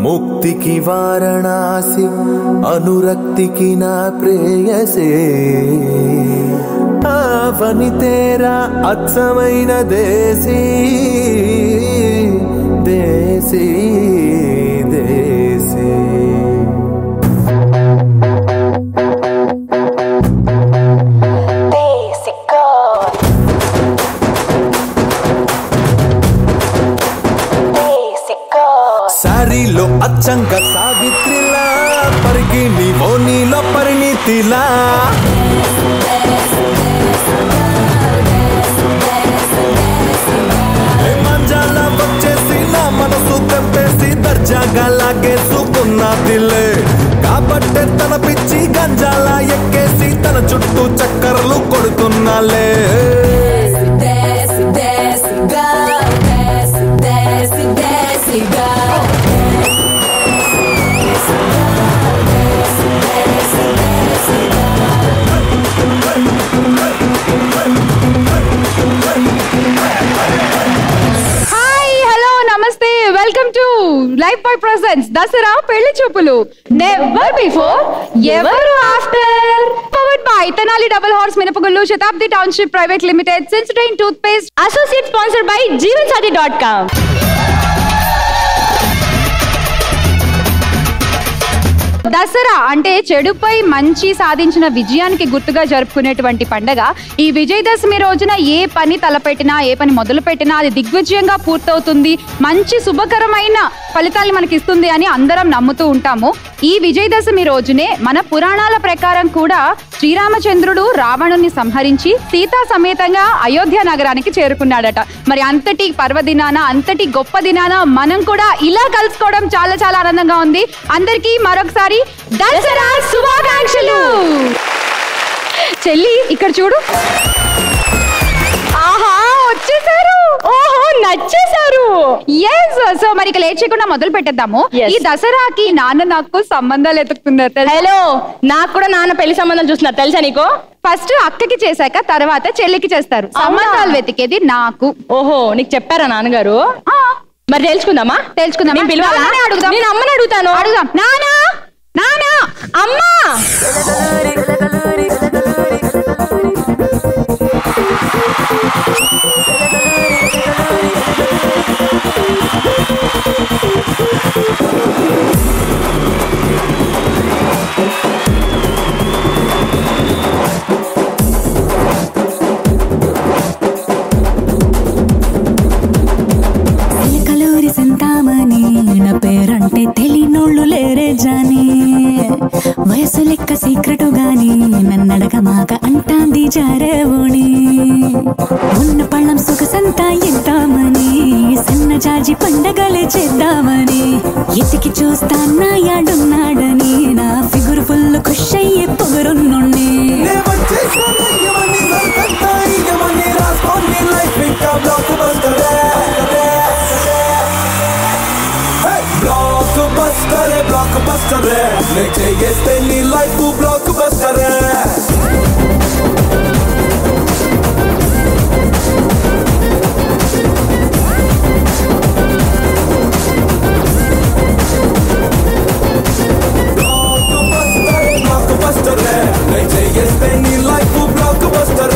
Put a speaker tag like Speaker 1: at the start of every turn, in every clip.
Speaker 1: ముక్తికి వారణాసి అనురక్తికి నా ప్రేయసే ఆవని తేరా అచ్చమైన దేశీ దేశీ దేశీ
Speaker 2: Basic God. Basic God.
Speaker 1: సారీలో అచ్చంక సావిత్రిలా పరిగి నీవో నీలో పరిణితిలా ఏ మంజాల వచ్చేసి నా మనసు తెంపేసి దర్జాగా లాగేసుకున్నదిలే కాబట్టే తన పిచ్చి గంజాల ఎక్కేసి తన చుట్టూ చక్కర్లు కొడుతున్నాలే
Speaker 3: Desce, desce, gal, desce, desce, desce, gal.
Speaker 4: Hi hello నమస్తే welcome to Lifebuoy presents Dasara పెళ్లి చూపులు never before ever after powered by Tenali double horse మినపగుళ్ళు శతాబ్ది టౌన్షిప్ ప్రైవేట్ లిమిటెడ్ సెన్సిటైన్ toothpaste associate sponsor by Jeevan Saathi dot com Dasara అంటే చెడుపై మంచి సాధించిన విజయానికి గుర్తుగా జరుపుకునేటువంటి పండగ ఈ విజయదశమి రోజున ఏ పని తలపెట్టినా ఏ పని మొదలు పెట్టినా అది దిగ్విజయంగా పూర్తవుతుంది మంచి శుభకరమైన ఫలితాలు మనకి ఇస్తుంది అని అందరం నమ్ముతూ ఉంటాము ఈ విజయదశమి రోజునే మన పురాణాల ప్రకారం కూడా శ్రీరామచంద్రుడు రావణుని సంహరించి సీతా సమేతంగా అయోధ్య నగరానికి చేరుకున్నాడట మరి అంతటి పర్వదినాన అంతటి గొప్ప దినాన మనం కూడా ఇలా కలుసుకోవడం చాలా చాలా ఆనందంగా ఉంది అందరికీ మరొకసారి దసరా శుభాకాంక్షలు చెల్లి ఇక్కడ చూడు ఆహా వచ్చేసారు ఓహో నచ్చేసారు ఎస్ సో మరి ఇక లేట్ చేయకుండా మొదలు పెట్టేద్దాము ఈ దసరాకి నాన్న నాకు సంబంధాలు ఎతుకుతున్నారు హలో నాకు కూడా నాన్న పెళ్లి సంబంధాలు చూస్తున్నారు తెలుసా నీకు ఫస్ట్ అక్కకి చేశాక తర్వాత చెల్లికి చేస్తారు సంబంధాలు వెతికేది నాకు ఓహో నీకు చెప్పారా నాన్నగారు మరి తెలుసుకుందామా తెలుసుకుందాం నేను పిలవాలా అడుగుదాం నేను అమ్మని అడుగుతాను అడుగుదాం నానా నానా అమ్మా
Speaker 3: కలూరి సింతామణి నా పేరంటే తెలియనోళ్ళు లేరే జాని వయసు లెక్క సీక్రెటు గాని నన్నడగ మాక అంటాంది జారేవోణి ఉన్న పళ్ళం సుఖసంతా ఇద్దామని సన్న జాజి పండగలే చేద్దామని ఎతికి చూస్తాన్నా యాడున్నాడని నా ఫిగురు ఫుల్ ఖుష్ అయ్యే పొగరున్నుండి
Speaker 1: బ్లాక్ బస్టర్ బ్లాక్ బస్టర్ చేస్తే నీ life blockbuster blockbuster చేస్తే నీ లైఫ్ బ్లాక్ బస్టర్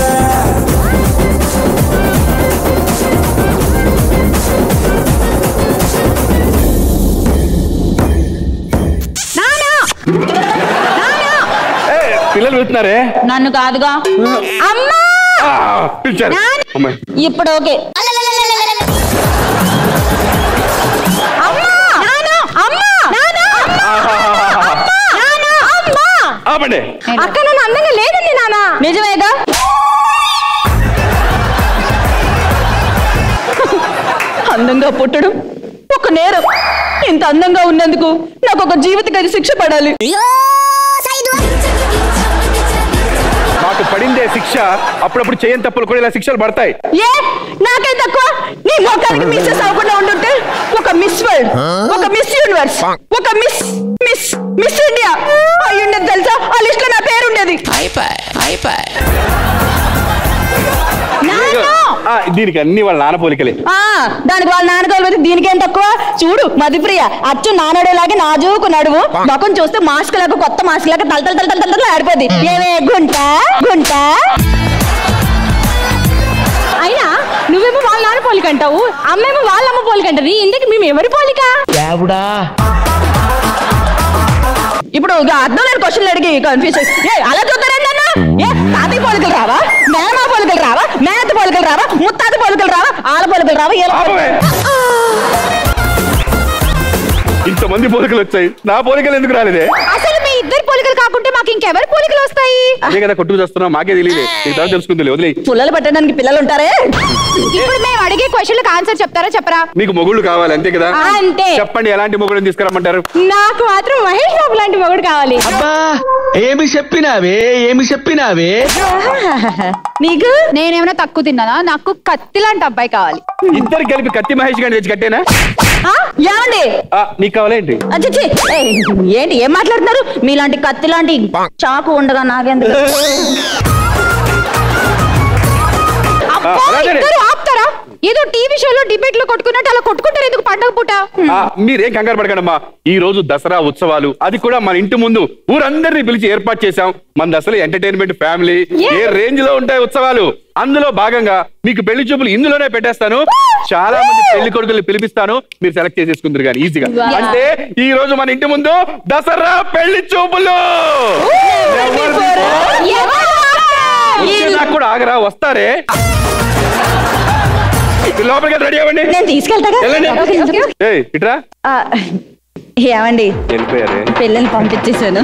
Speaker 5: పిల్లలు వెళ్తున్నారే
Speaker 4: నన్ను కాదుగా అమ్మా
Speaker 5: ఆ, పిలిచారు అమ్మాయి
Speaker 4: ఇప్పుడు ఓకే అమ్మా నాన్న అమ్మా నాన్న నాన్న అమ్మా
Speaker 5: ఆపండి
Speaker 4: అక్క నన్ను అందంగా లేదండి నాన్న నిజమేగా అందంగా పుట్టడం ఒక నేరం ఇంత అందంగా ఉన్నందుకు నాకు ఒక జీవిత గది శిక్ష పడాలి
Speaker 5: మాకు పడిందే శిక్ష అప్పుడప్పుడు చేయని తప్పులు కూడా ఇలా శిక్షలు పడతాయి
Speaker 4: ఏ నాకే తక్కువ నీ మొఖానికి మిస్సెస్ అవ్వకుండా ఉంటుంటే ఒక మిస్ వరల్డ్ ఒక మిస్ యూనివర్స్ ఒక మిస్ మిస్ మిస్ ఇండియా అయి ఉండేది తెలుసా ఆ లిస్ట్ లో నా పేరు ఉండేది
Speaker 5: ఆ, దీనికి అన్ని వాళ్ళ నాన్న పోలికలే
Speaker 6: ఆ దానికి వాళ్ళ నాన్నగారు దీనికేం తక్కువ చూడు మధుప్రియ అచ్చు నానడేలాగే నాజూకు నడువు ముఖం చూస్తే మాస్క్ లాగా కొత్త మాస్క్ లాగా తల తల తల తల తల ఆడిపోద్ది ఏమే గుంట గుంట
Speaker 7: అయినా నువ్వేమో వాళ్ళ నాన్న పోలిక అంటావు అమ్మేమో వాళ్ళ అమ్మ పోలిక అంటది ఇందుకు మేము ఎవరి పోలిక
Speaker 6: ఇప్పుడు ఇక అర్థం లేని క్వశ్చన్లు అడిగి కన్ఫ్యూజ్ ఏ అలా చూస్తారండి అన్న ఏ తాతయ్య పోలికలు రావా మేనమా పోలికలు రావా మేనత్త పోలికలు రావా ముత్తాత పోలికలు రావా ఆల పోలికలు రావా ఏల
Speaker 5: ఆపవే. ఇంతమంది పోలికలు వచ్చాయి నా పోలికలు ఎందుకు రాలేదే
Speaker 4: అసలు మీ ఇద్దరు పోలికలు కాకుంటే మాకు ఇంకెవరి పోలికలు వస్తాయి
Speaker 5: అదే కదా కొట్టుకు చేస్తున్నావు మాకే తెలియలే నీకు తర్వాత తెలుసుకుంది వదిలే
Speaker 6: పుల్లలు పెట్టడానికి పిల్లలు ఉంటారే
Speaker 4: ఇప్పుడు మేము అడిగే క్వశ్చన్లకు ఆన్సర్ చెప్తారా చెప్పరా
Speaker 5: మీకు మొగుళ్ళు కావాలి అంతే కదా
Speaker 7: ఆ, అంతే.
Speaker 5: చెప్పండి ఎలాంటి మొగుళ్ళని తీసుకురమ్మంటారు
Speaker 7: నాకు మాత్రం మహేష్ బాబు లాంటి మొగుడు కావాలి
Speaker 8: అబ్బా ఏమి చెప్పినావే ఏమి చెప్పినావే
Speaker 6: నీకు
Speaker 4: నేనేమైనా తక్కువ తిన్నానా నాకు కత్తి లాంటి అబ్బాయి కావాలి
Speaker 5: ఇద్దరు కలిపి కత్తి మహేష్ గారిని తెచ్చి కట్టేనా
Speaker 6: ఆ, ఏమండి
Speaker 5: ఆ, నీకు కావాలేంటి
Speaker 6: అచ్చచ్చి, ఏయ్, ఏంటి ఏం మాట్లాడుతున్నారు మీలాంటి కత్తి లాంటి చాకు ఉండగా నాకెందుకు
Speaker 4: అబ్బా,
Speaker 5: అలాగే.
Speaker 4: ఇద్దరు ఆపుతారా ఏదో టీవీ షోలో డిబేట్ లో కొట్టుకున్నట్టు అలా కొట్టుకుంటారు ఎందుకు పండగ పూట
Speaker 5: ఆ, మీరేం కంగారు పడకండమ్మా ఈ రోజు దసరా ఉత్సవాలు అది కూడా మన ఇంటి ముందు ఊరందరినీ పిలిచి ఏర్పాటు చేశాం మన అసలు ఎంటర్టైన్మెంట్ ఫ్యామిలీ ఏ రేంజ్ లో ఉంటాయి ఉత్సవాలు అందులో భాగంగా మీకు పెళ్లి చూపులు ఇందులోనే పెట్టేస్తాను చాలా మంది పెళ్లి కొడుకుల్ని పిలిపిస్తాను మీరు సెలెక్ట్ చేసేసుకుందరు కానీ ఈజీగా అంటే ఈ రోజు మన ఇంటి ముందు దసరా పెళ్లి చూపులు ఎవరు వచ్చే నాకు కూడా ఆగరా వస్తారే మీరు లోపలికి రెడీ అవ్వండి
Speaker 6: నేను తీసుకెళ్తాగా
Speaker 5: వెళ్ళండి.
Speaker 6: Okay, okay.
Speaker 5: ఏయ్ ఇట్రా
Speaker 6: ఆ, ఏమండి
Speaker 5: వెళ్ళిపోయారే
Speaker 6: పిల్లల్ని పంపించేశాను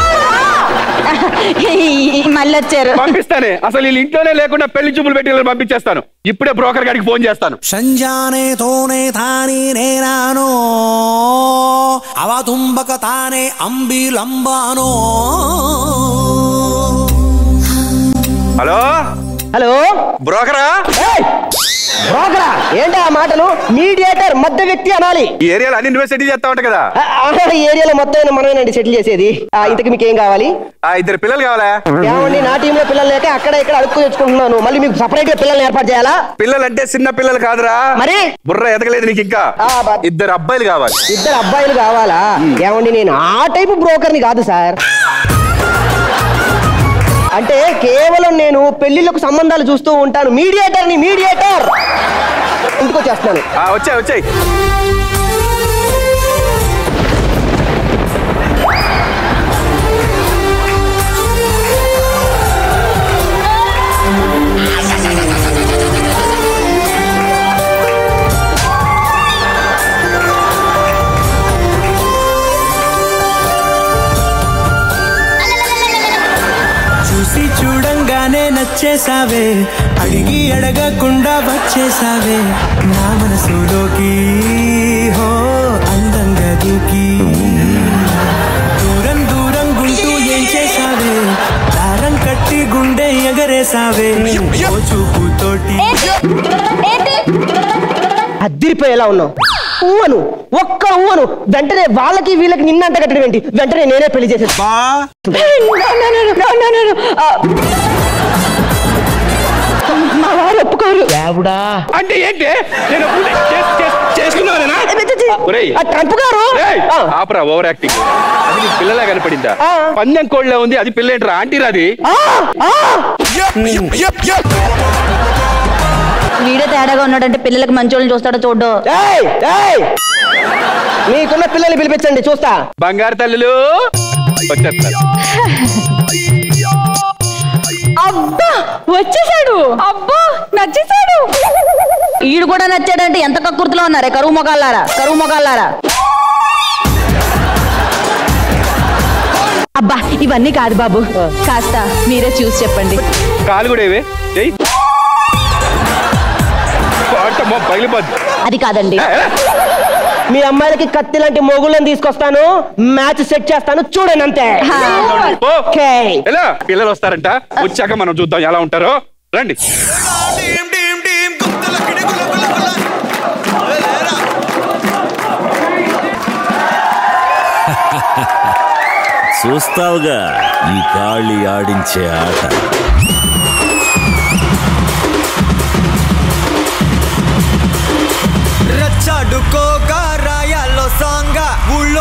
Speaker 6: మళ్ళీ వచ్చారు
Speaker 5: పంపిస్తానే అసలు వీళ్ళు ఇంట్లోనే లేకుండా పెళ్లి చూపులు పెట్టి వీళ్ళని పంపించేస్తాను ఇప్పుడే బ్రోకర్ గారికి ఫోన్ చేస్తాను
Speaker 1: ಸಂಜಾನೆ ತೋನೆ ತಾನೇ ನೇನಾನೋ ಅವ ತುಂಬಕ ತಾನೆ ಅಂಬಿಲಂಬಾನೋ
Speaker 5: హలో
Speaker 9: హలో
Speaker 5: బ్రోకరా
Speaker 9: బ్రోకరా ఏంటి ఆ మాటలు మీడియేటర్ మధ్య వ్యక్తి అనాలి
Speaker 5: ఈ ఏరియాలో అన్ని నువ్వే సెటిల్ చేస్తా ఉంటా కదా
Speaker 9: ఆ, ఆ, ఈ ఏరియాలో మొత్తం మనమేనండి సెటిల్ చేసేది ఆ, ఇంతకు మీకు ఏం కావాలి
Speaker 5: ఆ ఇద్దరు పిల్లలు కావాలా
Speaker 9: ఏమండి నా టీంలో పిల్లలు లేక అక్కడ ఇక్కడ అడుక్కు తెచ్చుకుంటున్నాను మళ్ళీ మీకు సపరేట్ గా పిల్లల్ని ఏర్పాటు చేయాలా
Speaker 5: పిల్లలంటే చిన్న పిల్లలు కాదురా
Speaker 9: మరి
Speaker 5: బుర్ర ఎదగలేదు నీకు ఇంకా
Speaker 9: ఆ, బ-
Speaker 5: ఇద్దరు అబ్బాయిలు కావాలి
Speaker 9: ఇద్దరు అబ్బాయిలు కావాలా ఏమండి నేను ఆ టైపు బ్రోకర్ని కాదు సార్ అంటే కేవలం నేను పెళ్లిళ్ళకు సంబంధాలు చూస్తూ ఉంటాను మీడియేటర్ని మీడియేటర్ ఇంటికి వచ్చేస్తున్నాను
Speaker 5: ఆ వచ్చాయి వచ్చాయి
Speaker 1: చూసి చూడంగానే నచ్చేసావే అడిగి అడగకుండా వచ్చేసావే నా మనసులోకి హో అందంగా దూకి దూరం దూరం గుంటూ ఏం చేసావే దారం కట్టి గుండె ఎగరేసావే ఓ చూపుతోటి
Speaker 9: అద్దిరిపోయేలా ఉన్నావు ఊవను ఒక్క ఊవను వెంటనే వాళ్ళకి వీళ్ళకి నిన్నంట కట్టడం ఏంటి వెంటనే నేనే పెళ్లి చేసేది
Speaker 6: మా వారు ఒప్పుకోరు
Speaker 5: అంటే ఏంటి నేను ఒప్పుకుంటే చేస్- చేస్- చేసుకున్నానేనా? ఒరేయ్,
Speaker 9: ఆ ట్రంప్ గారు
Speaker 5: ఏయ్,
Speaker 9: ఆ,
Speaker 5: ఆపరా ఓవర్ యాక్టింగ్ అది నీకు పిల్లలా కనపడిందా
Speaker 9: ఆ.
Speaker 5: పందెం కోళ్ళ ఉంది అది పిల్ల ఏంట్రా ఆంటీ రాది
Speaker 9: ఆ, ఆ.
Speaker 6: వీడే తేడాగా ఉన్నాడంటే పిల్లలకి మంచోళ్ళని చూస్తాడో చూడ్డో
Speaker 9: ఏయ్, ఏయ్. మీకున్న పిల్లల్ని పిలిపించండి చూస్తా
Speaker 5: బంగారు తల్లులు వచ్చేస్తారు
Speaker 7: అబ్బా వచ్చేసాడు అబ్బా నచ్చేసాడు
Speaker 6: ఈడు కూడా నచ్చాడంటే ఎంత కక్కుర్తిలో ఉన్నారే కరువు మొగాళ్ళారా కరువు మొగాళ్ళారా అబ్బా ఇవన్నీ కాదు బాబు కాస్త మీరే చూసి చెప్పండి
Speaker 5: కాలు కూడా ఏవే చెయ్యి అమ్మో, పగిలిపోద్ది
Speaker 6: అది కాదండి
Speaker 5: ఏ, ఏ,
Speaker 9: మీ అమ్మాయిలకి కత్తి లాంటి మొగుళ్ళని తీసుకొస్తాను మ్యాచ్ సెట్ చేస్తాను చూడండి అంతే
Speaker 5: పో.
Speaker 9: ఓకే
Speaker 5: ఎలా పిల్లలు వస్తారంట వచ్చాక మనం చూద్దాం ఎలా ఉంటారో రండి
Speaker 10: చూస్తావుగా ఈ కాళి ఆడించే ఆట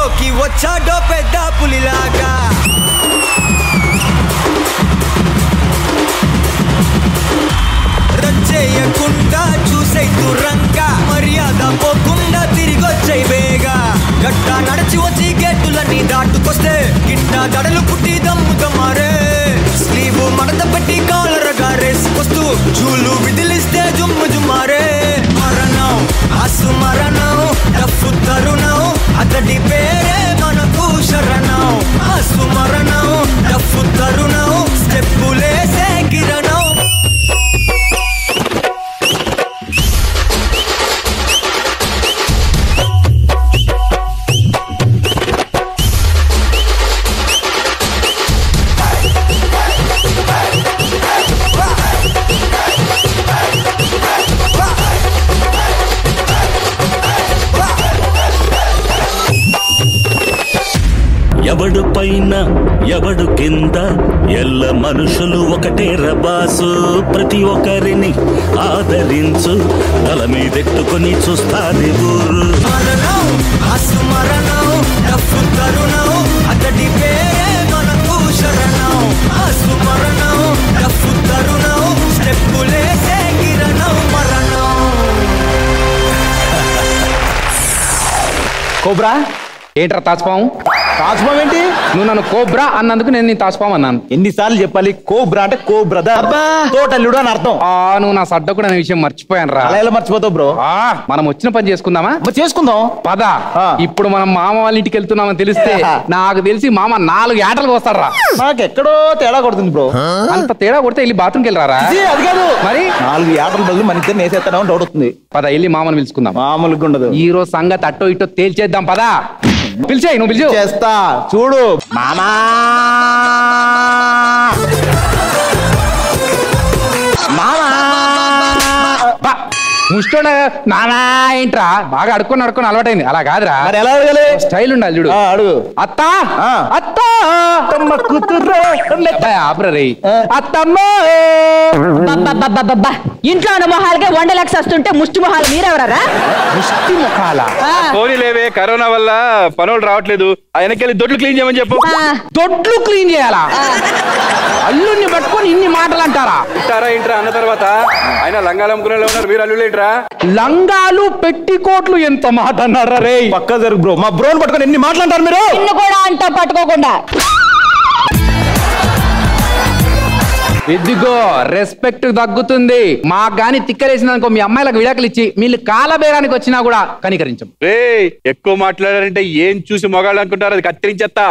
Speaker 11: ఊళ్ళోకి వచ్చాడో పెద్ద పులిలాగా రచ్చేయకుండా చూసే దూరంగా మర్యాద పోకుండా తిరిగొచ్చే బేగా గట్ట నడిచి వచ్చి గేటులన్నీ దాటుకొస్తే గిట్ట దడలు పుట్టి దమ్ము దమ్మారే స్లీవు మడత పెట్టి కాలరగా రేసుకొస్తూ చూలు విదిలిస్తే జుమ్ము జుమ్మారే మరణం ఆసు మరణం డఫు తరుణం అతడి పేరే మనకు శరణం ఆసు మరణం డఫు తరుణం స్టెప్పులేసే కిరణం
Speaker 10: ఎవడు పైన ఎవడు కింద ఎల్ల మనుషులు ఒకటే రబాసు ప్రతి ఒక్కరిని ఆదరించు తల మీదెట్టుకొని చూస్తాది ఊరు
Speaker 11: మరణం ఆసు మరణం డఫు తరుణం అతడి పేరే మనకు శరణం ఆసు మరణం డఫు తరుణం స్టెప్పులేసే కిరణం మరణం
Speaker 12: కోబ్రా
Speaker 13: ఏంట్రా తాచుపాము
Speaker 12: తాచుపాము ఏంటి
Speaker 13: నువ్వు నన్ను కోబ్రా అన్నందుకు నేను నీ తాచుపాము అన్నాను
Speaker 12: ఎన్నిసార్లు చెప్పాలి కోబ్రా అంటే కో బ్రదర్ తోటల్లుడు అని అర్థం
Speaker 13: ఆ నువ్వు నా సడ్డ కూడా అనే విషయం మర్చిపోయాను రా
Speaker 12: అలా ఎలా మర్చిపోతావు బ్రో
Speaker 13: మనం వచ్చిన పని చేసుకుందామా
Speaker 12: చేసుకుందాం
Speaker 13: పద ఇప్పుడు మనం మామ వాళ్ళ ఇంటికి వెళ్తున్నామని తెలిస్తే నాకు తెలిసి మామ నాలుగు ఏటలకు వస్తాడు
Speaker 12: నాకు ఎక్కడో తేడా కొడుతుంది బ్రో
Speaker 13: అంత తేడా కొడితే వెళ్ళి బాత్రూమ్కి వెళ్ళరారా
Speaker 12: ఇది అది కాదు
Speaker 13: మరి
Speaker 12: నాలుగు ఏటల బదులు మన ఇద్దరు నేసేస్తాడని డౌట్ వస్తుంది
Speaker 13: పద వెళ్ళి మామని పిలుచుకుందాం
Speaker 12: మామూలుగా ఉండదు
Speaker 13: ఈ రోజు సంగతి అట్టో ఇట్టో తేల్చేద్దాం పదా పిలిచాయి నువ్వు పిలిచు
Speaker 12: చేస్తా చూడు మామా
Speaker 13: ముష్టోడ నానా ఏంట్రా బాగా అడుక్కొని అడుక్కొని అలవాటైంది అలా కాదురా
Speaker 12: మరి ఎలా అడగాలి
Speaker 13: స్టైల్ ఉండాలి చూడు
Speaker 12: అడుగు
Speaker 13: అత్తా
Speaker 12: ఆ.
Speaker 13: అత్తా అత్తమ్మ కూతుర్రో. అబ్బాయి, ఆపురా రేయ్ అత్తమ్మ
Speaker 6: అబ్బబ్బబ్బబ్బబ్బా. ఇంట్లో ఉన్న మొహాలకే వండలేక వస్తుంటే ముష్టి మొహాలు మీరెవరారా
Speaker 13: ముష్టి ముఖాల
Speaker 5: పోనీ లేవే కరోనా వల్ల పనులు రావట్లేదు ఆయనకెళ్ళి దొడ్లు క్లీన్ చేయమని చెప్పు
Speaker 13: దొడ్లు క్లీన్ చేయాలా అల్లుడిని పట్టుకొని ఇన్ని మాటలు అంటారా
Speaker 5: ఇంటారా ఇంటరా అన్న తర్వాత ఆయన లంగాలు అమ్ముకునే వాళ్ళు ఉన్నారు మీరు అల్లులేంట్రా
Speaker 13: లంగాలు పెట్టికోట్లు ఎంత మాట అన్నారా రే
Speaker 12: పక్క జరుగు బ్రో మా బ్రోని పట్టుకొని ఎన్ని మాట్లాడతారు మీరు
Speaker 6: నిన్ను కూడా అంట పట్టుకోకుండా
Speaker 13: ఇదిగో రెస్పెక్ట్ తగ్గుతుంది మాకు గాని తిక్కలేసినందుకో మీ అమ్మాయిలకు విడాకులు ఇచ్చి వీళ్ళు కాలబేరానికి వచ్చినా కూడా కనికరించం
Speaker 5: రే ఎక్కువ మాట్లాడారంటే ఏం చూసి మొగాళ్ళు అనుకుంటారు అది కత్తిరించేస్తా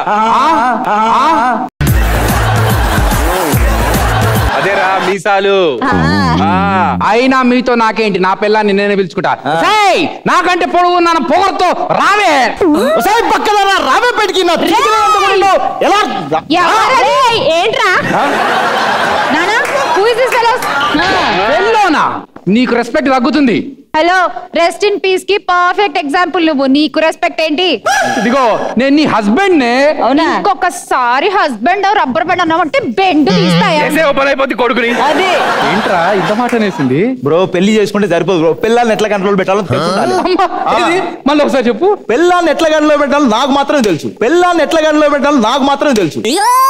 Speaker 5: అదేరా మీసాలు ఆ.
Speaker 13: అయినా మీతో నాకేంటి నా పిల్లాన్ని నేనే పిలుచుకుంటా సేయ్, నాకంటే పొడుగు నాన్న పొగరుతో రావే
Speaker 12: ఒకసారి పక్కన రా, రావే పెట్టుకి నా తీగలు ఎంత కూడా ఉండవు. ఎలా
Speaker 6: ఎవరది? ఏంట్రా నానా
Speaker 4: హూ ఇస్ దిస్ ఫెలోస్
Speaker 13: వెళ్ళోనా నీకు రెస్పెక్ట్ తగ్గుతుంది
Speaker 4: హలో రెస్ట్ ఇన్ పీస్ కి పర్ఫెక్ట్ ఎగ్జాంపుల్ నువ్వు నీకు రెస్పెక్ట్ ఏంటి
Speaker 13: ఇదిగో నేను నీ హస్బెండ్ నే
Speaker 6: అవునా
Speaker 4: ఇంకొకసారి హస్బెండ్ రబ్బర్ బ్యాండ్ అన్నామంటే బెండ్ తీస్తాయా
Speaker 5: చేసే ఓ పని అయిపోద్ది కొడుకుని
Speaker 6: అదే
Speaker 13: ఏంట్రా ఇంత మాట అనేసింది
Speaker 12: బ్రో పెళ్లి చేసుకుంటే సరిపోదు బ్రో పిల్లల్ని ఎట్లా కంట్రోల్ పెట్టాలో తెలుసు ఉండాలి.
Speaker 13: అమ్మా, ఏది? మళ్ళీ ఒకసారి చెప్పు
Speaker 12: పిల్లల్ని ఎట్లా గంటలో పెట్టాలో నాకు మాత్రమే తెలుసు పిల్లల్ని ఎట్లా గంటలో పెట్టాలో నాకు మాత్రమే తెలుసు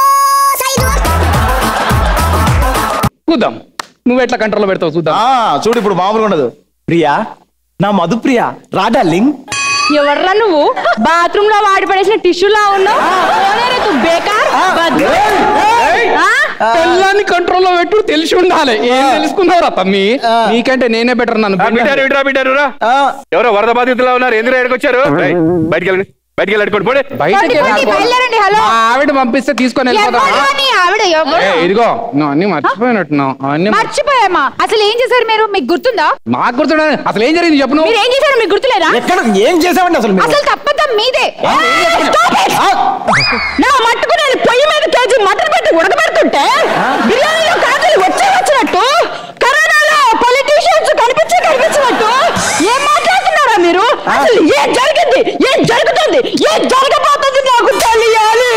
Speaker 13: చూద్దాం నువ్వు ఎట్లా కంట్రోల్ పెడతావు చూద్దాం
Speaker 12: ఆ చూడు ఇప్పుడు మామూలుగా ఉండదు ప్రియా నా మధు ప్రియా రా డార్లింగ్
Speaker 7: ఎవర్రా నువ్వు బాత్రూమ్ లో వాడి పడేసిన టిష్యూలా ఉన్నావు ఓనేరే తు బేకార్ బద్దు. ఆ?
Speaker 13: పిల్లాన్ని కంట్రోల్లో పెట్టు తెలిసి ఉండాలి ఏం తెలుసుకున్నావురా తమ్మి నీకంటే నేనే బెటర్ నన్ను
Speaker 5: బిడ్డారు ఇటురా బిడ్డారు రా ఎవరో వరద బాధితులా ఉన్నారు ఎందుకు ఎక్కడికొచ్చారు బయటికి వెళ్ళండి బయటికి వెళ్ళి అడుకోండి పోండి
Speaker 13: బయటికి
Speaker 4: పోండి,
Speaker 13: రాకు.
Speaker 4: బయలుదేరండి, హలో.
Speaker 13: మా ఆవిడ పంపిస్తే తీసుకొని వెళ్ళిపోతా
Speaker 4: ఎవరు నీ ఆవిడ ఎవరు?
Speaker 13: ఏ, ఇదిగో నువ్వు అన్ని మర్చిపోయినట్టున్నావు అన్ని
Speaker 4: మర్చిపోయామా అసలు ఏం చేశారు మీరు మీకు గుర్తుందా
Speaker 13: నాకు గుర్తుండే అసలు ఏం జరిగింది చెప్పు నువ్వు
Speaker 7: మీరు ఏం చేశారు మీకు గుర్తులేదా
Speaker 12: ఎక్కడ ఏం చేసామండి అసలు మీరు
Speaker 4: అసలు తప్పదం మీదే
Speaker 6: Stop it! నా మట్టుకు నేను పొయ్యి మీద కేజీ మటన్ పెట్టి ఉడకబెడుతుంటే బిర్యానీలో కాజులు వచ్చే వచ్చినట్టు కరోనాలో పొలిటీషియన్స్ కనిపించి కనిపించినట్టు ఏం మాట్లాడుతున్నారా మీరు అసలు ఏం జరిగింది ఏం జరుగుతుంది ఏం జరగబోతుంది నాకు తెలియాలి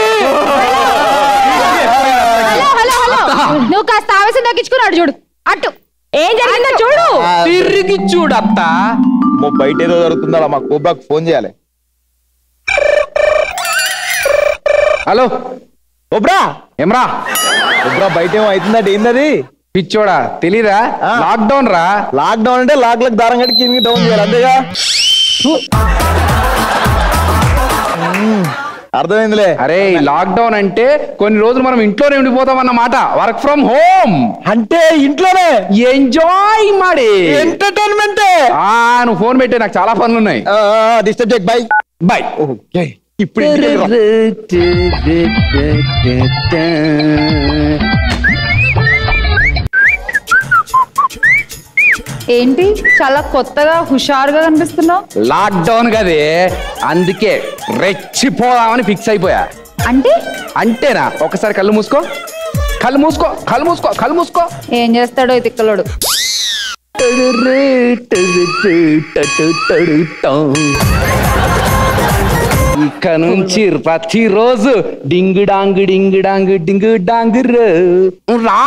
Speaker 4: హలో హలో హలో నువ్వు కాస్త ఆవేశం తగ్గించుకున్నాడు చూడు అటు
Speaker 7: ఏం జరిగిందో చూడు
Speaker 13: తిరిగి చూడత్తా
Speaker 12: బయట ఏదో జరుగుతుందా మా కోబ్రాకు ఫోన్ చేయాలి
Speaker 13: హలో
Speaker 12: ఒబ్రా
Speaker 13: ఏమ్రా
Speaker 12: ఒబ్రా బయట ఏమో అవుతుందట ఏందది
Speaker 13: పిచ్చోడా తెలీదా లాక్డౌన్ రా
Speaker 12: లాక్డౌన్ అంటే లాక్లకు దారం కట్టి కిందికి డౌన్ చేయాలి అంతేగా మ్మ్. అర్థమైందిలే
Speaker 13: అరే లాక్డౌన్ అంటే కొన్ని రోజులు మనం ఇంట్లోనే ఉండిపోతాం అన్నమాట వర్క్ ఫ్రమ్ హోమ్
Speaker 12: అంటే ఇంట్లోనే
Speaker 13: ఎంజాయ్ మాడి
Speaker 12: ఎంటర్టైన్మెంట్
Speaker 13: ఆ నువ్వు ఫోన్ పెట్టే నాకు చాలా పనులు ఉన్నాయి
Speaker 12: డిస్టర్బ్ చేయక్ బై
Speaker 13: బై
Speaker 12: ఓకే ఇప్పుడు ఇంటికి వెళ్ళిరా.
Speaker 4: ఏంటి చాలా కొత్తగా హుషారుగా కనిపిస్తున్నావు
Speaker 13: లాక్డౌన్ కదే అందుకే రెచ్చిపోదామని ఫిక్స్ అయిపోయా
Speaker 4: అంటే
Speaker 13: అంటేనా ఒకసారి కళ్ళు మూసుకో కళ్ళు మూసుకో కళ్ళు మూసుకో కళ్ళు మూసుకో
Speaker 4: ఏం చేస్తాడో ఈ తిక్కలోడు
Speaker 13: ఇక నుంచి ప్రతిరోజు డింగు డాంగు డింగు డాంగు డింగు డాంగు రు. రా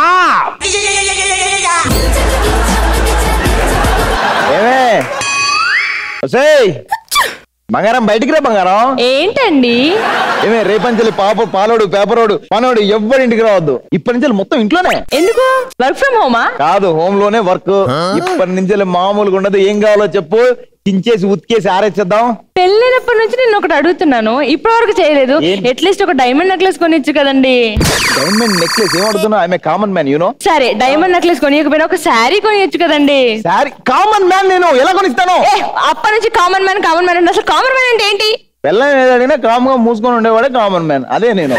Speaker 12: ఏమే ఒసేయ్ బంగారం బయటికి రా బంగారం
Speaker 7: ఏంటండి
Speaker 12: ఏమే రేపంచెల్లి పాప పాలోడు పేపరోడు పనోడు ఎవ్వరి ఇంటికి రావద్దు ఇప్పటి నుంచి మొత్తం ఇంట్లోనే
Speaker 7: ఎందుకు వర్క్ ఫ్రమ్ హోమా
Speaker 12: కాదు హోమ్ లోనే వర్క్ ఇప్పటి నుంచి మామూలుగా ఉండదు ఏం కావాలో చెప్పు చించేసి ఉతికేసి ఆరేసేద్దాం
Speaker 7: పెళ్ళైనప్పటి నుంచి నేను ఒకటి అడుగుతున్నాను ఇప్పటి వరకు చేయలేదు అట్లీస్ట్ ఒక డైమండ్ నెక్లెస్ కొనిచ్చు కదండి
Speaker 12: డైమండ్ నెక్లెస్ ఏం అడుగుతున్నా ఐఎమ్ కామన్ మ్యాన్ యూనో
Speaker 7: సరే డైమండ్ నెక్లెస్ కొనియకపోయినా ఒక శారీ కొనియచ్చు కదండి
Speaker 12: శారీ కామన్ మ్యాన్ నేను ఎలా కొనిస్తాను
Speaker 7: ఏ, అప్పటి నుంచి కామన్ మ్యాన్ కామన్ మ్యాన్ అంటే అసలు కామన్ మ్యాన్ అంటే ఏంటి
Speaker 12: పిల్లం ఏదడిగినా కామ్ గా మూసుకొని ఉండేవాడే కామన్ మ్యాన్ అదే నేను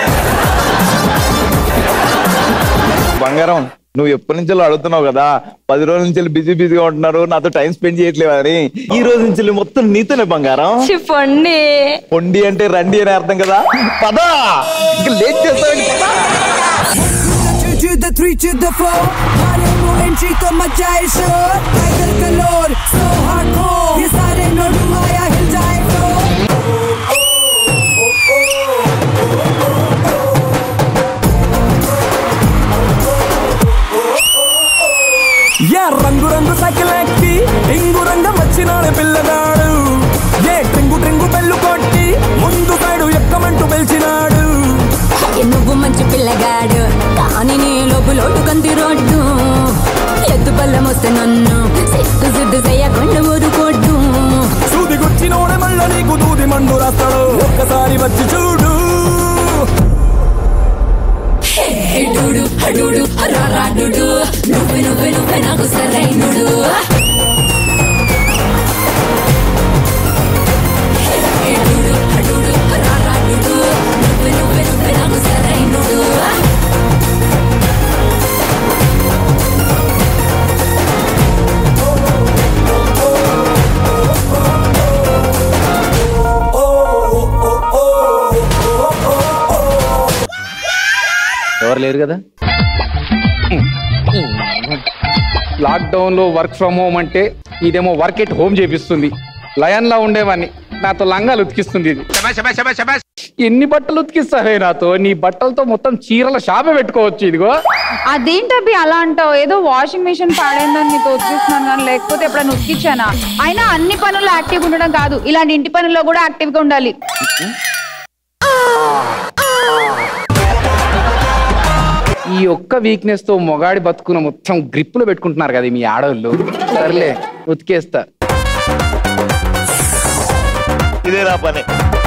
Speaker 12: బంగారం నువ్వు ఎప్పటి నుంచో అడుగుతున్నావు కదా పది రోజుల నుంచి బిజీ బిజీగా ఉంటున్నారు నాతో టైం స్పెండ్ చేయట్లేదు అని ఈ రోజు నుంచి మొత్తం నీతోనే బంగారం
Speaker 7: చెప్పండి
Speaker 12: పొండి అంటే రండి అని అర్థం కదా పదా ఇంకా లేట్ చేస్తావు
Speaker 1: to the three to the four मारे वो एंट्री तो मचाए शोर टाइगर कलोर so hardcore ये सारे नोडू आया हिल जाए floor యా రంగు రంగు సైకిల్ ఎక్కి ఇంగు రంగం వచ్చినాడు పిల్లగాడు ఏ ట్రింగు ట్రింగు బెల్లు కొట్టి ముందు సైడు ఎక్కమంటూ పిలిచినాడు
Speaker 3: నువ్వు మంచి పిల్లగాడు కానీ నీ లోపులోటు కంది రోడ్డు ఎద్దు పళ్ళం వస్తే నన్ను సిగ్గు సిద్దు చెయ్యకుండా ఊరుకోడ్డు
Speaker 1: సూది గుచ్చినోడే మళ్ళ నీకు దూది మండు రాస్తాడు ఒక్కసారి వచ్చి చూడు
Speaker 3: డూడు హడూడు రారాడుడు నువ్వే నువ్వే నువ్వే నాకు సరైనడు డూడు హడూడు రారాడుడు నువ్వే నువ్వే నువ్వే నాకు సరైనడు
Speaker 12: ఎవరు లేరు కదా
Speaker 13: లాక్డౌన్ లో వర్క్ ఫ్రమ్ హోమ్ అంటే ఇదేమో వర్క్ ఎట్ హోమ్ చేపిస్తుంది లయన్ లా ఉండేవాడిని నాతో లంగాలు ఉతికిస్తుంది ఇది ఎన్ని బట్టలు ఉతికిస్తావే నాతో నీ బట్టలతో మొత్తం చీరల షాపే పెట్టుకోవచ్చు ఇదిగో
Speaker 4: అదేంటబ్బి అలా అంటావు ఏదో వాషింగ్ మిషన్ పాడైందని నీకు ఉతికిస్తున్నాను కానీ లేకపోతే ఎప్పుడైనా ఉతికిచ్చానా అయినా అన్ని పనుల్లో యాక్టివ్ ఉండడం కాదు ఇలాంటి ఇంటి పనుల్లో కూడా యాక్టివ్ గా ఉండాలి
Speaker 13: ఈ ఒక్క వీక్నెస్ తో మొగాడి బతుకున మొత్తం గ్రిప్పులు పెట్టుకుంటున్నారు కదా మీ ఆడవాళ్ళు సర్లే ఉతికేస్తా
Speaker 12: ఇదే నా పని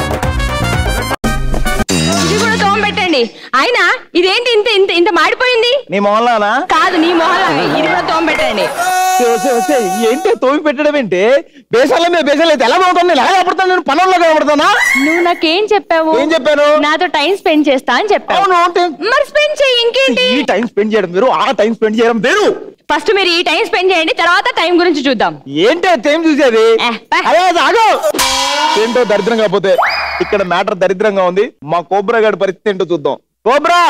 Speaker 7: ఇది కూడా తోమ పెట్టండి అయినా ఇదేంటి ఇంత ఇంత ఇంత మాడిపోయింది
Speaker 12: నీ మొహల్లానా
Speaker 7: కాదు నీ మొహల ఇది కూడా తోమ పెట్టండి
Speaker 12: వచ్చే, వచ్చే, ఏంటి తోవి పెట్టడం ఏంటి బేసాల మీద బేసాలు అయితే ఎలా బాగుంటుంది ఎలా కనపడతాను నేను పనుల్లో కనపడతానా
Speaker 7: నువ్వు నాకేం చెప్పావు
Speaker 12: ఏం చెప్పాను
Speaker 7: నాతో టైం స్పెండ్ చేస్తా అని చెప్పావు
Speaker 12: అవును అంటే
Speaker 7: మరి స్పెండ్ చేయి ఇంకేంటి
Speaker 12: ఈ టైం స్పెండ్ చేయడం వేరు ఆ టైం స్పెండ్ చేయడం వేరు
Speaker 7: ఫస్ట్ మీరు ఈ టైం స్పెండ్ చేయండి తర్వాత టైం గురించి చూద్దాం
Speaker 12: ఏంటి టైం చూసేది అదే ఆగు ఏంటో దరిద్రం కాకపోతే ఇక్కడ మ్యాటర్ దరిద్రంగా ఉంది మా కోబ్రా గారి పరిస్థితి ఏంటో చూద్దాం కోబ్రా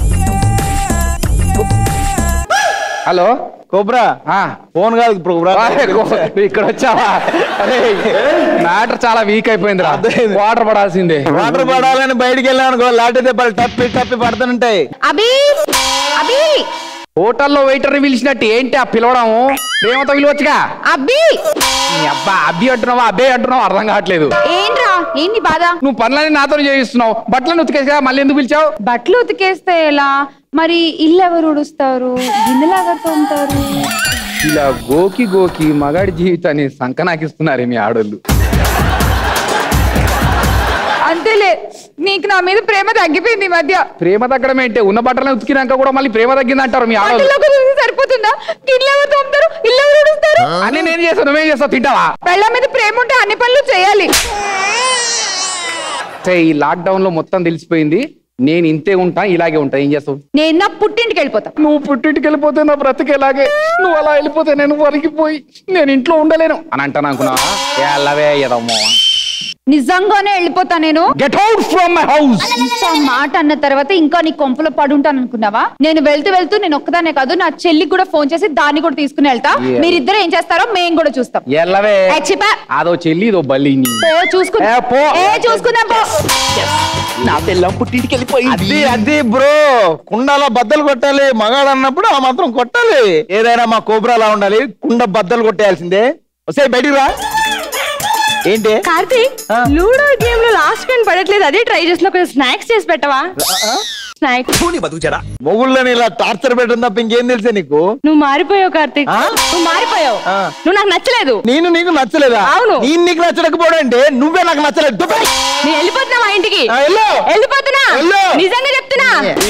Speaker 13: హలో
Speaker 12: కోబ్రా ఫోన్ కాదు కోబ్రా
Speaker 13: ఇక్కడ వచ్చావా మ్యాటర్ చాలా వీక్ అయిపోయింది రా వాటర్ పడాల్సిందే
Speaker 12: వాటర్ పడాలని బయటికి వెళ్ళాను అనుకో లాంటి దెబ్బలు టప్పి టప్పి పడుతుంటాయి
Speaker 4: అభి అభి
Speaker 13: హోటల్లో వెయిటర్ ని పిలిచినట్టు ఏంటి ఆ పిలవడం ప్రేమతో పిలవచ్చుగా
Speaker 4: అబ్బి
Speaker 13: నీ అబ్బా అబ్బి అంటున్నావా అబ్బే అంటున్నావా అర్థం కావట్లేదు
Speaker 4: ఏంట్రా ఏంటి బాధ
Speaker 13: నువ్వు పనులని నాతో చేయిస్తున్నావు బట్టలను ఉతికేసా మళ్ళీ ఎందుకు పిలిచావు
Speaker 4: బట్టలు ఉతికేస్తే ఎలా మరి ఇల్లు ఎవరు ఉడుస్తారు గిన్నెలు ఎవరు తోముతారు
Speaker 13: ఇలా గోకి గోకి మగాడి జీవితాన్ని సంకనాకిస్తున్నారే మీ ఆడోళ్ళు
Speaker 4: అంతేలే నీకు నా మీద ప్రేమ తగ్గిపోయింది ఈ మధ్య
Speaker 13: ప్రేమ తగ్గడం ఏంటి ఉన్న బట్టలను ఉతికినాక కూడా మళ్ళీ ప్రేమ తగ్గింది అంటారు మీ ఆడోళ్ళు
Speaker 4: బట్టలు ఒకరు ఉతికితే సరిపోతుందా గిన్నెలు ఎవరు తోముతారు ఇల్లు ఎవరు ఉడుస్తారు
Speaker 13: అన్ని నేను చేస్తాను నువ్వేం చేస్తావు తింటావా
Speaker 4: పెళ్ళ మీద ప్రేమ ఉంటే అన్ని పనులు చేయాలి
Speaker 13: సే, ఈ లాక్ డౌన్ లో మొత్తం తెలిసిపోయింది నేను ఇంతే ఉంటా ఇలాగే ఉంటా ఏం చేస్తావు
Speaker 4: నేను నా పుట్టింటికి వెళ్ళిపోతా
Speaker 13: నువ్వు పుట్టింటికి వెళ్ళిపోతే నా బ్రతికి ఎలాగే నువ్వు అలా వెళ్ళిపోతే నేను వరికిపోయి నేను ఇంట్లో ఉండలేను అని అంటాను అనుకున్నావా ఎల్లవే ఎదమ్మో
Speaker 4: నిజంగానే వెళ్ళిపోతా నేను
Speaker 13: get out from my house
Speaker 4: ఇంత మాట అన్న తర్వాత ఇంకా నీ కొంపలో పడుంటాను అనుకున్నావా నేను వెళ్తూ వెళ్తూ నేను ఒక్కదానే కాదు నా చెల్లికి కూడా ఫోన్ చేసి దాన్ని కూడా తీసుకుని వెళ్తా
Speaker 13: Yeah.
Speaker 4: మీరిద్దరు ఏం చేస్తారో మేము కూడా చూస్తాం
Speaker 13: ఎల్లవే
Speaker 4: ఏ, చిపా.
Speaker 13: అదో చెల్లి ఇదో బల్లి నీ.
Speaker 4: పో చూసుకుందాం
Speaker 13: ఏ, పో.
Speaker 4: ఏ చూసుకుందాం పో
Speaker 12: నా పిల్లం పుట్టింటికి వెళ్ళిపోయింది అది అది బ్రో కుండలో బద్దలు కొట్టాలి మగాడు అన్నప్పుడు ఆ మాత్రం కొట్టాలి ఏదైనా మా కోబ్రాలా ఉండాలి కుండ బద్దలు కొట్టేయాల్సిందే వస్తే బయటికి రా ఏంటి
Speaker 7: కార్తీక్ లూడో గేమ్ లో లాస్ట్ కన్ పడట్లేదు అదే ట్రై చేసిన కొంచెం స్నాక్స్ చేసి పెట్టవా స్నాక్స్
Speaker 12: మొగుళ్ళని ఇలా టార్చర్ పెట్టడం తప్ప ఇంకేం తెలుసా నీకు
Speaker 7: నువ్వు మారిపోయావు కార్తీక్
Speaker 12: ఆ?
Speaker 7: నువ్వు మారిపోయావు
Speaker 12: ఆ.
Speaker 7: నువ్వు నాకు నచ్చలేదు
Speaker 12: నేను నీకు నచ్చలేదా
Speaker 7: అవును.
Speaker 12: నేను నీకు నచ్చకపోవడం అంటే నువ్వే నాకు నచ్చలేదు దుబ్బే.
Speaker 7: నేను వెళ్ళిపోతున్నా మా ఇంటికి
Speaker 12: ఆ, వెళ్ళు.
Speaker 7: వెళ్ళిపోతున్నా
Speaker 12: వెళ్ళు.
Speaker 7: నిజంగా చెప్తున్నా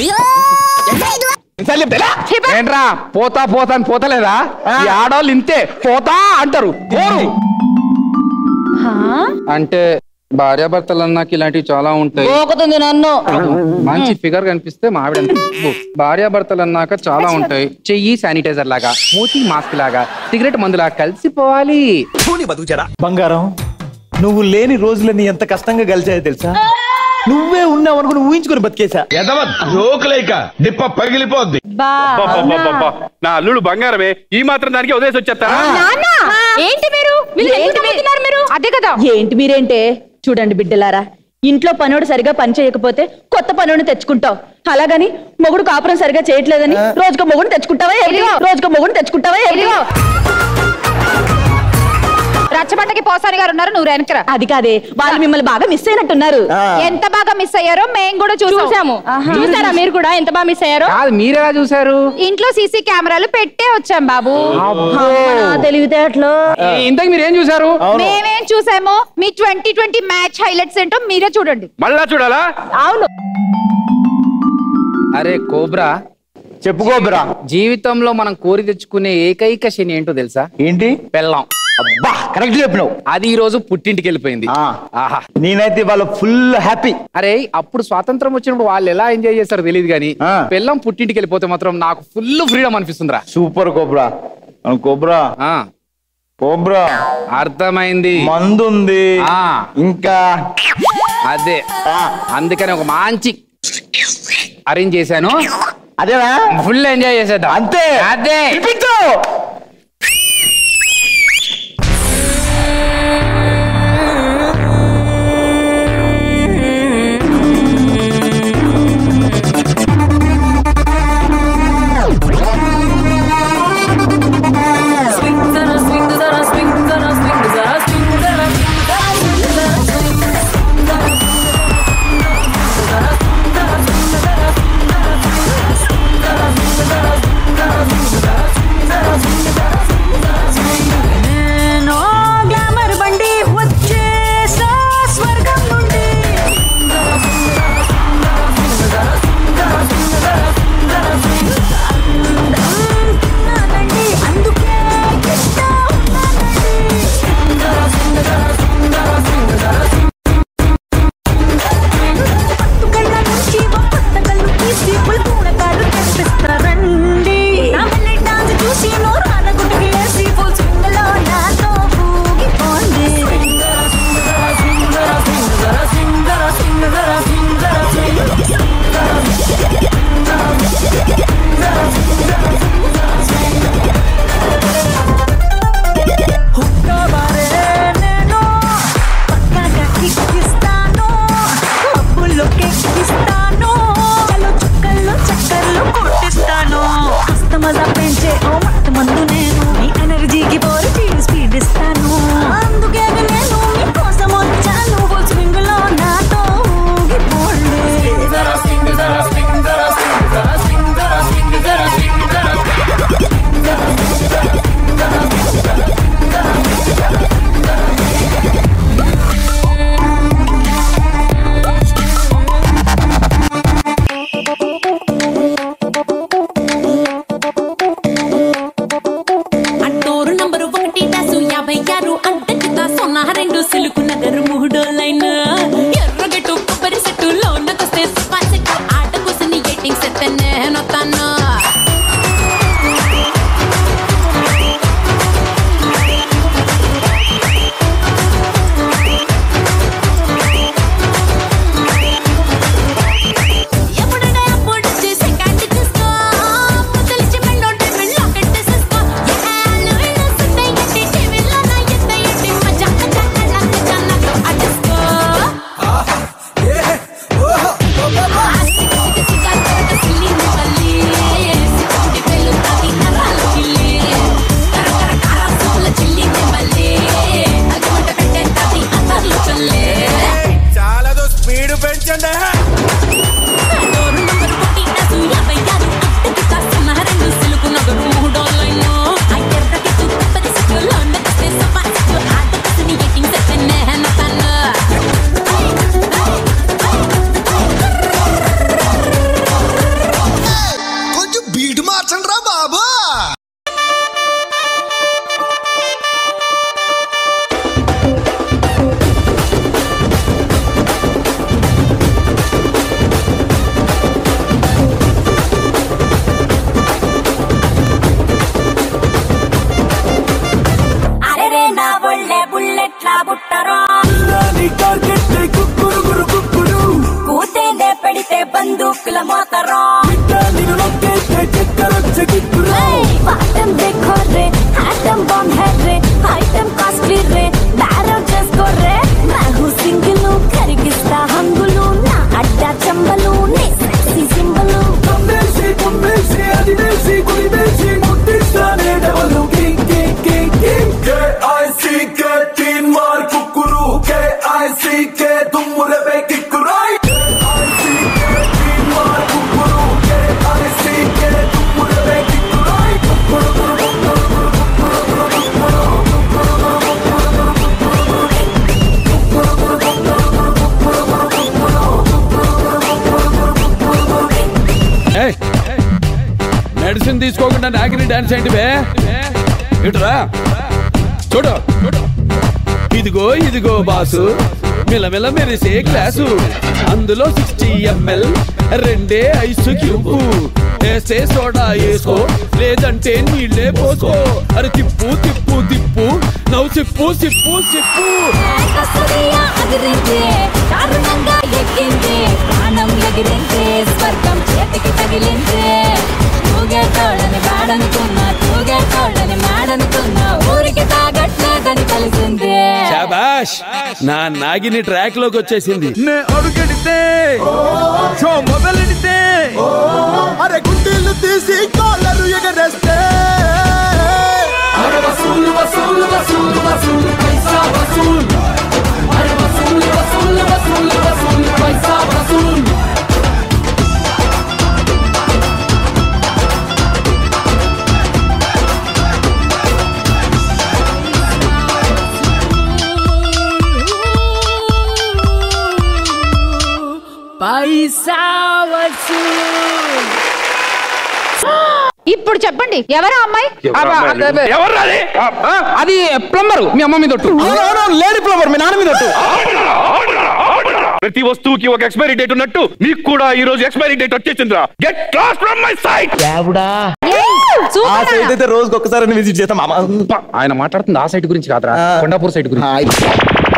Speaker 12: ఈసారి చెప్తా.
Speaker 13: ఏంట్రా పోతా పోతా అని పోతలేదా ఈ ఆడవాళ్ళు ఇంతే పోతా అంటారు పోరు అంటే భార్యాభర్తలు అన్నాక ఇలాంటివి చాలా ఉంటాయి
Speaker 6: పోకుతుంది నన్ను
Speaker 13: మంచి ఫిగర్ కనిపిస్తే మా ఆవిడ భార్యాభర్తలు అన్నాక చాలా ఉంటాయి చెయ్యి శానిటైజర్ లాగా మూతి మాస్క్ లాగా సిగరెట్ మందులా కలిసిపోవాలి
Speaker 12: బంగారం నువ్వు లేని రోజులని ఎంత కష్టంగా గలిచాయో తెలుసా నువ్వే ఉన్నావు అనుకుని ఊహించుకుని బతికేసా
Speaker 8: జోకులేక డిప్ప పగిలిపోద్ది
Speaker 5: అబ్బబ్బబ్బబ్బబ్బ. నా అల్లుడు బంగారమే ఈ మాత్రం దానికి వదిలేసి వచ్చేస్తారా
Speaker 7: నాన్న ఏంటి మీరు వీళ్ళు ఎందుకు నమ్ముతున్నారు మీరు
Speaker 4: అదే కదా
Speaker 6: ఏంటి మీరేంటే చూడండి బిడ్డలారా ఇంట్లో పనుడు సరిగా పని చేయకపోతే కొత్త పనుని తెచ్చుకుంటావు అలాగని మొగుడు కాపురం సరిగా చేయట్లేదని రోజుకో మొగుడు తెచ్చుకుంటావా ఏంటి? రోజుకో మొగుడు తెచ్చుకుంటావా ఏంటి?
Speaker 4: ఇదిగో. రచ్చబండకి పోసాని గారు ఉన్నారు నువ్వు వెనకరా
Speaker 6: అది కాదే వాళ్ళు మిమ్మల్ని బాగా మిస్ అయినట్టున్నారు
Speaker 4: ఎంత బాగా మిస్ అయ్యారో మేము కూడా చూసాము
Speaker 7: చూసాము చూసారా మీరు కూడా ఎంత బాగా మిస్ అయ్యారో
Speaker 13: కాదు మీరెలా చూసారు
Speaker 4: ఇంట్లో సీసీ కెమెరాలు పెట్టే వచ్చాం బాబు
Speaker 6: తెలివితేటలు
Speaker 13: ఇంతకు మీరు ఏం చూసారు
Speaker 4: మేమేం చూసామో మీ ట్వంటీ ట్వంటీ మ్యాచ్ హైలైట్స్ ఏంటో మీరే చూడండి
Speaker 5: మళ్ళా చూడాలా
Speaker 6: అవును
Speaker 13: అరే కోబ్రా
Speaker 12: చెప్పుకోబరా
Speaker 13: జీవితంలో మనం కోరి తెచ్చుకునే ఏకైక శని ఏంటో తెలుసా
Speaker 12: ఏంటి
Speaker 13: పెళ్ళాం
Speaker 12: అబ్బా కరెక్ట్ చెప్పినావు
Speaker 13: అది ఈ రోజు పుట్టింటికి వెళ్ళిపోయింది
Speaker 12: ఆ.
Speaker 13: ఆహా
Speaker 12: నేనైతే వాళ్ళ ఫుల్ హ్యాపీ
Speaker 13: అరే అప్పుడు స్వాతంత్రం వచ్చినప్పుడు వాళ్ళు ఎలా ఎంజాయ్ చేస్తారో తెలియదు కానీ
Speaker 12: ఆ.
Speaker 13: పెళ్ళం పుట్టింటికి వెళ్ళిపోతే మాత్రం నాకు ఫుల్ ఫ్రీడమ్ అనిపిస్తుందిరా
Speaker 12: సూపర్ కోబ్రా అవును, కోబ్రా
Speaker 13: ఆ,
Speaker 12: కోబ్రా
Speaker 13: అర్థమైంది
Speaker 12: మందుంది
Speaker 13: ఆ.
Speaker 12: ఇంకా
Speaker 13: అదే అందుకని ఒక మంచి అరేంజ్ చేశాను
Speaker 12: అదేనా
Speaker 13: ఫుల్ ఎంజాయ్ చేసేద్దాం
Speaker 12: అంతే
Speaker 13: అదే
Speaker 12: పిలిపించు.
Speaker 3: Swing, నగరు మూడోలైనా ఎర్రగట్టు కొబ్బరి సెట్టు లోనకొస్తే సఫా సెట్టు ఆట కూసుని ఎయిటింగ్ సెట్ నేను తను ఎప్పుడైనా అప్పుడు చేసే కాటి చూసుకో తెలిసి మెండోటే మెండ్లో కట్టేసేసుకో ఏళ్ళు వీళ్ళు సుత్తే ఎట్టి టీవీలో నా ఎత్త ఎట్టి మజా మజా కళ్ళకు జన్నకు అడ్డేసుకో సిగ్గు సిగ్గా తోట సిల్లింది మళ్ళీ సిగ్గుడి పెళ్ళు తాగి నరాలు చిల్లి కర కర కార సోల చిల్లింది మళ్ళీ అగ్గుమంట పెట్టే తాగి అతర్లు చల్లే
Speaker 11: చాలా స్పీడ్ పెంచండి
Speaker 3: డోరు నంబర్ ఒకటి నసు యాభై ఆరు అట్టకి కాస్తున్న రెండు సిలుకు నగరు మూడోలైను అయ్యర్రకి తుప్పది సిక్కులో నచ్చితే సఫా సిక్కు ఆట కసిని ఎట్టింగ్ సెట్ నేను తను
Speaker 11: కొంచెం బీట్ మార్చండి రా బాబు
Speaker 3: అరెరే నా ఒళ్ళే బుల్లెట్లా బుట్టరో కూతేనే పెడితే బందూకుల మోతరో ఆటం देखो रे आटम बम है रे आइटम कॉस्टली रे बैरो చేసుకో రే मैं हूँ सिंगल కరిగిస్తా హంగులు నా అడ్డా చంబలు నీ సెక్సీ సింబలు
Speaker 14: మెడిసిన్ తీసుకోకుండా నాగిని డాన్స్ ఏంటి బే ఇటురా చూడు ఇదిగో ఇదిగో బాసు మిలమిల మెరిసే గ్లాసు అందులో సిక్స్టీ ఎంఎల్ రెండే ఐస్ క్యూబ్ వేస్తే సోడా వేసుకో లేదంటే నీళ్ళే పోసుకో అరే తిప్పు తిప్పు తిప్పు నవ్వు సిప్పు సిప్పు సిప్పు
Speaker 3: కస్తూరియా అదిరించే దారుణంగా ఎక్కించే ప్రాణం ఎగిరించే స్వర్గం చేతికి తగిలించే తూగే తోడని వాడనుకున్నా తూగే తోడని మాడనుకున్నా ఊరికి తాగట్లేదని కలిసిందే
Speaker 14: శాబాష్ నా నాగిని ట్రాక్ లోకి వచ్చేసింది
Speaker 11: నే అడుగెడితే షో మొదలెడితే అరే గుండీలు తీసి కాలరు ఎగరేస్తే అరే వసూలు వసూలు వసూలు వసూలు పైసా వసూలు అరే వసూలు వసూలు వసూలు వసూలు పైసా వసూలు
Speaker 4: పైసా ఇప్పుడు చెప్పండి ఎవరా అమ్మాయి
Speaker 13: అది ప్లంబర్ మీ అమ్మ మీద ఒట్టు.
Speaker 12: లేడీ ప్లంబర్ మీ నాన్న మీద ఒట్టు.
Speaker 5: ప్రతి వస్తువుకి ఒక ఎక్స్పైరీ డేట్ ఉన్నట్టు మీకు కూడా ఈ రోజు ఎక్స్పైరీ డేట్ వచ్చేసిందిరా get lost from my sight
Speaker 12: ఆ సైట్ అయితే రోజుకి ఒక్కసారి విజిట్ చేస్తాం మామ
Speaker 13: ఆయన మాట్లాడుతుంది ఆ సైట్ గురించి కాదురా కొండాపూర్ సైట్ గురించి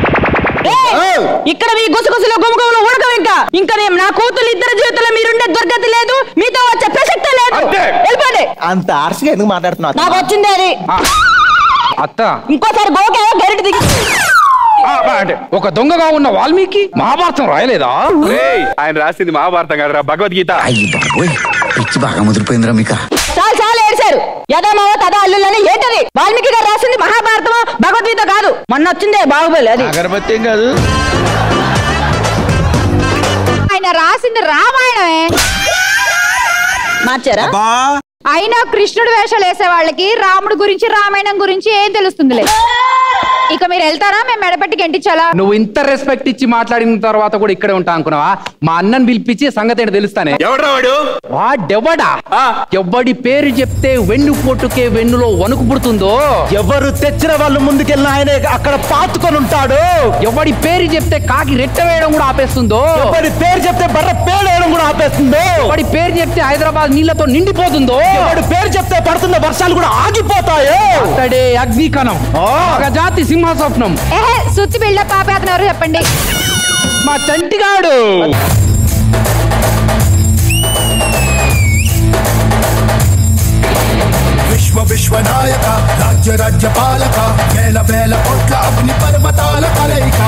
Speaker 6: ఇక్కడ మీ గుసగుసలో గుమగుమలో ఉడకం ఇంకా ఇంకా నేను నా కూతురు ఇద్దరు జీవితంలో మీరుండే దుర్గతి లేదు మీతో వచ్చే ప్రసక్తే లేదు వెళ్ళిపోండి
Speaker 12: అంత ఆర్సిగా ఎందుకు మాట్లాడుతున్నావు
Speaker 6: నాకు వచ్చింది అది
Speaker 13: అత్త
Speaker 6: ఇంకోసారి గోకే గరిట దిగి
Speaker 13: ఆ, అంటే ఒక దొంగగా ఉన్న వాల్మీకి మహాభారతం రాయలేదా
Speaker 5: ఏయ్, ఆయన రాసింది మహాభారతం కాదురా భగవద్గీత
Speaker 15: పిచ్చి బాగా ముదిరిపోయిందిరా మీకా
Speaker 6: చాలు చాలు ఏడ్చారు యథామావ తదా అల్లులని ఏంటది వాల్మీకి గారు రాసింది మహాభారతమా భగవద్గీత కాదు మొన్న వచ్చిందే బాహుబలి అది
Speaker 12: అగరబత్తి ఏం కాదు
Speaker 4: ఆయన రాసింది రామాయణమే
Speaker 6: మార్చారా
Speaker 4: అయినా కృష్ణుడు వేషాలు వేసే వాళ్ళకి రాముడు గురించి రామాయణం గురించి ఏం తెలుస్తుందిలే ఇక మీరు వెళ్తారా మేము మెడపట్టి గెంటించాలా
Speaker 13: నువ్వు ఇంత రెస్పెక్ట్ ఇచ్చి మాట్లాడిన తర్వాత కూడా ఇక్కడే ఉంటా అనుకున్నావా మా అన్నని పిలిపించి సంగతి ఏంటో తెలుస్తానే
Speaker 5: ఎవడ్రా వాడు
Speaker 13: వాడెవడా ఎవడి పేరు చెప్తే వెన్ను పోటుకే వెన్నులో వణుకు పుడుతుందో
Speaker 12: ఎవరు తెచ్చిన వాళ్ళు ముందుకెళ్ళిన ఆయన అక్కడ పాతుకొని ఉంటాడు
Speaker 13: ఎవడి పేరు చెప్తే కాకి రెట్ట వేయడం కూడా ఆపేస్తుందో
Speaker 12: ఎవరి పేరు చెప్తే బర్ర పేడేయడం కూడా ఆపేస్తుందో
Speaker 13: ఎవడి పేరు చెప్తే హైదరాబాద్ నీళ్లతో నిండిపోతుందో
Speaker 12: ఎవరి పేరు చెప్తే పడుతున్న వర్షాలు కూడా ఆగిపోతాయో
Speaker 13: అతడే అగ్నికణం జాతి సింహస్వప్నం
Speaker 4: ఏహే సుత్తి బిళ్ళ పాప అతను ఎవరు చెప్పండి
Speaker 13: మా చంటిగాడు
Speaker 11: విశ్వ విశ్వనాయక రాజ్య రాజ్య పాలక వేల వేల కోట్ల అగ్ని పర్వతాల కలయిక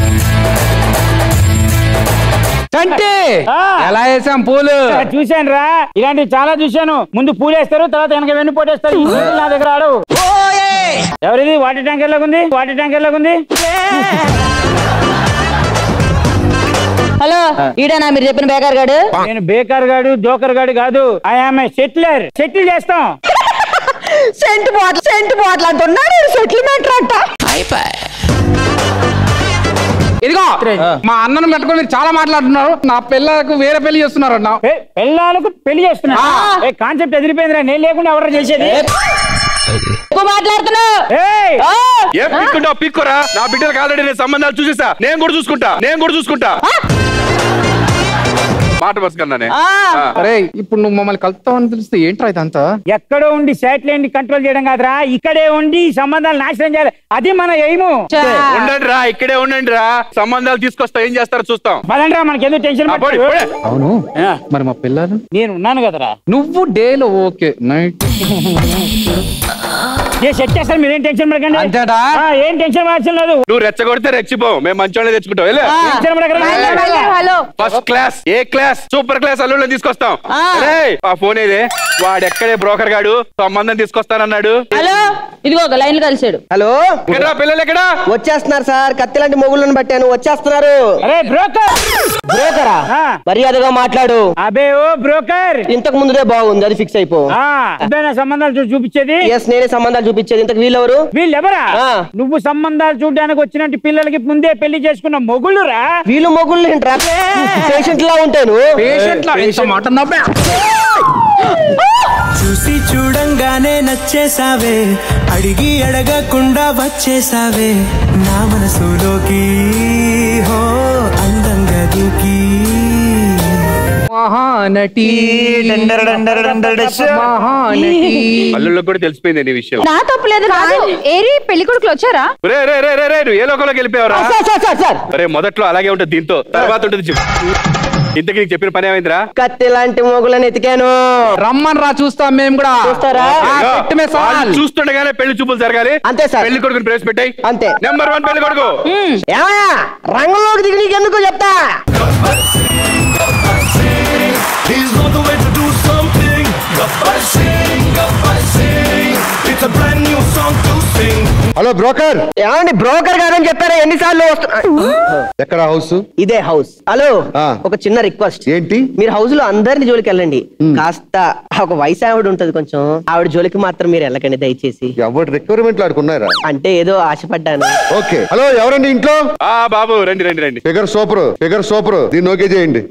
Speaker 13: చంటి ఎలా వేసాం పూలు
Speaker 16: చూశాను రా ఇలాంటివి చాలా చూశాను ముందు పూలు వేస్తారు తర్వాత వెనక వెన్ను పోటేస్తారు ఈ పూలు నా దగ్గర ఆడు ఎవరిది వాటర్ ట్యాంకర్ లాగా ఉంది వాటర్ ట్యాంకర్ లాగా ఉంది
Speaker 6: హలో ఈడేనా మీరు చెప్పిన బేకార్ గాడు
Speaker 16: నేను బేకార్ గాడు జోకర్ గాడు కాదు ఐ ఆమ్ సెటిలర్ సెటిల్ చేస్తాం
Speaker 6: సెంట్ బాటిల్ సెంట్ బాటిల్ అంటున్నాడు సెటిల్మెంట్ అంట
Speaker 13: ఇదిగో మా అన్నను పెట్టుకొని మీరు చాలా మాట్లాడుతున్నారు నా పిల్లకు వేరే పెళ్లి చేస్తున్నారు అన్న
Speaker 16: పిల్లలకు పెళ్లి చేస్తున్నా కాన్సెప్ట్ ఎదిరిపోయిందిరా నేను లేకుండా ఎవరు చేసేది
Speaker 6: ఎక్కువ మాట్లాడుతున్నావు
Speaker 16: ఏయ్!
Speaker 5: ఏం పిక్కుంటావు పిక్కురా నా బిడ్డలకు ఆల్రెడీ నేను సంబంధాలు చూసేసా నేను కూడా చూసుకుంటా నేను కూడా చూసుకుంటా మాట బస్కన్నానే
Speaker 13: అరే ఇప్పుడు నువ్వు మమ్మల్ని కలుపుతావని తెలిస్తే ఏంట్రా ఇదంతా
Speaker 16: ఎక్కడో ఉండి శాటిలైట్ ని కంట్రోల్ చేయడం కాదురా ఇక్కడే ఉండి ఈ సంబంధాలు నాశనం చేయాలి అది మన ఎయిము
Speaker 5: ఉండండి రా ఇక్కడే ఉండండి రా సంబంధాలు తీసుకొస్తా ఏం చేస్తారో చూస్తాం
Speaker 16: పదండ్రా మనకి ఎందుకు టెన్షన్
Speaker 5: ఆ, పోనీ, పోనీ.
Speaker 13: అవును మరి మా పిల్లలు
Speaker 16: నేను ఉన్నాను కదరా
Speaker 13: నువ్వు డేలో ఓకే నైట్
Speaker 16: ఏ సెట్ చేస్తాను మీరేం టెన్షన్ పడకండి
Speaker 13: అంతేనా?
Speaker 16: ఆ, ఏం టెన్షన్ పడాల్సిన లేదు
Speaker 5: నువ్వు రెచ్చగొడితే రెచ్చిపో మేము మంచోళ్ళే తెచ్చుకుంటాం వెళ్ళే
Speaker 16: టెన్షన్ పడకండి
Speaker 6: hello
Speaker 5: first class A class super class అల్లుళ్ళు తీసుకొస్తాం ఏయ్, ఆ ఫోన్ ఏదే వాడు ఎక్కడే బ్రోకర్ గాడు సంబంధం తీసుకొస్తానన్నాడు
Speaker 6: హలో ఇదిగో ఒక లైన్ కలిసాడు
Speaker 9: హలో
Speaker 5: ఎక్కడా పిల్లలు ఎక్కడా
Speaker 9: వచ్చేస్తున్నారు సార్ కత్తి లాంటి మొగుళ్ళని బట్టాను వచ్చేస్తున్నారు
Speaker 16: అరే బ్రోకర్
Speaker 9: బ్రోకరా
Speaker 16: ఆ.
Speaker 9: మర్యాదగా మాట్లాడు
Speaker 16: అబే ఓ బ్రోకర్
Speaker 9: ఇంతకు ముందుదే బాగుంది అది ఫిక్స్ అయిపో
Speaker 16: ఆ అదే నా సంబంధాలు చూసి చూపించేది
Speaker 9: ఎస్ నేనే సంబంధాలు చూపించేది ఇంతకు వీళ్ళెవరు
Speaker 16: వీళ్ళెవరా
Speaker 9: ఆ.
Speaker 16: నువ్వు సంబంధాలు చూడడానికి వచ్చినట్టు పిల్లలకి ముందే పెళ్లి చేసుకున్న మొగుళ్ళురా
Speaker 9: వీళ్ళు మొగుళ్ళు ఏంట్రా పేషెంట్ లా ఉంటాను
Speaker 13: పేషెంట్ లా ఎంత మాట నవ్వా
Speaker 1: చూసి చూడంగానే నచ్చేసావే అడిగి అడగకుండా వచ్చేసావే నా మనసులోకి హో అందంగా దూకి
Speaker 13: మహానటి మహానటి
Speaker 5: అల్లుళ్ళకి కూడా తెలిసిపోయింది నీ విషయం
Speaker 4: నా తప్పులేదు కాదు ఏరి పెళ్లి కొడుకులు వచ్చారా
Speaker 5: రే రే రే రే రే నువ్వు ఏ లోకంలోకి వెళ్ళిపోయావరా
Speaker 9: సార్ సార్ సార్ సార్
Speaker 5: అరే మొదట్లో అలాగే ఉంటుంది దీంతో తర్వాత ఉంటుంది చెప్పు ఇంతకీ నీకు చెప్పిన పని ఏమైందిరా
Speaker 9: కత్తి లాంటి మొగుళ్ళని ఎతికాను
Speaker 13: రమ్మన్ రా చూస్తాం మేము కూడా
Speaker 9: చూస్తారా?
Speaker 13: ఆ, పెట్టు మే సవాల్.
Speaker 5: వాళ్ళు చూస్తుండగానే పెళ్లి చూపులు జరగాలి
Speaker 9: అంతే సార్.
Speaker 5: పెళ్లి కొడుకుని ప్రేస్ పెట్టాయి
Speaker 9: అంతే.
Speaker 5: నెంబర్ వన్ పెళ్లి కొడుకు
Speaker 9: ఏమయ్యా రంగంలోకి దిగి నీకెందుకు చెప్తా
Speaker 11: He's not the way to do something. Goodbye sing, goodbye sing. It's a brand new song to sing.
Speaker 12: Hello broker
Speaker 9: ఏమండి బ్రోకర్ కాదని చెప్పారా ఎన్నిసార్లు వస్తున్నా
Speaker 12: ఎక్కడ హౌస్
Speaker 9: ఇదే హౌస్ హలో
Speaker 12: ఆ.
Speaker 9: ఒక చిన్న రిక్వెస్ట్
Speaker 12: ఏంటి
Speaker 9: మీరు హౌస్ లో అందరిని జోలికి వెళ్ళండి కాస్త ఒక వయసు ఆవిడ ఉంటది కొంచెం ఆవిడ జోలికి మాత్రం మీరు వెళ్ళకండి దయచేసి
Speaker 12: ఎవరు రిక్వైర్మెంట్లు ఆడుకున్నారా
Speaker 9: అంటే ఏదో ఆశపడ్డాను
Speaker 12: ఓకే హలో ఎవరండి ఇంట్లో
Speaker 5: ఆ బాబు రండి రండి రండి
Speaker 12: ఫిగర్ సూపర్ ఫిగర్ సూపర్ దీన్ని ఓకే చేయండి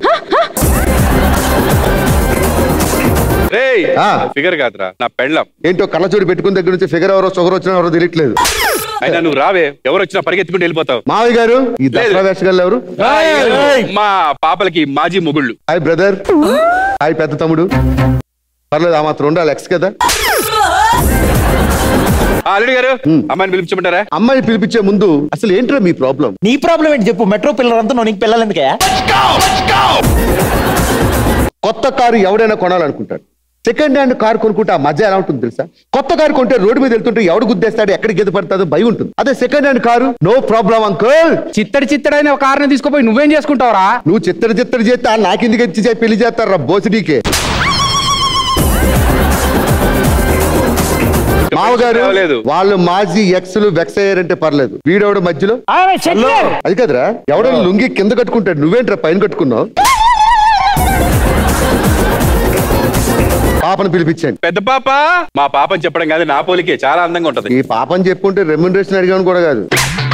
Speaker 5: రేయ్
Speaker 12: ఆ.
Speaker 5: ఫిగర్ కాదురా నా పెళ్ళం
Speaker 12: ఏంటో కళ్ళజోడి పెట్టుకున్న దగ్గర నుంచి ఫిగర్ ఎవరో షుగర్ వచ్చినా ఎవరో తెలియట్లేదు
Speaker 5: అయినా నువ్వు రావే ఎవరు వచ్చినా పరిగెత్తుకుంటూ వెళ్ళిపోతావు
Speaker 12: మావయ్య గారు ఈ దసరా వేషగాళ్ళు ఎవరు
Speaker 5: మా పాపలకి మాజీ మొగుళ్ళు
Speaker 12: హాయ్ బ్రదర్ హాయ్ పెద్ద తమ్ముడు పర్లేదు ఆ మాత్రం ఉండాలి ఎక్స్ కదా
Speaker 5: ఆ, అల్లుడు గారు అమ్మాయిని పిలిపించమంటారా
Speaker 12: అమ్మాయిని పిలిపించే ముందు అసలు ఏంట్రా మీ ప్రాబ్లం
Speaker 8: నీ ప్రాబ్లం ఏంటి చెప్పు మెట్రో పిల్లలంతా నువ్వు నీకు పిల్లలు ఎందుకయ్యా
Speaker 12: కొత్త కారు ఎవడైనా కొనాలనుకుంటాడు సెకండ్ హ్యాండ్ కార్ కొనుక్కుంటే ఆ మధ్య ఎలా ఉంటుంది తెలుసా కొత్త కారు కొంటే రోడ్డు మీద వెళ్తుంటే ఎవడు గుద్దేస్తాడు ఎక్కడికి గెద పడుతుందో భయం ఉంటుంది అదే second hand car no problem uncle
Speaker 13: చిత్తడి చిత్తడైన ఒక కారుని తీసుకుపోయి నువ్వేం చేసుకుంటావురా
Speaker 12: నువ్వు చిత్తడి చిత్తడి చేస్తే ఆ నాకెందుకు ఇచ్చి చేయి పెళ్లి చేస్తారా బోసిడీకే మామగారు
Speaker 5: లేదు
Speaker 12: వాళ్ళు మాజీ ఎక్స్లు వెక్స్ అయ్యారంటే పర్లేదు వీడెవడ మధ్యలో
Speaker 16: ఆమె సెటిలర్
Speaker 12: అది కదరా ఎవడో లుంగి కింద కట్టుకుంటాడు నువ్వేంట్రా పైన కట్టుకున్నావు
Speaker 17: పాపను పిలిపించండి
Speaker 5: పెద్ద పాప మా పాపని చెప్పడం కాదు నా పోలికే చాలా అందంగా ఉంటది
Speaker 17: ఈ పాపని చెప్పుంటే రెమ్యునరేషన్ అడిగాను కూడా కాదు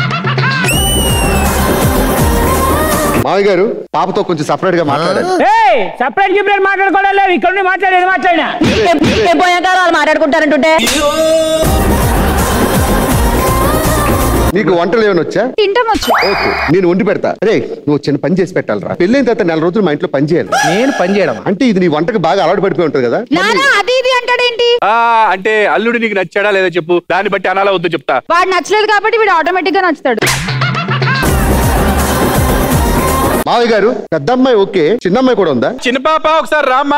Speaker 17: మావయ్య గారు పాపతో కొంచెం సపరేట్ గా మాట్లాడాలి
Speaker 16: సపరేట్ గిపరేట్ మాట్లాడుకోవడం లేదు ఇక్కడ నుండి మాట్లాడేది మాట్లాడినా
Speaker 6: పోయాక వాళ్ళు మాట్లాడుకుంటారంటుంటే
Speaker 17: నీకు వంటలు ఏమైనా వచ్చా
Speaker 4: తింటాం వచ్చు
Speaker 17: ఓకే నేను వండి పెడతా రే నువ్వు చిన్న పని చేసి పెట్టాలరా పెళ్ళైన తర్వాత నెల రోజులు మా ఇంట్లో పని చేయాలి
Speaker 12: నేను పని చేయడం
Speaker 17: అంటే ఇది నీ వంటకు బాగా అలవాటు పడిపోయి ఉంటుంది కదా
Speaker 4: నానా అది ఇది అంటాడేంటి
Speaker 5: ఆ అంటే అల్లుడు నీకు నచ్చాడా లేదా చెప్పు దాన్ని బట్టి అనాలా వద్దు చెప్తా
Speaker 4: వాడు నచ్చలేదు కాబట్టి వీడు ఆటోమేటిక్ గా నచ్చుతాడు
Speaker 17: మావయ్య గారు పెద్ద అమ్మాయి ఓకే చిన్న అమ్మాయి కూడా ఉందా
Speaker 5: చిన్న పాప ఒకసారి రామ్మా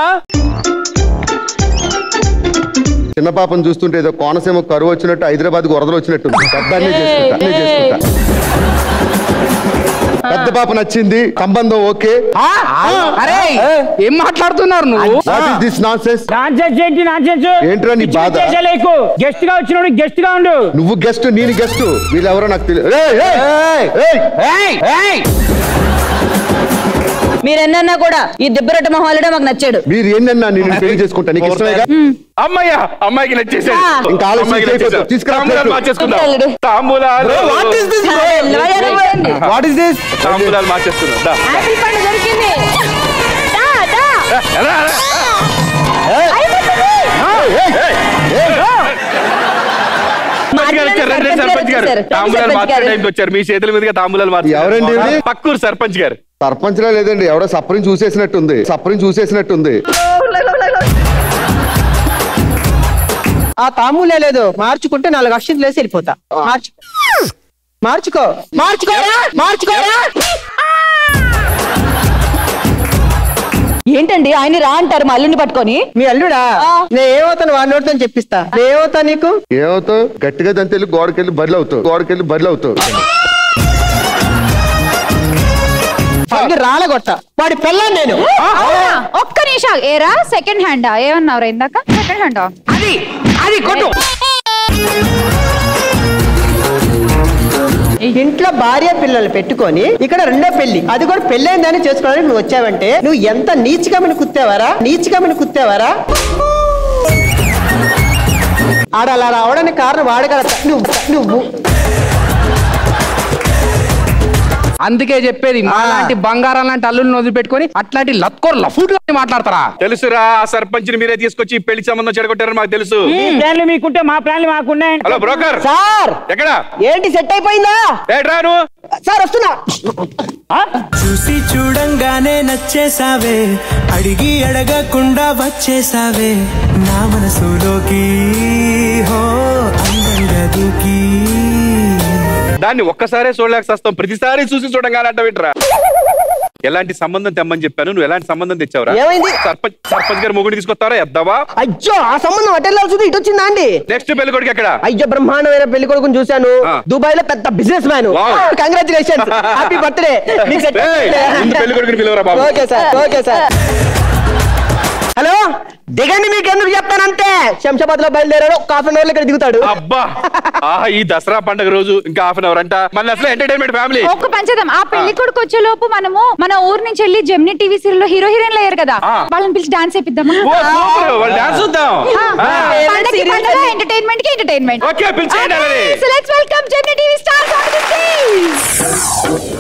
Speaker 17: చిన్న పాపను చూస్తుంటే ఏదో కోనసీమ కరువు వచ్చినట్టు హైదరాబాద్ వరదలు వచ్చినట్టు ఉంది. పెద్ద అన్నే చేసుకుంటా అన్నే చేసుకుంటా పెద్ద పాప నచ్చింది సంబంధం ఓకే
Speaker 13: అరే ఏం మాట్లాడుతున్నారు నువ్వు
Speaker 17: what is this nonsense
Speaker 16: nonsense ఏంటి నాన్సెన్స్
Speaker 17: ఏంట్రా నీ బాధ
Speaker 16: లేకు గెస్ట్ గా వచ్చినోడు గెస్ట్ గా ఉండు
Speaker 17: నువ్వు గెస్ట్ నేను గెస్ట్ వీళ్ళెవరో నాకు తెలియదు
Speaker 6: మీరెన్నన్నా కూడా ఈ దెబ్బరొట్ట మొహాలుడే మాకు నచ్చాడు
Speaker 17: మీరు ఏంటన్నా నేను పెళ్లి చేసుకుంటా నీకు ఇష్టమేగా
Speaker 5: అమ్మయ్యా అమ్మాయికి నచ్చేసాడు
Speaker 6: ఆ.
Speaker 17: ఇంకా ఆలస్యం
Speaker 5: అమ్మాయికి
Speaker 17: చేయకూడదు.
Speaker 5: నచ్చేసాడు.
Speaker 17: తీసుకురా
Speaker 5: తాంబూలాలు
Speaker 17: ప్లేట్లు.
Speaker 5: మార్చేసుకుందాం
Speaker 6: అల్లుడు.
Speaker 5: తాంబూలాలు
Speaker 6: What is this, bro? వెళ్ళవయ్యారండి.
Speaker 12: వాట్ ఇస్ దిస్
Speaker 5: తాంబూలాలు మార్చేసుకుందాం దా.
Speaker 6: ఆపిల్ పండు దొరికింది దా, దా.
Speaker 5: రా, రా, రా. సర్పంచ్ గారు వచ్చారు, రండి, సర్పంచ్ గారు తాంబూలాలు మార్చే టైంకి వచ్చారు మీ చేతుల మీదుగా తాంబూలాలు మార్చారు
Speaker 17: ఎవరండి ఇది?
Speaker 5: పక్కూరు సర్పంచ్ గారు
Speaker 17: సర్పంచ్ లా లేదండి ఎవడో సప్పరిని చూసేసినట్టుంది సప్పరిని చూసేసినట్టుంది
Speaker 9: ఆ తాములే లేదు మార్చుకుంటే నాలుగు అక్షంతలు వేసి వెళ్ళిపోతా మార్చు మార్చుకో మార్చుకోరా మార్చుకోరా
Speaker 6: ఏంటండి ఆయన రా అంటారు మా అల్లుని పట్టుకొని
Speaker 9: మీ అల్లుడా నేను ఏమవుతాను వాడి నోటితో చెప్పిస్తా నేను ఏమవుతా నీకు
Speaker 17: ఏమవుతావు గట్టిగా దాని తెలిసి గోడకెళ్ళి బరిలు అవుతావు గోడకెళ్ళి బరిలు అవుతావు
Speaker 9: పది రాలగొట్ట వాడి పిల్లని నేను
Speaker 4: అవునా? ఒక్క నిమిషం ఏరా సెకండ్ హ్యాండా ఏమన్నావురా ఇందాక సెకండ్ హ్యాండా
Speaker 9: అది అది కొట్టు ఇంట్లో భార్య పిల్లలు పెట్టుకొని ఇక్కడ రెండో పెళ్లి అది కూడా పెళ్ళైందని చేసుకోవడానికి నువ్వు వచ్చావంటే నువ్వు ఎంత నీచికమని కుత్తావారా నీచికమని కుత్తావారా ఆడ అలా రావడానికి కారణం వాడగల నువ్వు నువ్వు
Speaker 13: అందుకే చెప్పేది మాలాంటి బంగారం లాంటి అల్లుల్ని వదిలిపెట్టుకొని అట్లాంటి లత్కోర్ లఫూట్ మాట్లాడతారా
Speaker 5: తెలుసురా ఆ సర్పంచ్ ని మీరే తీసుకొచ్చి ఈ పెళ్లి సంబంధం చెడగొట్టారని మాకు తెలుసు
Speaker 16: మీ ప్లాన్లు మీకుంటే మా ప్లాన్లు మాకున్నాయి
Speaker 5: హలో బ్రోకర్
Speaker 9: సార్
Speaker 5: ఎక్కడ
Speaker 9: ఏంటి సెట్ అయిపోయిందా
Speaker 5: ఏట్రా నువ్వు
Speaker 9: సార్ వస్తున్నా
Speaker 1: చూసి చూడంగానే నచ్చేసావే అడిగి అడగకుండా వచ్చేసావే నా మనసులోకి హో అందంగా దూకి
Speaker 5: దాన్ని ఒక్కసారే చూడలేక సస్తాం ప్రతిసారి చూసి చూడంగానే అంట వింటరా ఎలాంటి సంబంధం తెమ్మని చెప్పాను నువ్వు ఎలాంటి సంబంధం తెచ్చావురా
Speaker 9: ఏమైంది?
Speaker 5: సర్పంచ్ సర్పంచ్ గారు మొగుడు తీసుకొస్తారా ఎద్దావా
Speaker 9: అయ్యో ఆ సంబంధం అటెళ్ళాల్సింది ఇటు వచ్చిందా అండి
Speaker 5: నెక్స్ట్ పెళ్లి కొడుకు ఎక్కడ
Speaker 9: అయ్యో బ్రహ్మాండమైన పెళ్లి కొడుకుని చూశాను దుబాయ్ లో పెద్ద businessman
Speaker 5: Wow.
Speaker 9: Congratulation happy birthday మీకు సెట్
Speaker 5: ఏయ్, ముందు పెళ్లి కొడుకుని పిలవరా బాబు
Speaker 9: okay sir okay sir hello దిగండి మీకు ఎందుకు చెప్తానంటే శంషాబాద్ లో బయలుదేరాడు ఒక హాఫ్ అన్ అవర్ ఇక్కడ దిగుతాడు
Speaker 5: అబ్బా ఆహా ఈ దసరా పండుగ రోజు ఇంకా హాఫ్ అన్ అవర్ అంట మన అసలు ఎంటర్టైన్మెంట్ ఫ్యామిలీ
Speaker 4: ఒక్క పంచదం ఆ పెళ్లి కొడుకు వచ్చే లోపు మనము మన ఊరు నుంచి వెళ్ళి జెమిని టీవీ సీరియల్ లో హీరో హీరోయిన్లు అయ్యారు కదా
Speaker 5: ఆ.
Speaker 4: వాళ్ళని పిలిచి డాన్స్ చేపిద్దామా
Speaker 5: ఓ, సూపర్. వాళ్ళు డాన్స్ చూద్దాం ఆ.
Speaker 4: పండగకి పండగ ఎంటర్టైన్మెంట్ కి ఎంటర్టైన్మెంట్
Speaker 5: ఓకే, పిలిచేయండి అలానే.
Speaker 4: So let's welcome Gemini TV stars on the stage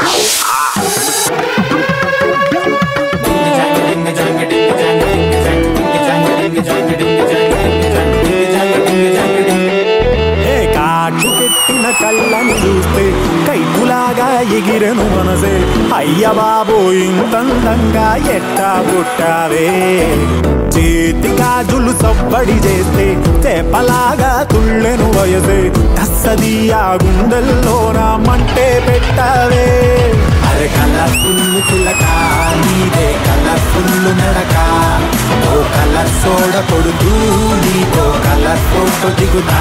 Speaker 1: ఏ కాటు పెట్టిన కళ్ళని చూస్తే కైపులాగా ఎగిరెను మనసే అయ్య బాబు ఇంతందంగా ఎట్టా పుట్టావే చేతి గాజులు సవ్వడి చేస్తే చేపలాగా తుళ్ళెను వయసే తస్సది ఆ గుండెల్లోన మంటే పెట్టావే అరే కలర్ఫుల్ చిలక నీదే కలర్ఫుల్ నడక ఓ కలర్ సోడ కొడుతూ నీతో కలర్ ఫోటో దిగుతా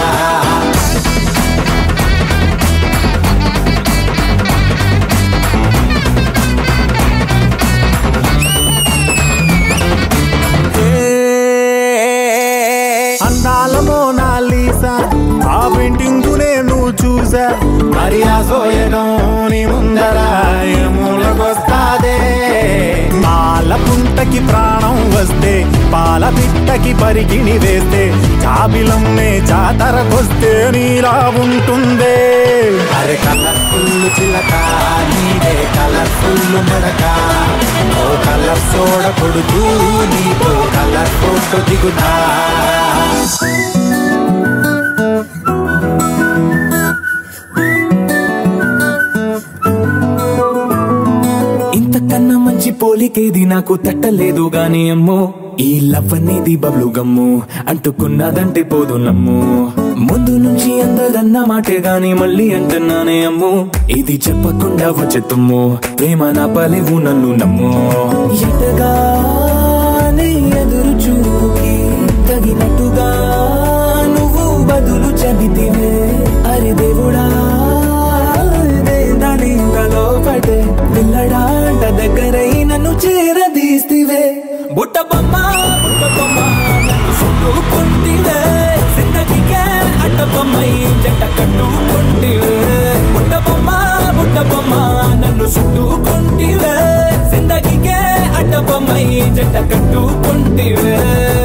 Speaker 1: అందాల మోనాలీసా ఆ పెయింటింగ్ నేను చూసా మరి ఆ సోయడం నీ ముందర ఏ మూలకొస్తాదే మాల పుంట
Speaker 18: బిడ్డకి ప్రాణం వస్తే పాల బిడ్డకి పరికిణి వేస్తే జాబిలమ్మే జాతరకొస్తే నీలా ఉంటుందే అరే కలర్ఫుల్ చిలక నీదే కలర్ఫుల్ నడక ఓ కలర్ సోడ కొడుతూ నీతో కలర్ ఫోటో దిగుతా
Speaker 19: ఇంతకన్నా మంచి పోలికేది నాకు తట్టలేదు గాని అమ్మో ఈ లవ్ అనేది బబ్లు గమ్ము అంటుకున్నదంటే పోదు నమ్ము ముందు నుంచి అందరన్న మాటే గాని మళ్ళీ అంటున్నానే అమ్ము ఇది చెప్పకుండా వచ్చే తుమ్ము ప్రేమ నా పలేవు నన్ను నమ్ము ఎటగానే ఎదురు చూకి తగినట్టుగా నువ్వు బదులు చెబితివే అరే దేవుడా దానిలో పడే పిల్లడాంట దగ్గరై నన్ను చేరదీస్తివే బుట్ట బొమ్మ బుట్ట బొమ్మ నన్ను చుట్టుకుంటివే జిందగీకే అడ్డ బొమ్మై జంట కట్టుకుంటివే బుట్ట బొమ్మ బుట్ట బొమ్మ నన్ను చుట్టుకుంటివే జిందగీకే అడ్డ బొమ్మై జంట కట్టుకుంటివే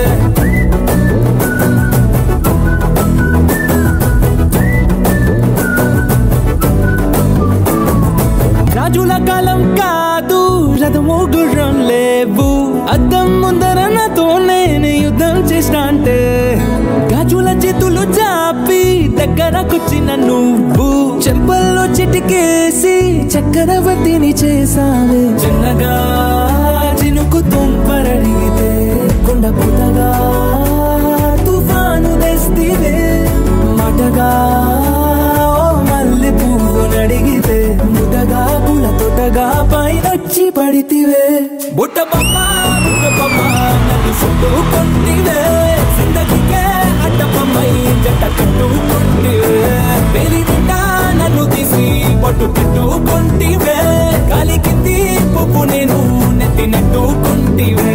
Speaker 19: రాజుల కాలం కాదు రథము గుర్రం లేవు అద్దం ముందర నాతో నేను యుద్ధం చేసిన అంటే గాజుల చేతులు చాపి దగ్గరకొచ్చిన నువ్వు చెంపల్లో చిటికేసి చక్రవర్తిని చేసావే చిన్నగా చినుకు తుంపరడిగితే కొండ పుతగా తుఫాను తెస్తివే మాటగా ఓ మల్లె పువ్వు నడిగితే ముదగా పుల తొటగా పైనొచ్చి పడితివే బుట్ట బొమ్మ బుట్ట బొమ్మ నన్ను చుట్టుకుంటివే జిందగీకే అడ్డ బొమ్మై జంట కట్టుకుంటివే పెళ్లి నిండా నన్ను తీసి పట్టు పెట్టుకుంటివే గాలి కింది పువ్వు నేను నెత్తి నెట్టుకుంటివే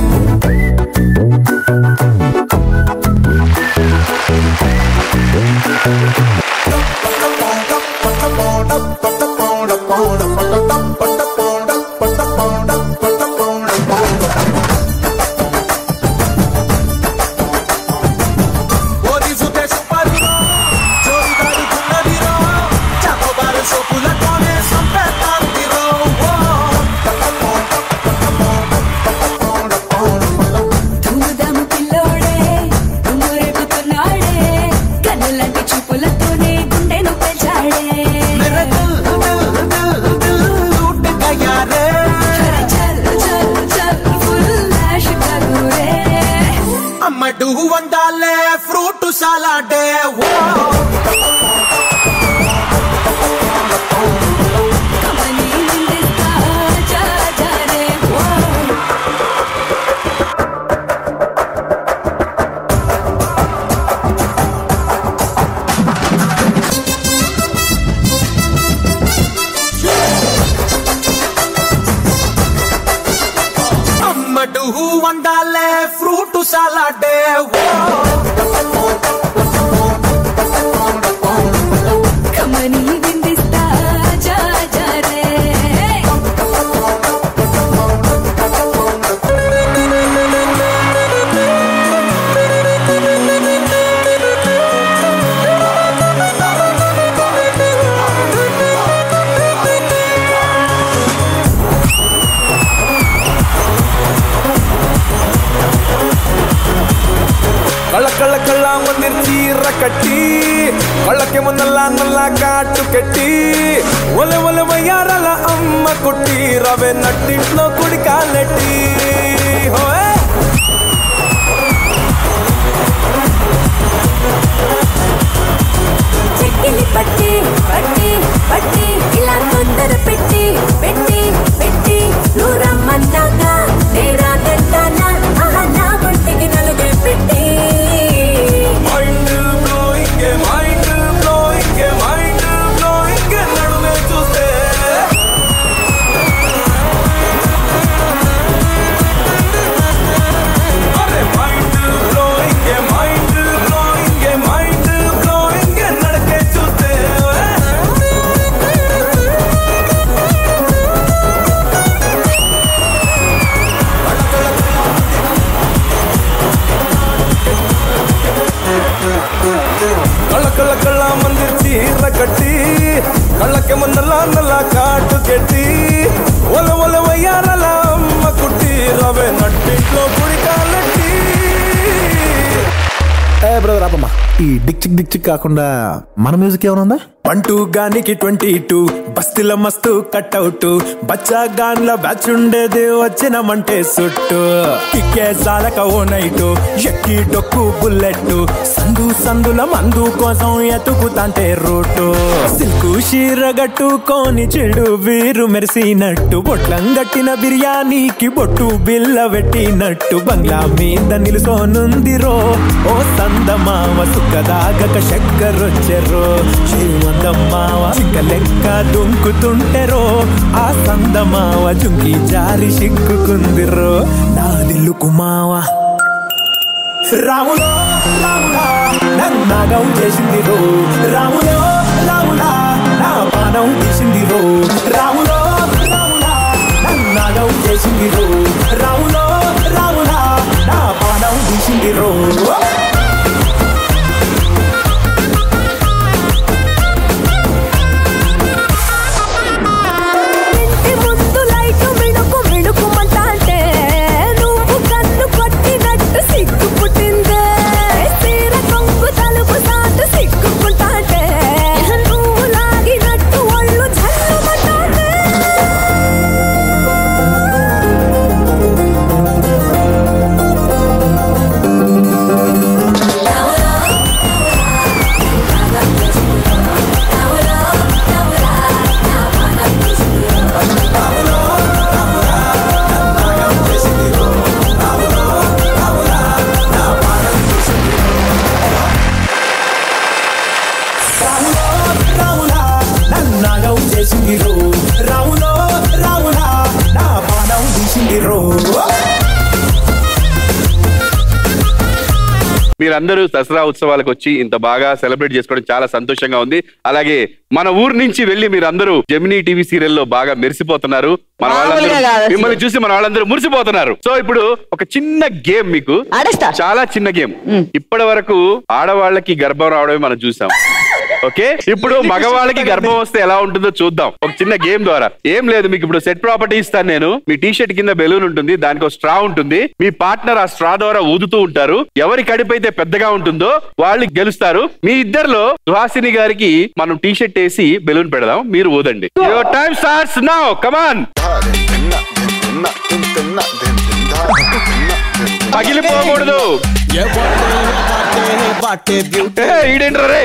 Speaker 3: ధూమధాము పిల్లోడే దుమ్మురేపుతున్నాడే కన్నులాంటి చూపులతోనే గుండెను పెంచాడే చల్ చల్ చల్ ఫుల్ డాష్ కరురే
Speaker 18: అమ్మడు వండాలే ఫ్రూట్ సలాడే
Speaker 3: కమని నిందిస్తా జా జా రే ఓ
Speaker 18: అమ్మడు వండాలే ఫ్రూట్ సలాడే
Speaker 3: కమని నిందిస్తా జా జా రే
Speaker 19: ಕಳ್ಳ ಕಳ್ಳ ಕಳ್ಳ ಮುಂದಿನ ಚೀರ ಕಟ್ಟಿ ಕಳ್ಳಕ್ಕೆ ಮುಂದಲ್ಲ ನಲ್ಲ ಕಾಟು ಕಟ್ಟಿ ಒಲೆ ಒಲೆ వయ్యారల అమ్మ కుట్టి రవే నట్టింట్లో కుడి కాలెట్టి హోయ్
Speaker 3: చెక్కిలి పట్టి పట్టి పట్టి ఇలా తొందర పెట్టి పెట్టి పెట్టి నువ్వు రమ్మన్నాక నేరా తింటానా ఆహా నా ఒంటికి నలుగే పెట్టి
Speaker 19: mind blowing mind blowing mind blowing నడుమే చూస్తే అరే mind blowing mind blowing mind blowing నడకే చూస్తే
Speaker 18: కాటుకెట్టి ఒల ఒల వయ్యారల అమ్మ కుట్టి రవే నట్టింట్లో కుడికాలెట్టి ఏ బ్రదర్ ఆపమ్మా ఈ డిక్ చిక్ డిక్ చిక్ కాకుండా మన మ్యూజిక్ ఏమైనా ఉందా వన్ టూ గానికి ట్వంటీ టూ బస్తీల మస్తు కట్అవుట్ బచ్చా గాన్ల బ్యాచ్ ఉండేది వచ్చినమంటే సుట్టు కిక్కే సాలక ఓ నైటు ఎక్కి డొక్కు బుల్లెట్ సందు సందుల మందు కోసం ఎతుకుతాంటే రూటు సిల్కు షీర గట్టుకొని చెడు వీరు మెరిసినట్టు బొట్లం గట్టిన బిర్యానీకి బొట్టు బిల్ల పెట్టినట్టు బంగ్లా మీద నిలుసోనుందిరో ఓ సందమావ సుఖదాగక చక్కరొచ్చెరో శ్రీమందమ్మావ చిక్క లెక్క దుంకుతుంటెరో ఆ సందమావ జుంకి జారి సిక్కుకుందిరో నా దిల్లు కుమావా రాములో రాములా నన్నాగం చేసింది రో రాములో రాములా నా పానం తీసింది రో రాములో రాములా నన్నాగం చేసింది రో రాములో రాములా నా పానం తీసింది రో
Speaker 3: ఇంటి ముందు లైటు మిణుకు మిణుకుమంటాంటే నువ్వు కన్ను కొట్టినట్టు సిగ్గు పుట్టిందే చీర కొంగు తలుపు సాటు సిగ్గుకుంటాంటే నువ్వు లాగినట్టు ఒళ్ళు జల్లుమంటాంటే
Speaker 18: రాములో రాములా నన్నాగం చేసింది రో రాములో రాములా నా పానం తీసింది రో
Speaker 5: మీరందరూ దసరా ఉత్సవాలకు వచ్చి ఇంత బాగా సెలబ్రేట్ చేసుకోవడం చాలా సంతోషంగా ఉంది అలాగే మన ఊరు నుంచి వెళ్ళి మీరందరూ జమినీ టీవీ సీరియల్ లో బాగా మెరిసిపోతున్నారు మన వాళ్ళందరూ
Speaker 6: మామూలుగా కాదు అసలు.
Speaker 5: మిమ్మల్ని చూసి మన వాళ్ళందరూ మురిసిపోతున్నారు సో ఇప్పుడు ఒక చిన్న గేమ్ మీకు చాలా చిన్న గేమ్ ఇప్పటి వరకు ఆడవాళ్ళకి గర్భం రావడమే మనం చూసాం ఓకే ఇప్పుడు మగవాళ్ళకి గర్భం వస్తే ఎలా ఉంటుందో చూద్దాం ఒక చిన్న గేమ్ ద్వారా ఏం లేదు మీకు ఇప్పుడు సెట్ ప్రాపర్టీ ఇస్తాను నేను మీ టీ షర్ట్ కింద బెలూన్ ఉంటుంది దానికి ఒక స్ట్రా ఉంటుంది మీ పార్ట్నర్ ఆ స్ట్రా ద్వారా ఊదుతూ ఉంటారు ఎవరి కడుపు అయితే పెద్దగా ఉంటుందో వాళ్ళు గెలుస్తారు మీ ఇద్దరిలో సుహాసిని గారికి మనం టీ షర్ట్ వేసి బెలూన్ పెడదాం మీరు ఊదండి your time starts now come on పగిలిపోకూడదు ఏ, ఈడేంట్రా రే?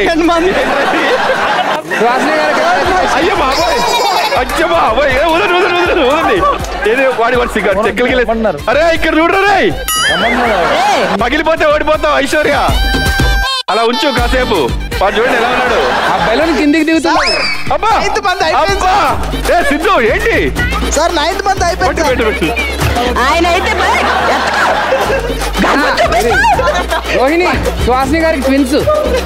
Speaker 5: అయ్యో బాబోయ్ అయ్యో బాబోయ్ ఏ, వదలండి, వదలండి, వదలండి, వదలండి. ఏది వాడి వాడి సిగ్గు చెక్కలకి వెళ్ళి- అరే ఇక్కడ చూడరా రే పగిలిపోతే ఓడిపోతావు ఐశ్వర్య అలా ఉంచు కాసేపు వాడు చూడండి ఎలా ఉన్నాడు
Speaker 13: ఆ బెలూన్ కిందికి దిగుతున్నాడు
Speaker 5: అబ్బా అబ్బా ఏ సిద్ధు ఏంటి
Speaker 12: సార్ నైన్త్ మంత్
Speaker 5: పెట్టు, పెట్టు, పెట్టు.
Speaker 6: ఆయన అయితే
Speaker 13: రోహిణి సుహాసిని గారికి ట్విన్స్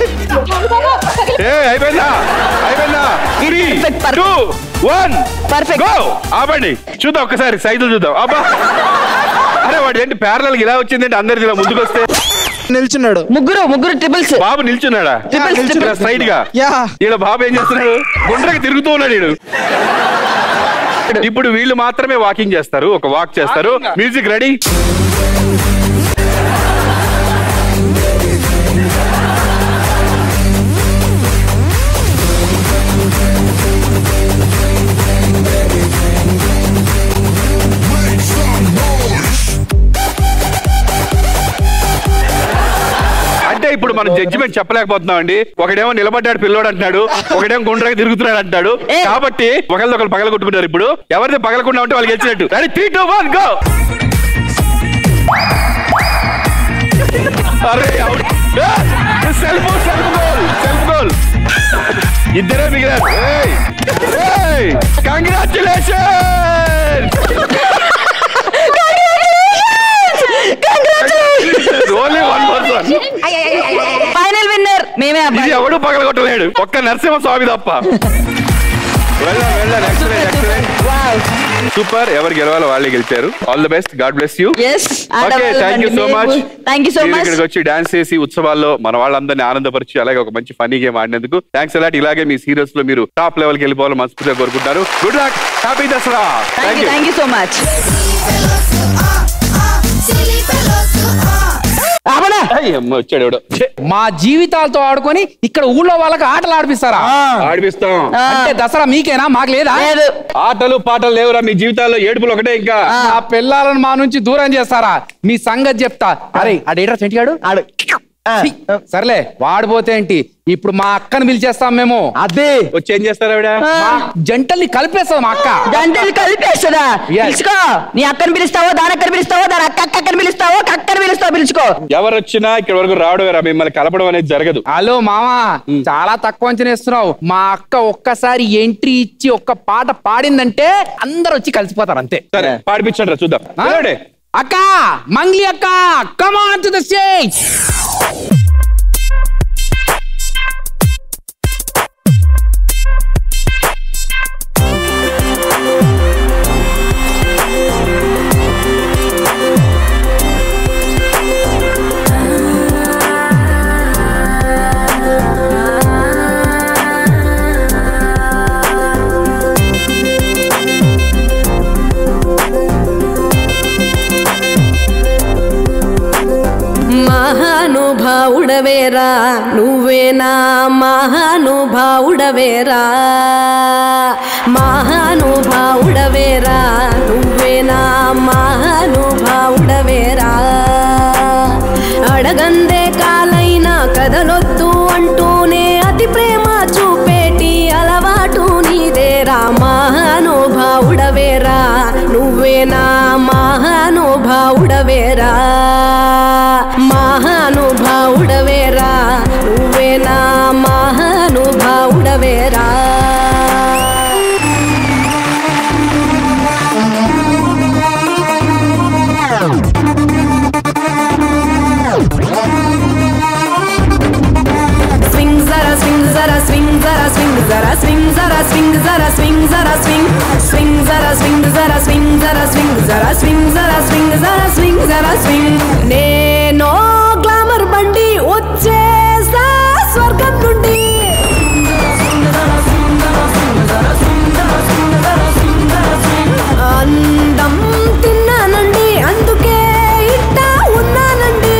Speaker 5: ఏ అయిపోయిందా అయిపోయిందా three two one perfect go ఆపండి చూద్దాం ఒక్కసారి సైజులు చూద్దాం అబ్బా అరే వాడు ఏంటి ప్యారలల్ ఇలా వచ్చిందంటే అందరి ఇలా ముందుకు వస్తే
Speaker 12: నిల్చున్నాడు
Speaker 6: ముగ్గురు ముగ్గురు ట్రిపుల్స్
Speaker 5: బాబు నిల్చున్నాడా
Speaker 6: Triples, triples.
Speaker 5: స్ట్రైట్ గా
Speaker 12: యా
Speaker 5: ఈడ బాబు ఏం చేస్తున్నాడు గుండ్రకి తిరుగుతూ ఉన్నాడు ఈడు ఇప్పుడు వీళ్ళు మాత్రమే వాకింగ్ చేస్తారు ఒక వాక్ చేస్తారు మ్యూజిక్ రెడీ అంటే ఇప్పుడు మనం జడ్జిమెంట్ చెప్పలేకపోతున్నాం అండి ఒకడేమో నిలబడ్డాడు పిల్లోడు అంటున్నాడు ఒకడేమో గుండ్రగా తిరుగుతున్నాడు అంటాడు కాబట్టి ఒకరిదొకరు పగల కొట్టుకుంటారు ఇప్పుడు ఎవరిది పగలకుండా ఉంటే వాళ్ళు గెలిచినట్టు ready three two one go అరే self self goal self goal ఇద్దరే మిగిలారు congratulation only one person
Speaker 6: final winner మేమే
Speaker 5: ఇది
Speaker 6: అబ్బాయి
Speaker 5: ఎవడు పగలగొట్టలేడు ఒక్క నరసింహ స్వామి తప్ప వెళ్ళాం వెళ్ళాం ఎక్సలెంట్ ఎక్సలెంట్ సూపర్ ఎవరు గెలవాలో వాళ్ళే గెలిచారు all the best god bless you
Speaker 6: Yes, and
Speaker 5: okay
Speaker 6: our
Speaker 5: thank you so much
Speaker 6: Thank you so much.
Speaker 5: ఇక్కడికి వచ్చి డాన్స్ చేసి ఉత్సవాల్లో మన వాళ్ళందరినీ ఆనందపరిచి అలాగే ఒక మంచి ఫనీ గేమ్ ఆడినందుకు థ్యాంక్స్ అలాట్ ఇలాగే మీ సీరియల్స్ లో మీరు టాప్ లెవెల్ కి వెళ్ళిపోవాలని మనస్ఫూర్తిగా కోరుకుంటారు good luck happy Dasara
Speaker 6: thank you thank you so much
Speaker 5: వచ్చాడు ఎవడో
Speaker 13: మా జీవితాలతో ఆడుకొని ఇక్కడ ఊళ్ళో వాళ్ళకి ఆటలు ఆడిపిస్తారా
Speaker 5: ఆడిపిస్తాం
Speaker 13: అంటే దసరా మీకేనా మాకు లేదా
Speaker 5: ఆటలు పాటలు లేవురా మీ జీవితాల్లో ఏడుపులు ఒకటే ఇంకా
Speaker 13: ఆ పిల్లలను మా నుంచి దూరం చేస్తారా మీ సంగతి చెప్తా అరే ఆడేట్రా చెంటిగాడు ఆడు ఛీ, సర్లే వాడిపోతే ఏంటి ఇప్పుడు మా అక్కని పిలిచేస్తాం మేము
Speaker 12: అదే
Speaker 5: వచ్చి ఏం చేస్తారు ఆవిడ
Speaker 13: మా జంటల్ని కలిపేస్తాం మా అక్క
Speaker 6: జంటలు కలిపేస్తుందా పిలుచుకో నీ అక్కని పిలుస్తావో దాని అక్కని పిలుస్తావో దాని అక్క అక్కని పిలుస్తావో అక్కని పిలుస్తావో పిలుచుకో
Speaker 5: ఎవరు వచ్చినా ఇక్కడ వరకు రావడం మిమ్మల్ని కలపడం అనేది జరగదు
Speaker 13: హలో మామా చాలా తక్కువ అంచనా ఇస్తున్నావు మా అక్క ఒక్కసారి ఎంట్రీ ఇచ్చి ఒక్క పాట పాడిందంటే అందరు వచ్చి కలిసిపోతారు అంతే
Speaker 5: సరే పాడిపించండి రా చూద్దాం
Speaker 13: ఆ?
Speaker 5: పిలవండి.
Speaker 13: అక్క మంగ్లీ అక్క కమాన్ టు ద స్టేజ్
Speaker 20: మహానుభావుడవేరా నువ్వేనా మహానుభావుడవేరా మహానుభావుడవేరా నువ్వేనా మహానుభావుడవేరా అడగందే కాలైనా కదలొద్దు అంటూనే అతి ప్రేమ చూపేటి అలవాటు నీదేరా మహానుభావుడవేరా నువ్వేనా మహానుభావుడవేరా మహానుభావుడవేరా నువ్వేనా మహానుభావుడవేరా స్వింగ్ జరా స్వింగ్ జరా స్వింగ్ జరా స్వింగ్ జరా స్వింగ్ జరా స్వింగ్ జరా స్వింగ్ జరా స్వింగ్ స్వింగ్ జరా స్వింగ్ జరా స్వింగ్ జరా స్వింగ్ జరా స్వింగ్ జరా స్వింగ్ జరా స్వింగ్ జరా స్వింగ్ నేను గ్లామర్ బండి వచ్చేసా స్వర్గం నుండి అందం తిన్నానండి అందుకే ఇట్ట ఉన్నానండి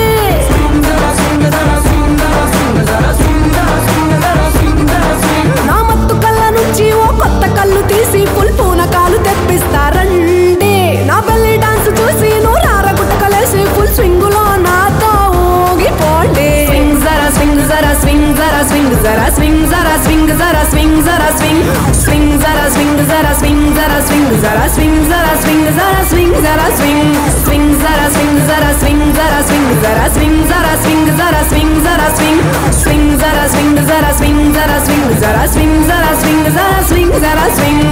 Speaker 20: నా మత్తు కళ్ళ నుంచి ఓ కొత్త కళ్ళు తీసి ఫుల్ పూనకాలు తెప్పిస్తారండి నా పెళ్లి డాన్స్ చూసి నువ్వు రారగుట్టకలేసి ఫుల్ స్వింగ్ లో నాతో ఊగిపోండి స్వింగ్ జరా స్వింగ్ జరా స్వింగ్ జరా స్వింగ్ జరా స్వింగ్ జరా స్వింగ్ జరా స్వింగ్ జరా స్వింగ్ స్వింగ్ జరా స్వింగ్ జరా స్వింగ్ జరా స్వింగ్ జరా స్వింగ్ జరా స్వింగ్ జరా స్వింగ్ జరా స్వింగ్ స్వింగ్ జరా స్వింగ్ జరా స్వింగ్ జరా స్వింగ్ జరా స్వింగ్ జరా స్వింగ్ జరా స్వింగ్ జరా స్వింగ్ స్వింగ్ జరా స్వింగ్ జరా స్వింగ్ జరా స్వింగ్ జరా స్వింగ్ జరా స్వింగ్ జరా స్వింగ్ జరా స్వింగ్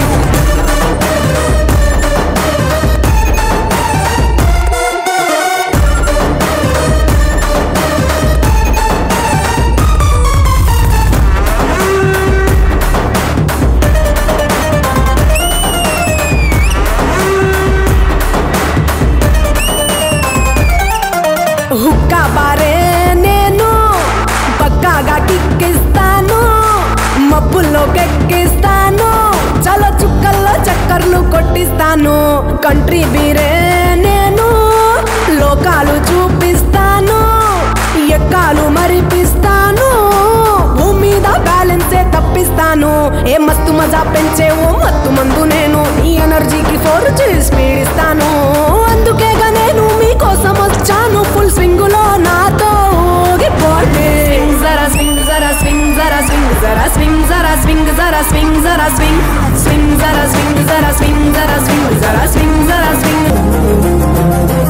Speaker 20: హుక్కా బారే నేను పక్కాగా కిక్కిస్తాను మబ్బుల్లో కెక్కిస్తాను చలో చుక్కల్లో చక్కర్లు కొట్టిస్తాను కంట్రీ బీరే నేను లోకాలు చూపిస్తాను ఎక్కాలు మరిపిస్తాను భూమి మీద బ్యాలెన్సే తప్పిస్తాను ఏ మస్తు మజా పెంచే ఓ మత్తు మందు నేను ఈ ఎనర్జీకి ఫోర్ స్పీడ్ ఇస్తాను అందుకేగా నేను మీకోసం వచ్చాను ఫుల్ స్వింగ్ లో నాతో ఊగిపోండి స్వింగ్ జరా స్వింగ్ జరా స్వింగ్ జరా స్వింగ్ జరా స్వింగ్ జరా స్వింగ్ జరా స్వింగ్ జరా స్వింగ్ స్వింగ్ జరా స్వింగ్ జరా స్వింగ్ జరా స్వింగ్ జరా స్వింగ్ జరా స్వింగ్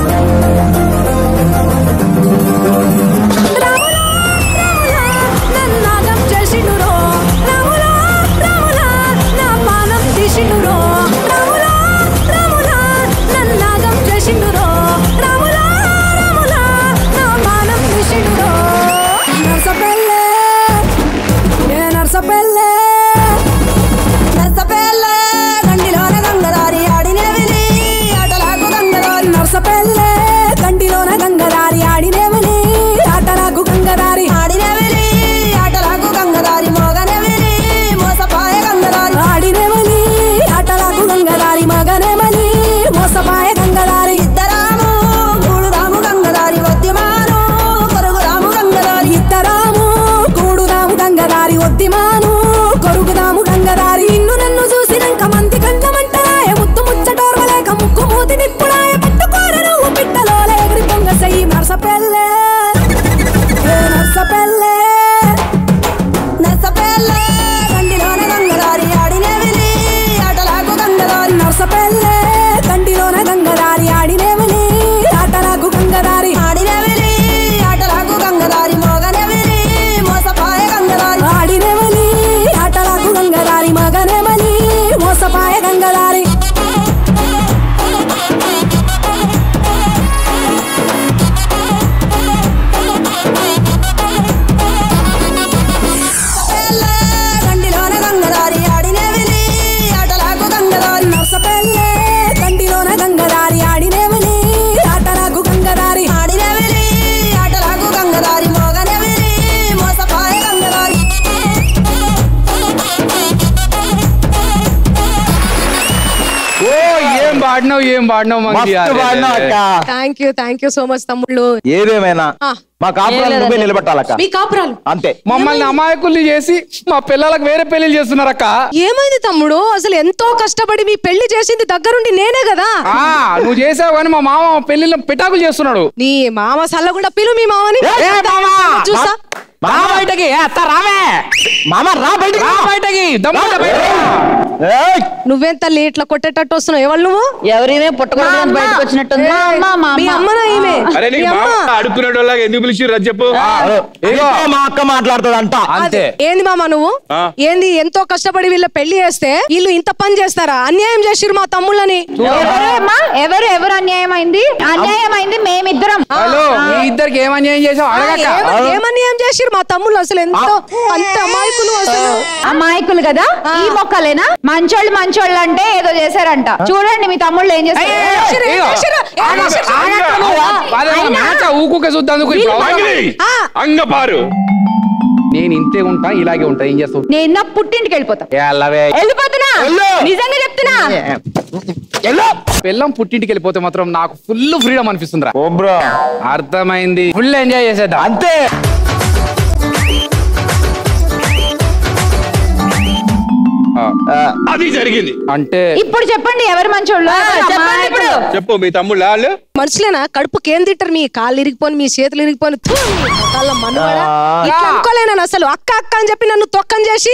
Speaker 20: నన్నాగం చేసిండురో రాములా రాములా నా పానం తీసిండురో రాములా రాములా నన్నాగం చేసిండురో రాములా రాములా నా పానం తీసిండురో నర్సపెల్లే ఏ నర్సపెల్లే నర్సపెల్లే నర్సపల్లె కంటిలోన గంగదారి ఆడినేవని ఆటలాగు గంగదారి ఆడినేవని ఆటలాగు గంగదారి మోగనేవని మోసపాయ గంగదారి ఆడినేవని ఆటలాగు గంగదారి మగనేవని మోసపాయ గంగదారి కంటిలోన గంగదారి ఆడినేవని ఆటలాగు గంగదారి నర్సపల్లె కంటిలోన గంగదారి ఆడినేవని ఆటలాగు గంగదారి ఆడినేవని ఆటలాగు గంగదారి మోగనేవని మోసపాయ గంగదారి
Speaker 13: ఓ ఏం పాడినావు ఏం పాడినావు మంది
Speaker 12: మస్తు పాడినావు అక్క.
Speaker 21: Thank you thank you so much తమ్ముళ్ళు
Speaker 12: ఏదేమైనా
Speaker 21: ఆ.
Speaker 12: మా కాపురాలు నువ్వే నిలబెట్టాలక్క
Speaker 21: మీ కాపురాలు
Speaker 12: అంతే
Speaker 13: మమ్మల్ని అమాయకుల్ని చేసి మా పిల్లలకు వేరే పెళ్లి చేస్తున్నారక్క
Speaker 21: ఏమైంది తమ్ముడు అసలు ఎంతో కష్టపడి మీ పెళ్లి చేసింది దగ్గరుండి నేనే కదా
Speaker 13: ఆ, నువ్వు చేసావు కానీ మా మామ పెళ్లిలో పిటాకులు చేస్తున్నాడు
Speaker 21: నీ మామ సల్లగుండా పిలు మీ మామని
Speaker 13: ఏ మామ!
Speaker 21: చూసా
Speaker 13: రా బయటకి ఏ, అత్త రావే
Speaker 12: మామ రా బయటకి
Speaker 13: రా బయటకి దమ్ముంటే బయటకి రా.
Speaker 21: నువ్వేం తల్లి ఇట్లా కొట్టేటట్టు వస్తున్నావు ఎవరు నువ్వు
Speaker 6: ఎవరైనా పుట్టకూడదు బయటకు వచ్చినట్టుంది
Speaker 21: మీ అమ్మనా ఈమె
Speaker 5: అరే నీకు
Speaker 21: మీ
Speaker 5: మామ
Speaker 21: అమ్మ
Speaker 5: అడుక్కునే వాళ్ళకి ఎందుకు పిలిచి రద్దు చెప్పు
Speaker 12: ఇదిగో మా అక్క మాట్లాడుతుంది అంట
Speaker 13: అంతే
Speaker 21: ఏంది మామ నువ్వు
Speaker 5: ఆ.
Speaker 21: ఏంది ఎంతో కష్టపడి వీళ్ళ పెళ్లి చేస్తే వీళ్ళు ఇంత పని చేస్తారా అన్యాయం చేసిరు మా తమ్ముళ్ళని
Speaker 4: ఎవరు అమ్మా? ఎవరు ఎవరు అన్యాయమైంది అన్యాయమైంది మేమిద్దరం
Speaker 13: హలో మీ ఇద్దరికి ఏం అన్యాయం చేసావు అడగక్క
Speaker 21: ఏమ- ఏమన్యాయం చేసిరు మా తమ్ముళ్ళు అసలు ఎంతో అంత అమాయకులు అసలు
Speaker 4: అమాయకులు కదా ఈ మొక్కలేనా మంచోళ్ళు మంచోళ్ళు అంటే ఏదో చేశారంట చూడండి మీ తమ్ముళ్ళు ఏం చేస్తారు
Speaker 21: చేసిరు, ఏం చేసిరు? ఏం చేసిరు?
Speaker 13: మ్యాచ్ ఊకుకే చూద్దాం
Speaker 5: అంగిలి, అంగపారు
Speaker 13: నేను ఇంతే ఉంటా ఇలాగే ఉంటా ఏం చేస్తావు
Speaker 4: నేను నా పుట్టింటికి వెళ్ళిపోతా
Speaker 13: ఏ అల్లవే
Speaker 4: వెళ్ళిపోతున్నా నిజంగా చెప్తున్నా
Speaker 13: పిల్లం పుట్టింటికి వెళ్ళిపోతే మాత్రం నాకు ఫుల్ ఫ్రీడమ్ అనిపిస్తుంది
Speaker 12: ఓ బ్రో
Speaker 13: అర్థమైంది ఫుల్ ఎంజాయ్ చేసేద్దాం
Speaker 12: అంతే
Speaker 5: అది జరిగింది
Speaker 13: అంటే
Speaker 4: ఇప్పుడు చెప్పండి ఎవరు మంచోళ్ళు చెప్పండి ఇప్పుడు
Speaker 5: చెప్పు మీ తమ్ముళ్ళు వాళ్ళు
Speaker 21: మనుషులేనా కడుపు కేం తింటారు మీ కాళ్ళు ఇరిగిపోని మీ చేతులు ఇరిగిపోని థూ, మీ మొఖాల్లో మన్నువాడా? ఇట్లా అనుకోలేను అసలు అక్క అక్క అని చెప్పి నన్ను తొక్కం చేసి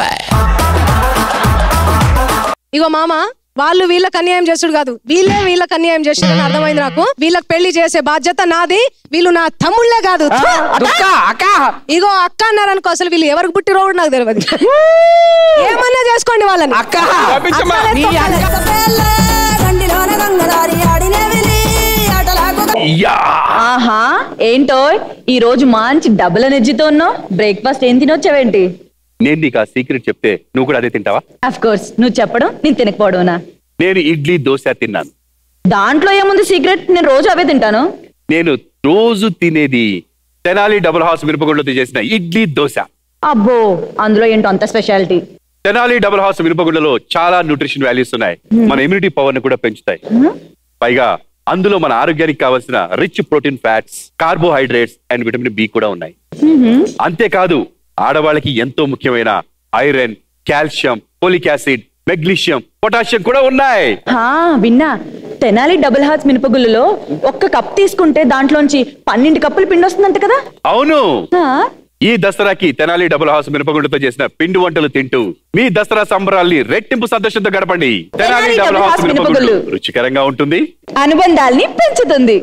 Speaker 21: ఇగో మామ వాళ్ళు వీళ్ళకి అన్యాయం చేసుడు కాదు వీళ్ళే వీళ్ళకి అన్యాయం చేసారని అర్థమైంది నాకు వీళ్ళకి పెళ్లి చేసే బాధ్యత నాది వీళ్ళు నా తమ్ముళ్ళే కాదు థూ. ఇగో అక్క అన్నారనుకో అసలు వీళ్ళు ఎవరికి పుట్టిరో కూడా నాకు తెలియదు ఏమన్నా చేసుకోండి వాళ్ళని
Speaker 13: అక్క
Speaker 5: పంపించమ్మా.
Speaker 13: నీ అక్క
Speaker 20: కంటిలోన గంగదారి ఆడినేవిని ఆటలాగు
Speaker 5: యా
Speaker 6: ఆహా ఏంటో ఈ రోజు మంచి డబుల్ ఎనర్జీతో ఉన్నావు బ్రేక్ఫాస్ట్ ఏం తినొచ్చావేంటి
Speaker 5: నేను నీకు ఆ సీక్రెట్ చెప్తే నువ్వు కూడా అదే తింటావా
Speaker 6: అఫ్ కోర్స్ నువ్వు చెప్పడం నేను తినకపోవడమనా
Speaker 5: నేను ఇడ్లీ దోశ తిన్నాను
Speaker 6: దాంట్లో ఏముంది సీక్రెట్ నేను రోజు అవే తింటాను
Speaker 5: నేను రోజు తినేది తెనాలి డబుల్ హౌస్ మిరపగుండతో చేసిన ఇడ్లీ దోశ
Speaker 6: అబ్బో అందులో ఏంటో అంత స్పెషాలిటీ
Speaker 5: తెనాలి డబుల్ హౌస్ మిరపగుండలో చాలా న్యూట్రిషన్ వాల్యూస్ ఉన్నాయి మన ఇమ్యూనిటీ పవర్ ని కూడా పెంచుతాయి పైగా అందులో మన ఆరోగ్యానికి కావాల్సిన rich protein fats carbohydrates and vitamin B కూడా ఉన్నాయి అంతేకాదు ఆడవాళ్ళకి ఎంతో ముఖ్యమైన iron calcium folic acid magnesium potassium కూడా ఉన్నాయి
Speaker 6: హా విన్నా తెనాలి డబుల్ హార్ట్స్ మినపగుళ్ళలో ఒక్క కప్ తీసుకుంటే దాంట్లోంచి పన్నెండు కప్పులు పిండి వస్తుందంట కదా
Speaker 5: అవును
Speaker 6: హా?
Speaker 5: ఈ దసరాకి తెనాలి డబుల్ హౌస్ మిరపగుండతో చేసిన పిండి వంటలు తింటూ మీ దసరా సంబరాల్ని రెట్టింపు సంతోషంతో గడపండి తెనాలి డబుల్ హౌస్ మిరపగుండు రుచికరంగా ఉంటుంది
Speaker 6: అనుబంధాల్ని పెంచుతుంది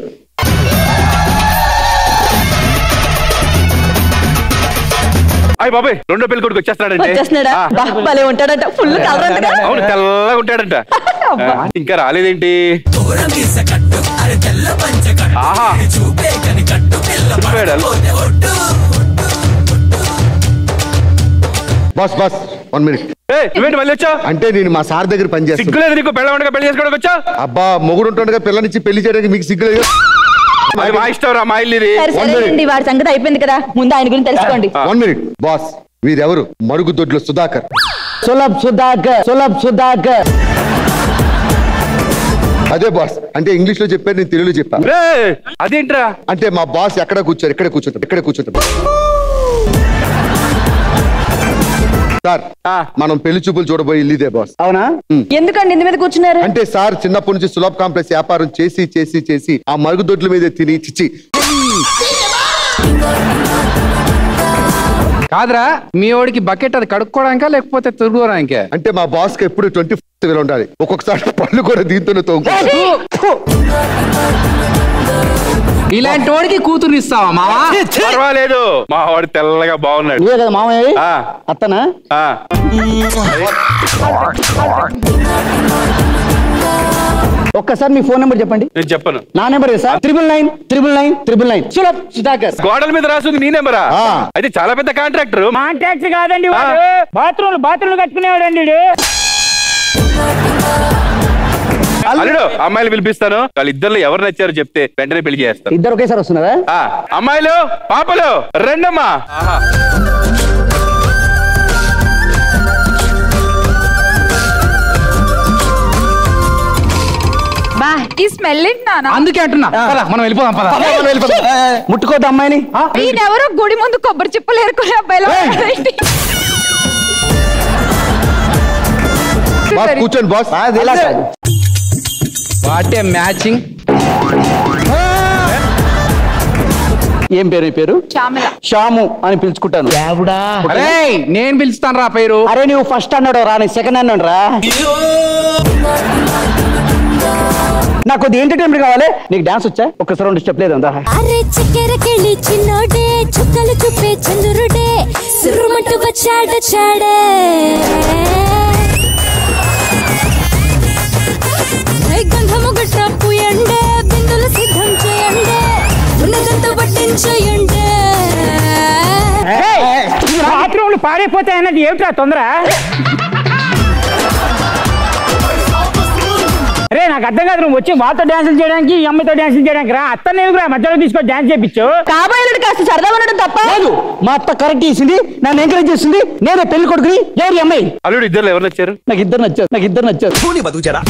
Speaker 5: అయ్య బాబాయ్ రెండో పెళ్లి కొడుకు వచ్చేస్తున్నాడంటే
Speaker 6: వచ్చేస్తున్నాడా
Speaker 5: ఆ.
Speaker 6: బా, భలే ఉంటాడట ఫుల్ కలర్
Speaker 5: అవును తెల్లగా ఉంటాడంట ఆ, ఇంకా రాలేదేంటి ఆహా చెప్పాడు.
Speaker 17: బాస్ బాస్ వన్ మినిట్
Speaker 5: ఏయ్, నువ్వేంటి మళ్ళీ వచ్చా
Speaker 17: అంటే నేను మా సార్ దగ్గర పని చేస్తాను
Speaker 5: సిగ్గులేదు నీకు పెళ్ళ ఉండగా పెళ్లి చేసుకోవడానికి వచ్చా
Speaker 17: అబ్బా మొగుడు ఉంటుండగా పిల్లనిచ్చి పెళ్లి చేయడానికి మీకు సిగ్గులేదు
Speaker 5: అది మా ఇష్టం రా మా ఇల్లు ఇది
Speaker 6: సరే సరేనండి వాడి సంగతి అయిపోయింది కదా ముందు ఆయన గురించి తెలుసుకోండి
Speaker 17: వన్ మినిట్ బాస్ వీరెవరు మరుగుదొడ్లో సుధాకర్
Speaker 12: సులభ్ సుధాకర్ సులభ్ సుధాకర్
Speaker 17: అదే బాస్ అంటే ఇంగ్లీష్ లో చెప్పారు నేను తెలుగులో చెప్పాను
Speaker 5: రేయ్, అదేంట్రా
Speaker 17: అంటే మా బాస్ ఎక్కడ కూర్చోరు ఇక్కడ కూర్చుంటాం ఇక్కడ కూర్చుంటాం సార్ మనం పెళ్లి చూపులు చూడబోయి ఇల్లు ఇదే బాస్
Speaker 12: అవునా
Speaker 6: ఎందుకండి ఇంటి మీద కూర్చున్నారు
Speaker 17: అంటే సార్ చిన్నప్పటి నుంచి సులభ్ కాంప్లెక్స్ వ్యాపారం చేసి చేసి చేసి ఆ మరుగుదొడ్ల మీద తిని చిచ్చి
Speaker 13: కాదురా మీ వాడికి బకెట్ అది కడుక్కోవడానికా లేకపోతే తిరుగుకోవడానికే
Speaker 17: అంటే మా బాస్ కి ఎప్పుడు ట్వంటీ ఇలా ఉండాలి ఒక్కొక్కసారి పళ్ళు కూడా దీంతోనే తోము
Speaker 13: ఇలాంటి వాడికి కూతురు ఇస్తావా మావా
Speaker 5: పర్వాలేదు మా వాడు తెల్లగా బాగున్నాడు
Speaker 12: నువ్వే కదా మామయ్య
Speaker 5: ఆ,
Speaker 12: అత్తనా
Speaker 5: ఆ.
Speaker 12: ఒక్కసారి మీ ఫోన్ నెంబర్ చెప్పండి
Speaker 5: నేను చెప్పను
Speaker 12: నా number sir triple nine triple nine triple nine Sulabh Sudhakar
Speaker 5: గోడల మీద రాసుంది నీ నెంబరా అయితే చాలా పెద్ద కాంట్రాక్టర్
Speaker 16: కాంట్రాక్ట్ కాదండి వాడు బాత్రూమ్ బాత్రూమ్ కట్టుకునేవాడు అండి
Speaker 5: అల్లుడు అమ్మాయిలు పిలిపిస్తాను వాళ్ళిద్దరు ఎవరు నచ్చారో చెప్తే వెంటనే పెళ్లి చేస్తాను
Speaker 12: ఇద్దరు ఒకేసారి వస్తున్నారా
Speaker 5: ఆ, అమ్మాయిలు పాపలు రెండమ్మా ఆహా.
Speaker 4: బా ఈ స్మెల్ ఏంటి నాన్న
Speaker 13: అందుకే అంటున్నా పద, మనం వెళ్ళిపోదాం పద
Speaker 12: ముట్టుకోద్దు అమ్మాయిని
Speaker 4: ఈయనెవరో గుడి ముందు కొబ్బరి చిప్పలు ఏరుకునే అబ్బాయిలో ఉన్నాడేంటి?
Speaker 17: బాస్ కూర్చోండి బాస్
Speaker 12: ఇలా కాదు
Speaker 13: వాటే మ్యాచింగ్
Speaker 12: ఏం పేరు ఈ పేరు
Speaker 4: శ్యామల
Speaker 12: షాము అని పిలుచుకుంటాను
Speaker 13: అరే నేను పిలుస్తాను రా పేరు
Speaker 12: అరే నువ్వు ఫస్ట్ అన్నాడు రా నేను సెకండ్ అన్నాడు రా నాకు కొద్ది ఎంటర్టైన్మెంట్ కావాలి నీకు డాన్స్ వచ్చా ఒక్కసారి రెండు స్టెప్ లేదు అందా
Speaker 3: అరే చక్కెరకెళ్ళి చిన్నోడే చుక్కలు చూపే చంద్రుడే సురుమంటూ వచ్చాడొచ్చాడే గంధము గట్ర పూయండే బిందులు సిద్ధం చేయండే ఉన్నదంతా పట్టించేయండే
Speaker 16: బాత్రూమ్లు పాడైపోతాయి అన్నది ఏమిట్రా తొందర రే నాకు అర్థం కాదు నువ్వు వచ్చి మాతో డాన్సులు చేయడానికి ఈ అమ్మాయితో డాన్సులు చేయడానికి రా అత్త నేను రా మధ్యలో తీసుకొని డాన్స్ చేయించు
Speaker 6: కాబోయేలుడు కాస్త సరదా ఉండడం తప్ప
Speaker 12: లేదు మా అత్త కరెక్ట్ చేసింది నన్ను ఎంకరేజ్ చేస్తుంది నేనే పెళ్లి కొడుకుని ఎవరి అమ్మాయి
Speaker 5: అల్లుడు ఇద్దరు ఎవరు నచ్చారు
Speaker 12: నాకు ఇద్దరు నచ్చారు నాకు ఇద్దరు నచ్చారు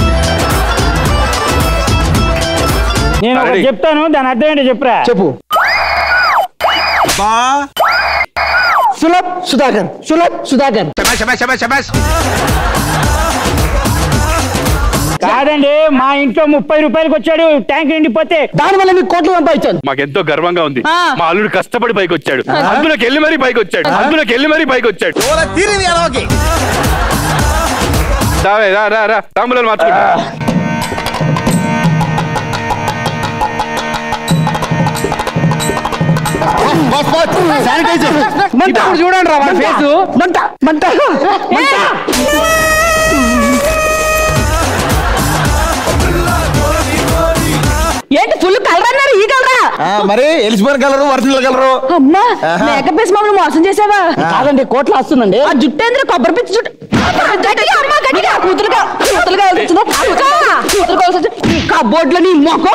Speaker 16: నేను ఒకటి
Speaker 5: Ready.
Speaker 16: చెప్తాను దాని అర్థం ఏంటో చెప్పురా
Speaker 12: చెప్పు సులభ్ సుధాకర్ సులభ్ సుధాకర్
Speaker 16: కాదండి మా ఇంట్లో ముప్పై రూపాయలకి వచ్చాడు ట్యాంక్ నిండిపోతే
Speaker 12: దాని వల్ల మీకు కోట్లు సంపాదించాను
Speaker 5: మాకెంతో గర్వంగా ఉంది
Speaker 6: ఆ.
Speaker 5: మా అల్లుడు కష్టపడి పైకి వచ్చాడు అందులోకి వెళ్ళి మరీ పైకి వచ్చాడు అందులోకి వెళ్ళి మరీ పైకి వచ్చాడు రావే, రా రా రా తాంబూలాలు మార్చుకుంటా
Speaker 17: బాస్ బాస్ శానిటైజర్
Speaker 13: ఇప్పుడు చూడండి రా వాడి ఫేస్
Speaker 12: మంట మంట మంట
Speaker 6: ఏంటి ఫుల్ కలర్ అన్నారు ఈ కలరా
Speaker 12: మరి ఎలిసిపోయిన కలరు ఒరిజినల్ కలరు
Speaker 6: అమ్మా మేకప్ వేసి మమ్మల్ని మోసం చేసావా
Speaker 12: కాదండి కోట్లు వస్తుందండి
Speaker 6: ఆ జుట్టేంద్ర కొబ్బరి పిచ్చి జుట్టు గట్టిగా అమ్మా గట్టిగా కూతురుగా కూతురుగా వచ్చిందా కూతురుగా వచ్చింది ఈ కబోర్డ్లో నీ మొఖం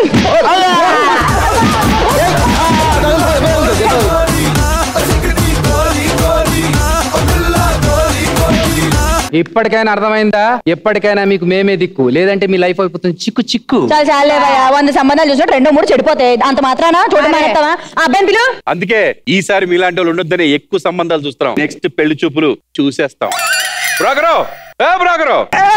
Speaker 13: ఇప్పటికైనా అర్థమైందా ఎప్పటికైనా మీకు మేమే దిక్కు లేదంటే మీ లైఫ్ అయిపోతుంది చిక్కు చిక్కు
Speaker 6: చాలా చాలే భయ్యా వంద సంబంధాలు చూసినట్టు రెండో మూడు చెడిపోతాయి అంత మాత్రాన చూడమని మానేస్తావా ఆ అబ్బాయిని పిలు
Speaker 5: అందుకే ఈసారి మీలాంటి వాళ్ళు ఉండొద్దని ఎక్కువ సంబంధాలు చూస్తున్నాం నెక్స్ట్ పెళ్లి చూపులు చూసేస్తాం బ్రోకరు ఏ బ్రోకరు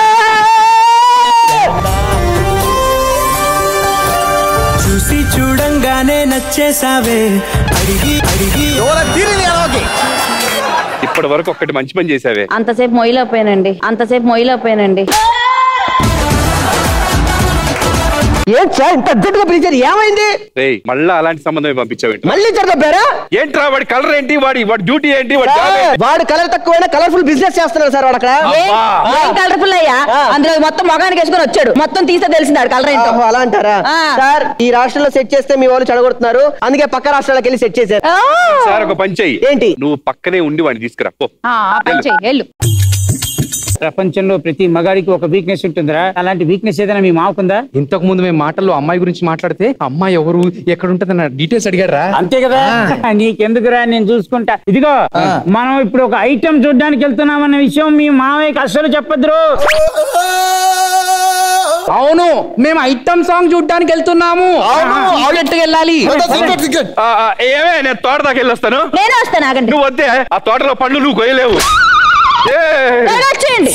Speaker 19: చూసి చూడంగానే నచ్చేసావే అడిగి అడిగి
Speaker 5: ఇప్పటి వరకు ఒక్కటి మంచి పని చేసావే
Speaker 6: అంతసేపు మొయ్యలేకపోయానండి అంతసేపు మొయ్యలేకపోయానండి
Speaker 9: ఏంటి సార్ ఇంత అర్జెంట్ గా పిలిచారు ఏమైంది
Speaker 5: రేయ్ మళ్ళా అలాంటి సంబంధం పంపించావు
Speaker 9: మళ్ళీ జరగబారా
Speaker 5: ఏంట్రా వాడి కలర్ ఏంటి వాడి వాడి డ్యూటీ ఏంటి వాడి జాబ్ ఏంటి?
Speaker 9: వాడు కలర్ తక్కువైనా కలర్ఫుల్ బిజినెస్ చేస్తున్నాడు సార్ వాడు అక్కడ
Speaker 5: అబ్బా.
Speaker 6: కలర్ఫుల్ అయ్యా అందులో మొత్తం మొగానికి వేసుకొని వచ్చాడు మొత్తం తీస్తే తెలిసింది కలర్ ఏంటో
Speaker 9: ఓహో, అలా అంటారా
Speaker 6: ఆ.
Speaker 9: సార్ ఈ రాష్ట్రంలో సెట్ చేస్తే మీ వాళ్ళు చెడగొడుతున్నారు అందుకే పక్క రాష్ట్రాలకు వెళ్ళి సెట్ చేశారు
Speaker 5: సార్ ఒక పని చెయ్యి
Speaker 9: ఏంటి
Speaker 5: నువ్వు పక్కనే ఉండి వాడిని తీసుకురా పో
Speaker 4: ఆ, ఆ పని చెయ్యి వెళ్ళు
Speaker 16: ప్రపంచంలో ప్రతి మగాడికి ఒక వీక్నెస్ ఉంటుందిరా అలాంటి వీక్నెస్ ఏదైనా మీ మాకుందా
Speaker 13: ఇంతకు ముందు మేము మాటల్లో అమ్మాయి గురించి మాట్లాడితే అమ్మాయి ఎవరు ఎక్కడ ఉంటది డీటెయిల్స్ అడిగారా
Speaker 16: అంతే కదా నీకెందుకురా నేను చూసుకుంటా ఇదిగో మనం ఇప్పుడు ఒక ఐటమ్ చూడడానికి వెళ్తున్నామన్న విషయం మీ మావయ్యకి అస్సలు చెప్పద్దు
Speaker 13: అవును మేము ఐటమ్ సాంగ్ చూడడానికి వెళ్తున్నాము అవునెట్ వెళ్ళాలి
Speaker 5: ఆ, ఆ, ఏమే నేను తోట దాకా వెళ్ళొస్తాను
Speaker 6: నేనే వస్తాను ఆగండి
Speaker 5: నువ్వు వద్దే ఆ తోటలో పండ్లు నువ్వు కొయ్యలేవు ఏ
Speaker 6: నేను వచ్చేయండి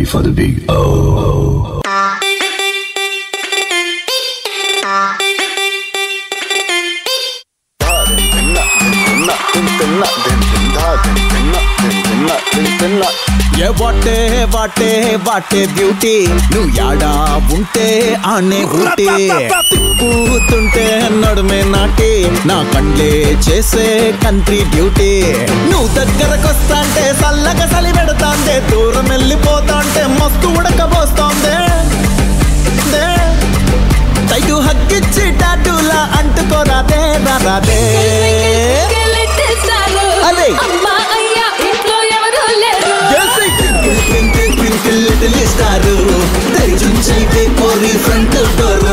Speaker 11: for the big O.
Speaker 18: ఏ వాటే వాటే వాటే బ్యూటీ నువ్వు యాడా ఉంటే ఆనే ఊటీ తిప్పుతుంటే నడుమే నాటి నా కండ్లే చేసే కంట్రీ డ్యూటీ నువ్వు దగ్గరకొస్తాంటే చల్లగా సలి పెడతాందే దూరం వెళ్ళిపోతాంటే మస్తు ఉడకబోస్తోందే దే. తైటు హక్కిచ్చి టాటూలా అంటుకోరాదే రాదే అరే స్టారు తెరిచుంచైతే కోరి ఫ్రంట్ డోరు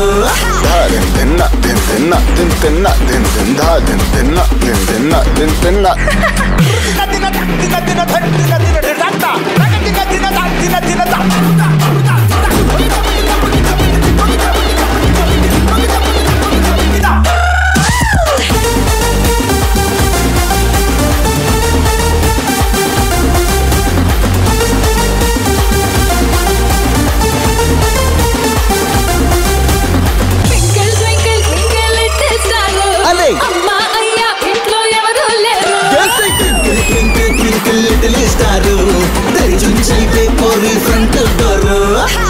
Speaker 18: అరే లిటిల్ స్టారు తెరిచుంచైతే కోరి ఫ్రంట్ డోరు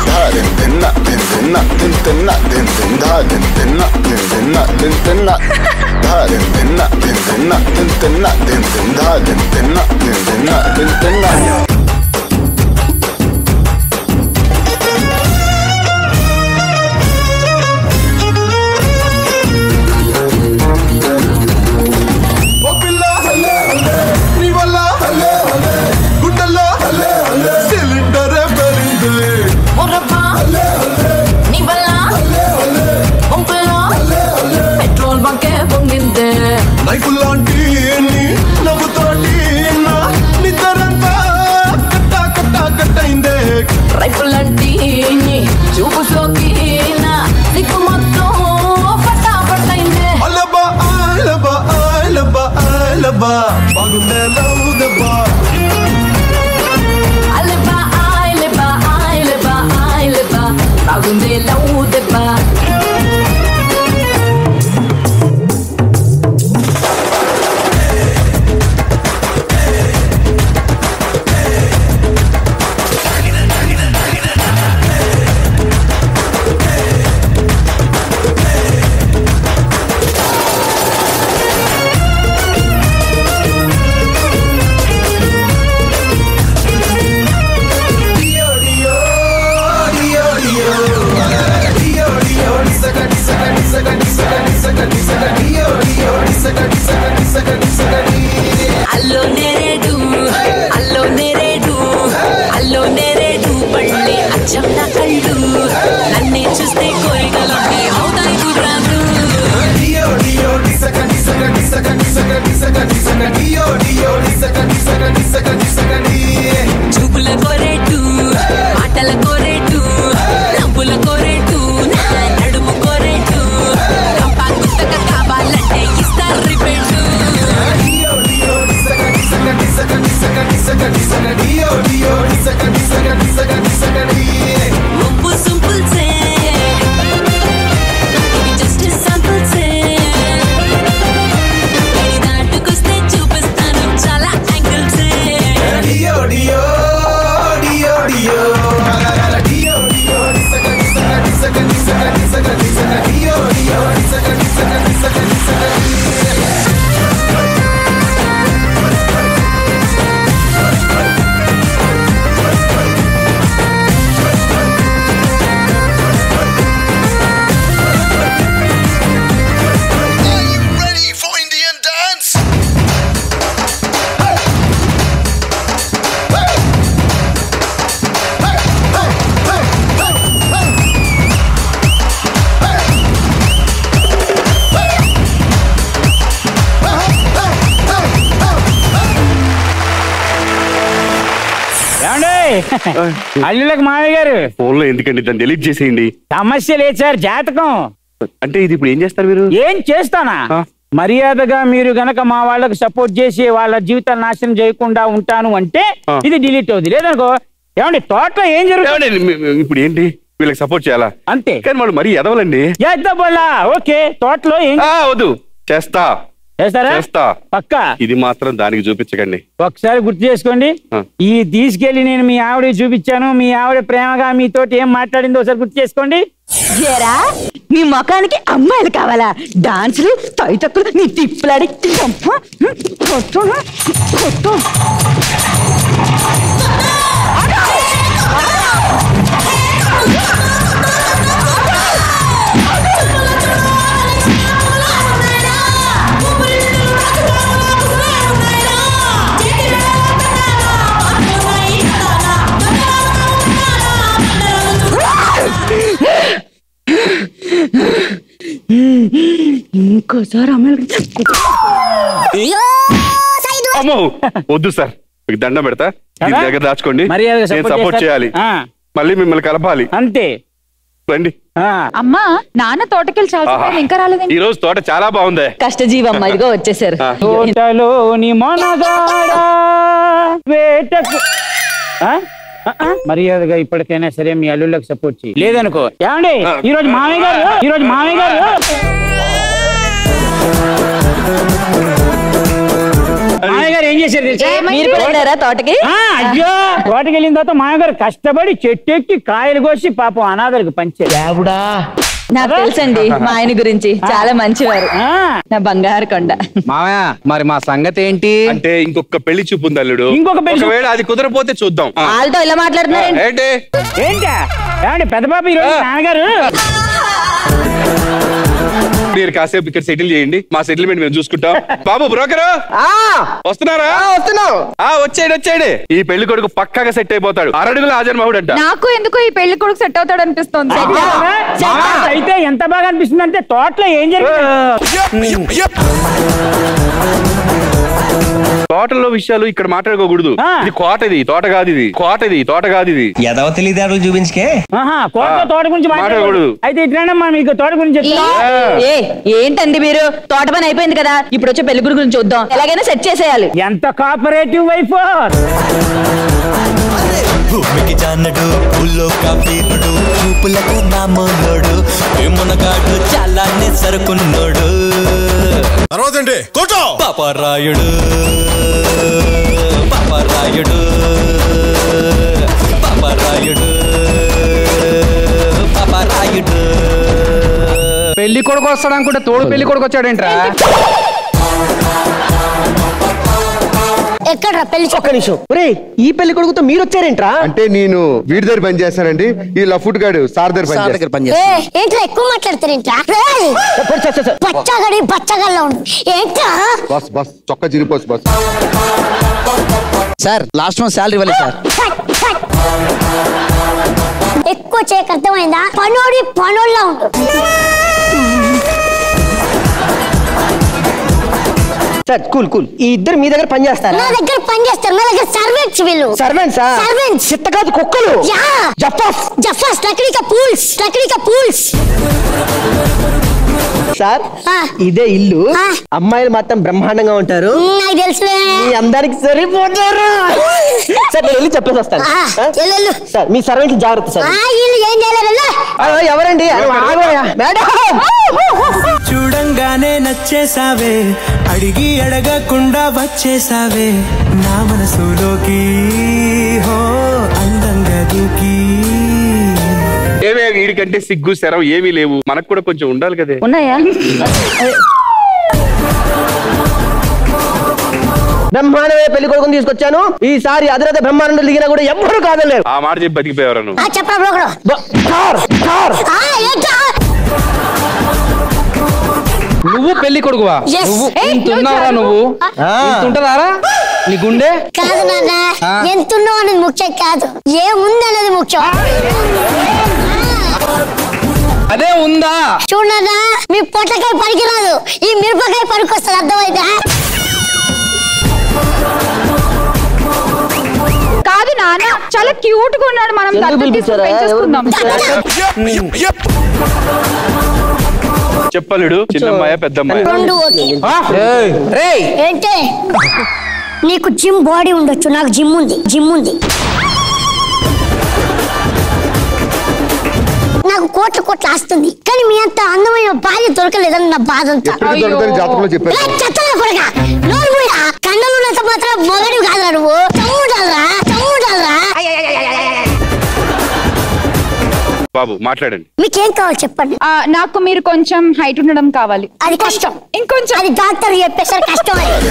Speaker 11: ఓ పిల్ల హల్లే హల్లే నీ వల్ల హల్లే హల్లే గుండెల్లో హల్లే హల్లే సిలిండర్ పెరింది హల్లే హల్లే హల్లే హల్లే హల్లే హల్లే
Speaker 3: పెట్రోల్ బంకే పొంగిందే
Speaker 11: నైఫ్ లాంటి నీ నవ్వుతోటి నా నిద్రంతా కట్ట కట్ట కట్టయిందే
Speaker 3: రైపులంటి చూపు సోకి నా దిక్కు మొత్తం పట్టా పట్టైందే
Speaker 11: అలబా అలబా అలబా అలబా బాగుండే లవ్ దెబ్బా
Speaker 3: అలెబా ఆయలెబా ఆయలెబా ఆయలెబా బాగుంది లవ్ దెబ్బ అల్లో నేరేడు అల్లో నేరేడు అల్లో నేరేడు పళ్ళే అచ్చం నా కళ్ళు నన్నే చూస్తే కోరికలొట్టి అవుతాయి గుర్రాలు చూపుల కోరేటు మాటల కోరేటు నవ్వుల కోరేటు నా నడుము కోరేటు కంపా గుత్తక కావాలంటే ఇస్తారు రిపేటు ముంపు సింపుల్ సే ఇది జస్ట్ సింపుల్ సే ఇది దాటుకొస్తే చూపిస్తాను చాలా యాంగిల్స్
Speaker 11: డియో డియో డియో డియో డియో డియో డిసక డిసక డిసక డిసక డిసక డిసక డియో డియో డిసక డిసక డిసక డిసక
Speaker 16: ఏమండి అల్లులకు మామయ్య గారు
Speaker 5: ఫోన్ లో ఎందుకండి దాన్ని డిలీట్ చేసేయండి
Speaker 16: సమస్య లేదు సార్ జాతకం
Speaker 5: అంటే ఇది ఇప్పుడు ఏం చేస్తారు మీరు
Speaker 16: ఏం చేస్తానా మర్యాదగా మీరు గనక మా వాళ్ళకి సపోర్ట్ చేసి వాళ్ళ జీవితాలు నాశనం చేయకుండా ఉంటాను అంటే
Speaker 5: ఆ.
Speaker 16: ఇది డిలీట్ అవుతుంది లేదనుకో ఏమండి తోటలో ఏం జరుగుతుంది
Speaker 5: ఇప్పుడు ఏంటి వీళ్ళకి సపోర్ట్ చేయాలా
Speaker 16: అంతే
Speaker 5: కానీ వాళ్ళు మరీ ఎదవలండి
Speaker 16: బోలా ఓకే తోటలో ఏం
Speaker 5: ఆ, వద్దు చేస్తా
Speaker 16: చేస్తారా
Speaker 5: చేస్తా
Speaker 16: పక్కా
Speaker 5: ఇది మాత్రం దానికి చూపించకండి
Speaker 16: ఒకసారి గుర్తు చేసుకోండి
Speaker 5: ఆ.
Speaker 16: ఈ తీసుకెళ్లి నేను మీ ఆవిడ చూపించాను మీ ఆవిడ ప్రేమగా మీతోటి ఏం మాట్లాడిందో ఒకసారి గుర్తు చేసుకోండి
Speaker 6: ఏరా నీ ముఖానికి అమ్మాయిలు కావాలా డాన్సులు తొక్కులు నీ తిప్పులాడి చంప, కొట్టు, కొట్టు. ఇంకోసారి అమ్మాయిలు
Speaker 5: అమ్మో వద్దు సార్ మీకు దండం పెడతా దీని
Speaker 16: కదా?
Speaker 5: దగ్గర దాచుకోండి
Speaker 16: మర్యాదగా
Speaker 5: నేను
Speaker 16: support
Speaker 5: సపోర్ట్
Speaker 16: చేస్తా.
Speaker 5: చేయాలి
Speaker 16: ఆ.
Speaker 5: మళ్ళీ మిమ్మల్ని కలపాలి
Speaker 16: అంతే
Speaker 5: రండి
Speaker 4: అమ్మా నాన్న తోటకెళ్ళి చాలా
Speaker 5: ఆహా.
Speaker 4: సేపు ఇంకా రాలేదండి
Speaker 5: ఈ రోజు తోట చాలా బాగుంది
Speaker 6: కష్టజీవమ్మ ఇదిగో వచ్చేసారు
Speaker 5: ఆ.
Speaker 16: తోటలోని మొనగాడా వేటకు ఆ? ఆ, ఆ, మర్యాదగా ఇప్పటికైనా సరే మీ అల్లుళ్ళకి సపోర్ట్ చేయి లేదనుకో ఏమండి ఈ రోజు మామయ్య గారు ఈ రోజు మామయ్య గారు మామయ్య గారు ఏం చేశారు తెలుసా?
Speaker 6: మీరు కూడా వెళ్ళారా తోటకి
Speaker 16: ఆ, అయ్యో తోటకి వెళ్ళిన తర్వాత మామయ్య గారు కష్టపడి చెట్టు ఎక్కి కాయలు కోసి పాపం అనాథలకు పంచారు
Speaker 6: నాకు తెలుసండి మా ఆయన గురించి చాలా మంచివారు నా బంగారు కొండ
Speaker 13: మామయ్య మరి మా సంగతి ఏంటి
Speaker 5: అంటే ఇంకొక పెళ్లి చూపు ఉంది అల్లుడు
Speaker 16: ఇంకొక పెళ్లి చూపు.
Speaker 5: ఒకవేళ అది కుదరపోతే చూద్దాం ఆ.
Speaker 6: వాళ్ళతో ఇలా మాట్లాడుతున్నారండి
Speaker 5: ఏంటి
Speaker 16: ఏంటా ఏమండి పెద్ద పాప ఈ రోజు నాన్నగారు
Speaker 5: మీరు కాసేపు ఇక్కడ సెటిల్ చేయండి మా సెటిల్మెంట్ మేము చూసుకుంటాం బాబు బ్రోకర్ వస్తున్నారా
Speaker 9: వస్తున్నాం
Speaker 5: ఆ వచ్చేయండి వచ్చేయండి ఈ పెళ్లి కొడుకు పక్కాగా సెట్ అయిపోతాడు అరడుగుల హాజరు మహుడు అంట
Speaker 4: నాకు ఎందుకో ఈ పెళ్లి కొడుకు సెట్ అవుతాడు అనిపిస్తుంది
Speaker 16: మామ, అయితే ఎంత బాగా అనిపిస్తుంది అంటే తోటలో ఏం జరిగింది
Speaker 5: తోటలో విషయాలు ఇక్కడ మాట్లాడుకోకూడదు ఇది కోట ఇది తోట కాదు ఇది కోట ఇది తోట కాదు ఇది
Speaker 2: ఎదవ తెలివితేటలు చూపించుకే
Speaker 16: ఆహా కోట
Speaker 5: ఆ,
Speaker 16: తోట గురించి
Speaker 5: మాట్లాడకూడదు.
Speaker 16: మాట్లాడకూడదు అయితే ఇట్లానమ్మా మీకు తోట గురించి చెప్తా
Speaker 6: ఏ ఏంటండి మీరు తోట పని అయిపోయింది కదా ఇప్పుడు వచ్చే పెళ్లి గురించి చూద్దాం ఎలాగైనా సెట్ చేసేయాలి
Speaker 16: ఎంత కోఆపరేటివ్ వైఫ్
Speaker 22: భూమికి జానడు ఊళ్ళో కాపీరుడు చూపులకు మామూలోడు మునగాడు చాలా సరుకున్నోడు
Speaker 23: తర్వాత ఏంటి కూర్చో
Speaker 22: పాపరాయుడు పాపరాయుడు పాపరాయుడు పాపరాయుడు
Speaker 13: పెళ్లి కొడుకు వస్తాడు అనుకుంటే తోడు పెళ్లి కొడుకు వచ్చాడేంట్రా
Speaker 9: ఎక్కడ పెళ్లి ఒక్క నిమిషం ఒరే ఈ పెళ్లి కొడుకుతో మీరు వచ్చారేంట్రా
Speaker 17: అంటే నేను వీడి దగ్గర పని చేస్తానండి ఈ లఫుట్ గాడు సార్ దగ్గర పని చేస్తాను
Speaker 3: ఏ ఏంట్రా ఎక్కువ మాట్లాడుతారేంట్రా బచ్చగడి బచ్చగల్లో ఉండు ఏంట్రా
Speaker 17: బస్ బస్ చొక్కా చిరిపోసు బస్
Speaker 2: సార్ లాస్ట్ మంత్ శాలరీ ఇవ్వలేదు సార్
Speaker 3: ఎక్కువ చేయక అర్థమైందా పనోడి పనోళ్ళ ఉండు
Speaker 9: సార్ కూల్ కూల్ ఈ ఇద్దరు మీ దగ్గర పని చేస్తారా
Speaker 3: నా దగ్గర పని చేస్తారు నా దగ్గర సర్వెంట్స్ వీళ్ళు
Speaker 9: సర్వెంట్సా
Speaker 3: సర్వెంట్స్
Speaker 9: చిత్త కాదు కుక్కలు
Speaker 3: యా
Speaker 9: జఫాస్
Speaker 3: జఫాస్ లకడీకా పూల్స్ లకడీకా పూల్స్
Speaker 9: సార్ ఇదే ఇల్లు అమ్మాయిలు మాత్రం బ్రహ్మాండంగా ఉంటారు
Speaker 3: నాకు తెలుసులే
Speaker 9: మీ అందరికి సరిపోతారు సార్ నేను వెళ్ళి చెప్పేసి వస్తాను
Speaker 3: ఆ,
Speaker 9: ఆ?
Speaker 3: వెళ్ళు.
Speaker 9: సార్ మీ సర్వెంట్ జాగ్రత్త సార్
Speaker 3: ఆ, వీళ్ళు ఏం చేయలేరు
Speaker 9: ఆ, ఎవరండి అరే, ఆగోయా. మేడం
Speaker 19: చూడంగానే నచ్చేసావే అడిగి అడగకుండా వచ్చేసావే నా మనసులోకి హో అందంగా దూకి
Speaker 5: ఏమే వీడికంటే సిగ్గు శరం ఏమీ లేవు మనకు కూడా కొంచెం ఉండాలి కదే
Speaker 6: ఉన్నాయా
Speaker 9: బ్రహ్మాండమే పెళ్లి కొడుకుని తీసుకొచ్చాను ఈసారి అదనత బ్రహ్మాండం దిగినా కూడా ఎవ్వరు కాదలేరు
Speaker 5: ఆ మాట చెప్పి బతికిపోయారు నువ్వు
Speaker 3: ఆ చెప్పరా బ్రోకరు
Speaker 9: సార్ సార్
Speaker 3: ఆ, ఏంట్రా
Speaker 13: నువ్వు పెళ్లి కొడుకువా
Speaker 3: Yes.
Speaker 13: నువ్వు
Speaker 3: ఏయ్,
Speaker 13: ఇంత
Speaker 3: నువ్వు
Speaker 13: ఉన్నావురా
Speaker 3: చాలు.
Speaker 13: నువ్వు
Speaker 3: ఆ.
Speaker 13: ఇంత ఉంటదారా నీ గుండె
Speaker 3: కాదు నాన్న
Speaker 13: ఆ.
Speaker 3: ఎంతున్నావు అనేది ముఖ్యం కాదు ఏముంది అనేది ముఖ్యం
Speaker 13: అదే ఉందా
Speaker 3: చూడన్నా మీ పొట్లకాయ పనికిరాదు ఈ మిరపకాయ పనికొస్తుంది అర్థమైందా
Speaker 4: కాదు నాన్న చాలా క్యూట్ గా ఉన్నాడు మనం
Speaker 9: ఎందుకు
Speaker 4: దత్తత తీసుకుని
Speaker 9: పిలిపించారా? ఎవరు
Speaker 4: పెంచేసుకుందాం
Speaker 5: చెప్పలేడు చిన్నమ్మాయ పెద్దమ్మాయ
Speaker 3: రెండు ఓకే
Speaker 13: రేయ్
Speaker 3: ఏంటే నీకు జిమ్ బాడీ ఉండొచ్చు నాకు జిమ్ ఉంది జిమ్ ఉంది
Speaker 7: కోట్ల కోట్ల ఆస్తుంది కానీ మీ అంత అందమైన భార్య దొరకలేదని నా బాధ అంతా
Speaker 17: ఎప్పటికీ దొరుకుతారని జాతకంలో చెప్పారు.
Speaker 7: ఏ, చెత్తనా కొడుకా? నోరు మూయరా? కండలున్నంత మాత్రం మొగడివి కాదురా నువ్వు చమ్ముడాలరా చమ్ముడాలరా
Speaker 5: బాబు మాట్లాడండి
Speaker 7: మీకేం కావాలి చెప్పండి
Speaker 4: నాకు మీరు కొంచెం హైట్ ఉండడం కావాలి
Speaker 7: అది కష్టం
Speaker 4: ఇంకొంచెం
Speaker 7: అది డాక్టర్ చెప్పేసరి కష్టం అది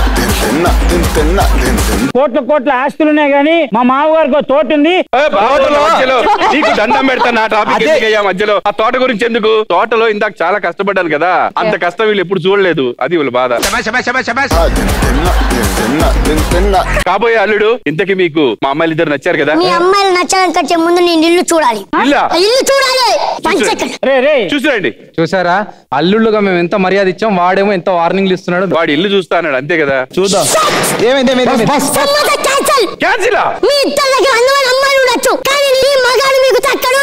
Speaker 16: కోట్ల కోట్ల ఆస్తులు ఉన్నాయి కానీ మా మామగారికి ఒక తోట ఉంది
Speaker 5: ఏ, బావతల మధ్యలో నీకు దండం పెడతాను ఆ టాపిక్ ఎందుకు అయ్యా మధ్యలో ఆ తోట గురించి ఎందుకు తోటలో ఇందాక చాలా కష్టపడ్డాను కదా అంత కష్టం వీళ్ళు ఎప్పుడు చూడలేదు అది వీళ్ళ బాధ కాబోయే అల్లుడు ఇంతకి మీకు మా అమ్మాయిలు ఇద్దరు నచ్చారు కదా
Speaker 7: మీ అమ్మాయిలు నచ్చడం కంటే ముందు నేను ఇల్లు చూడాలి
Speaker 5: ఇల్లా?
Speaker 7: ఇల్లు చూడాలి వన్ సెకండ్
Speaker 5: చూసిరండి
Speaker 13: చూసారా అల్లుళ్ళుగా మేము ఎంత మర్యాద ఇచ్చాం వాడేమో ఎంత వార్నింగ్లు ఇస్తున్నాడు
Speaker 5: వాడు ఇల్లు చూస్తా అన్నాడు అంతే కదా
Speaker 13: చూద్దాం
Speaker 12: ఏమైంది
Speaker 7: సంబంధం క్యాన్సల్
Speaker 5: క్యాన్సిల్
Speaker 7: మీ ఇద్దరి దగ్గర అందమైన అమ్మాయిలు ఉండొచ్చు కానీ నీ మగాడు మీకు తక్కడు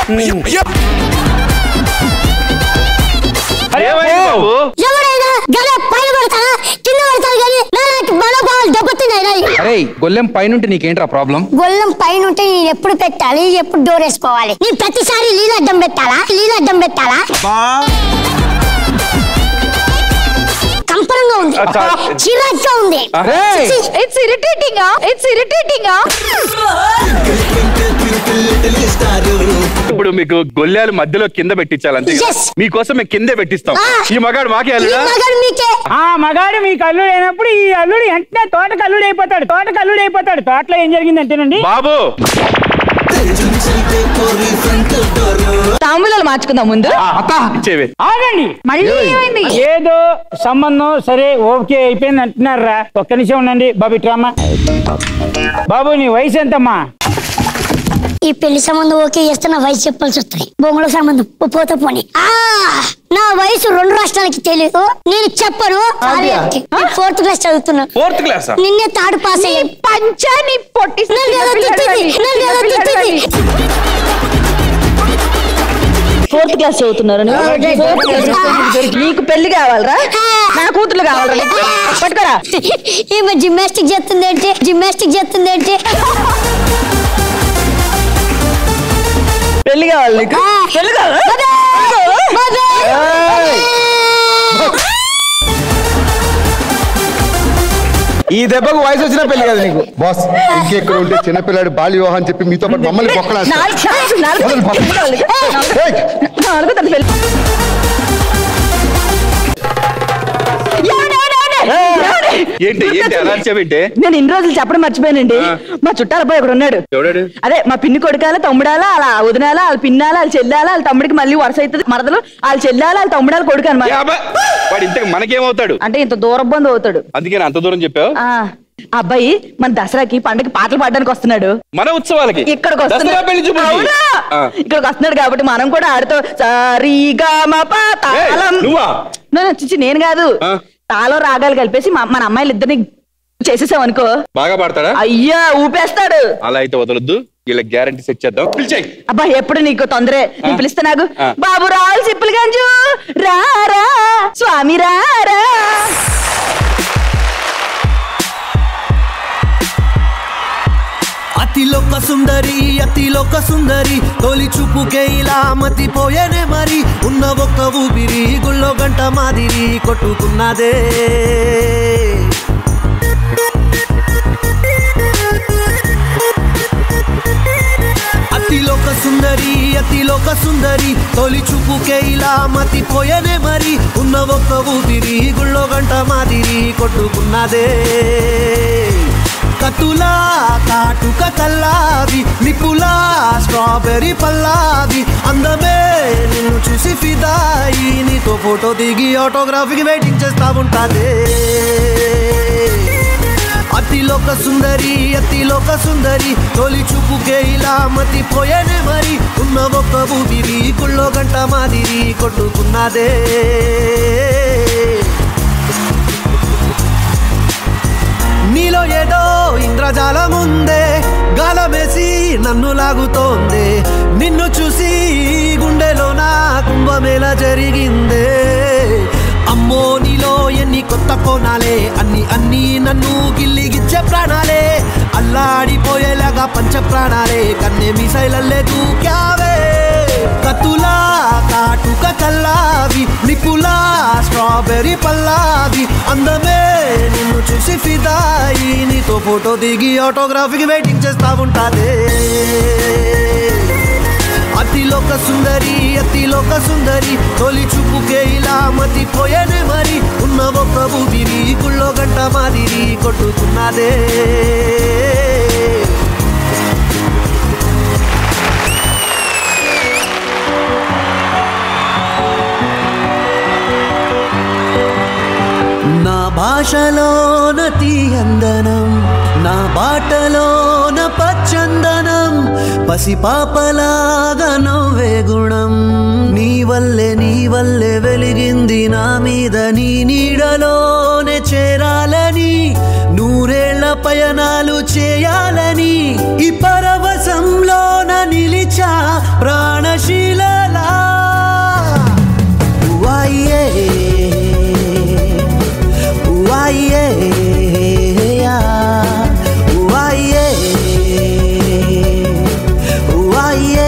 Speaker 7: ఎవరైనా గల పైన పడతారా కింద పడతారు కానీ నాలాంటి మనోభావాలు దెబ్బతిన్నాయి
Speaker 13: అరే గొల్లెం పైనుంటే నీకేంట్రా ప్రాబ్లం
Speaker 7: గొల్లం పైన ఉంటే నేను ఎప్పుడు పెట్టాలి ఎప్పుడు డోర్ వేసుకోవాలి నీ ప్రతిసారి నీళ్ళడ్డం పెట్టాలా నీళ్ళడ్డం పెట్టాలా కంపరంగా ఉంది
Speaker 5: ఆ, చా-
Speaker 7: చిరాగ్గా ఉంది
Speaker 4: ఇట్స్ ఇరిటేటింగ్ ఇట్స్ ఇరిటేటింగ్
Speaker 5: ఇప్పుడు మీకు గొల్లాలు మధ్యలో కింద పెట్టించాలి అంతే కదా?
Speaker 7: Yes.
Speaker 5: మీకోసం మేము కిందే పెట్టిస్తాం
Speaker 7: ఆ.
Speaker 5: ఈ మగాడు మాకే
Speaker 7: ఈ
Speaker 5: అల్లుడా
Speaker 7: మగాడు మీకే
Speaker 16: ఆ మగాడు మీకు అల్లుడు అయినప్పుడు ఈ అల్లుడు వెంటనే తోటకు అల్లుడు అయిపోతాడు తోటకు అల్లుడు అయిపోతాడు తోటలో ఏం జరిగింది అంటేనండి
Speaker 5: బాబు
Speaker 6: తాంబూలాలు మార్చుకుందాం ముందు
Speaker 5: ఇచ్చేవే
Speaker 16: ఆగండి
Speaker 4: మళ్ళీ ఏమైంది
Speaker 16: ఏదో సంబంధం సరే ఓకే అయిపోయింది అంటున్నారా ఒక్క నిమిషం ఉండండి బాబు ఇట్రామా బాబు నీ వయసు ఎంతమ్మా
Speaker 7: ఈ పెళ్లి సంబంధం ఓకే చేస్తే నా వయసు చెప్పాల్సి వస్తుంది బొంగుల సంబంధం పో- పోతే పోని ఆ నా వయసు రెండు రాష్ట్రాలకి తెలియదు నేను చెప్పను ఫోర్త్ క్లాస్ చదువుతున్నా
Speaker 5: ఫోర్త్ క్లాస్
Speaker 7: నిన్నే తాడు పాస్ అయ్యాను
Speaker 4: పంచాని పొట్టి
Speaker 7: నన్ను ఏదో తిట్టింది నన్ను ఏదో తిట్టింది
Speaker 6: ఫోర్త్ క్లాస్ చదువుతున్నారు నువ్వు? Fourth class. నీకు పెళ్లి కావాలరా నా కూతురు కావాలరా నీకు? పట్టుకోరా
Speaker 7: ఈమె జిమ్నాస్టిక్ చేస్తుంది ఏంటి జిమ్నాస్టిక్ చేస్తుంది ఏంటి
Speaker 6: పెళ్లి కావాలి నీకు పెళ్లి కావాలా
Speaker 12: ఈ దెబ్బకు వయసు వచ్చిన పెళ్లి కదా నీకు
Speaker 17: బాస్ ఇంకెక్కడ ఉంటే చిన్నపిల్లాడు బాల్య వివాహం అని చెప్పి మీతో పాటు మమ్మల్ని బొక్కలాడతారు.
Speaker 6: నాలుగు నాలుగు
Speaker 17: వదలు బాబు.
Speaker 6: పెళ్లి కావాలి నీకు?
Speaker 17: ఏయ్!
Speaker 6: నాలుగు తన పెళ్లి
Speaker 5: ఏంటి ఏంటి అలా చెవింటే
Speaker 6: నేను ఇన్ని రోజులు చెప్పడం మర్చిపోయానండి మా చుట్టాల అబ్బాయి ఒకడు ఉన్నాడు
Speaker 5: ఎవడాడు
Speaker 6: అదే మా పిన్ని కొడుకాల తమ్ముడాల అలా వదినాల వాళ్ళ పిన్నాల వాళ్ళ చెల్లాల వాళ్ళ తమ్ముడికి మళ్ళీ వరుస అవుతుంది మరదలు వాళ్ళ చెల్లాల వాళ్ళ తమ్ముడాల కొడుకు అనమాట
Speaker 5: యాబా! వాడు ఇంతకు మనకేమవుతాడు
Speaker 6: అంటే ఇంత దూరం బంధు అవుతాడు
Speaker 5: అందుకే నా అంత దూరం చెప్పావు
Speaker 6: ఆ ఆ అబ్బాయి మన దసరాకి పండగకి పాటలు పాడడానికి వస్తున్నాడు
Speaker 5: మన ఉత్సవాలకి
Speaker 6: ఇక్కడికి
Speaker 5: దసరా
Speaker 6: వస్తున్నాడు
Speaker 5: పెళ్లి చూపులకి.
Speaker 6: అవునా?
Speaker 5: ఆ.
Speaker 6: ఇక్కడికి వస్తున్నాడు కాబట్టి మనం కూడా ఆడుతూ సారీగా తాళం
Speaker 5: నువ్వా
Speaker 6: నా- నా చిచ్చి నేను కాదు తాళం రాగాలు కలిపేసి మా- మన అమ్మాయిలు ఇద్దరిని చేసేసాం అనుకో
Speaker 5: బాగా పాడతాడా
Speaker 6: అయ్యా ఊపేస్తాడు
Speaker 5: అలా అయితే వదలొద్దు వీళ్ళకి గ్యారంటీ సెట్ చేద్దాం పిలిచాయి
Speaker 6: అబ్బా ఎప్పుడు నీకు తొందరే నేను పిలుస్తా నాకు
Speaker 5: ఆ.
Speaker 6: బాబు రాల్ సిప్పులు గంజు రారా స్వామి రారా
Speaker 10: అతిలోక సుందరి అతిలోక సుందరి తొలి చూపుకే ఇలా మతిపోయేనే మరి ఉన్న ఒక్క ఊపిరి గుళ్ళో గంట మాదిరి కొట్టుకున్నదే అతిలోక సుందరి అతిలోక సుందరి తొలి చూపుకే ఇలా మతిపోయేనే మరి ఉన్న ఒక్క ఊపిరి గుళ్ళో గంట మాదిరి కొట్టుకున్నదే కతులా కాటుక కల్లావి నిపులా స్ట్రాబెర్రీ పల్లావి అందమే నిన్ను చూసి ఫిదాయి నీతో ఫోటో దిగి ఆటోగ్రాఫీకి వెయిటింగ్ చేస్తా ఉంటాదే అతిలోక సుందరి అతిలోక సుందరి తొలి చూపుకే ఇలా మతిపోయేనే మరి ఉన్న ఒక్క ఊపిరి గుళ్ళో గంట మాదిరి కొట్టుకున్నదే నీలో ఏదో ఇంద్రజాలం ఉందే గాలమేసి నన్ను లాగుతోంది నిన్ను చూసి గుండెలో నా కుంభమేళ జరిగిందే అమ్మో నీలో ఎన్ని కొత్త కోణాలే అన్ని అన్ని నన్ను గిల్లిగిచ్చే ప్రాణాలే అల్లాడిపోయేలాగా పంచ ప్రాణాలే కన్నే మిసైలల్లే దూకావే కత్తు నిపులా స్ట్రాబెర్రీ పల్లాది అందమే నిన్ను చూసి ఫిదాయి నీతో ఫోటో దిగి ఆటోగ్రాఫీకి వెయిటింగ్ చేస్తా ఉంటాదే అతిలోక సుందరి అతిలోక సుందరి తొలి చూపుకే ఇలా మతిపోయేనే మరి ఉన్న ఒక్క ఊపిరి గుళ్ళో గంట మాదిరి కొట్టుకున్నదే నా భాషలోన తీయందనం నా బాటలోన పచ్చందనం పసిపాపలాగా నవ్వే గుణం నీ వల్లే నీ వల్లే వెలిగింది నా మీద నీ నీడలోనే చేరాలని నూరేళ్ల పయనాలు చేయాలని ఈ పరవశంలోన నిలిచా ప్రాణశీలలా వాయే వాయే వాయే వాయే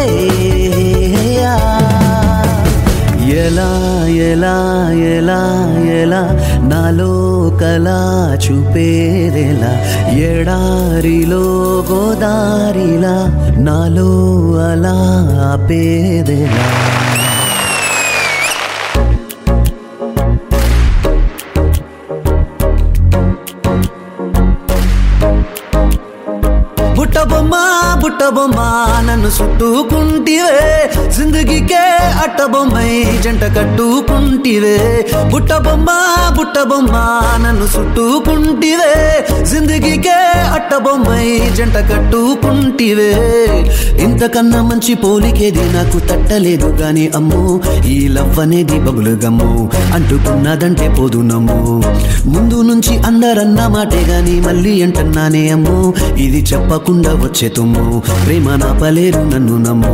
Speaker 10: ఎలా ఎలా ఎలా ఎలా నాలో కలా చూపేదెలా ఎడారిలో గోదారిలా నాలో అలా ఆపేదెలా బుట్ట బొమ్మ బుట్ట బొమ్మ నన్ను చుట్టుకుంటివే జిందగీకే అట్ట బొమ్మై జంట కట్టుకుంటివే బుట్ట బొమ్మ బుట్ట బొమ్మ నన్ను చుట్టుకుంటివే జిందగీకే అట్ట బొమ్మై జంట కట్టుకుంటివే ఇంతకన్నా మంచి పోలికేది నాకు తట్టలేదు గాని అమ్మో ఈ లవ్ అనేది బబులు గమ్ము అంటుకున్నదంటే పోదు నమ్ము ముందు నుంచి అందరన్న మాటే గాని మళ్ళీ అంటున్నానే అమ్మో ఇది చెప్పకుండా వచ్చే తుమ్ము ప్రేమ నాపలేరు నన్ను నమ్ము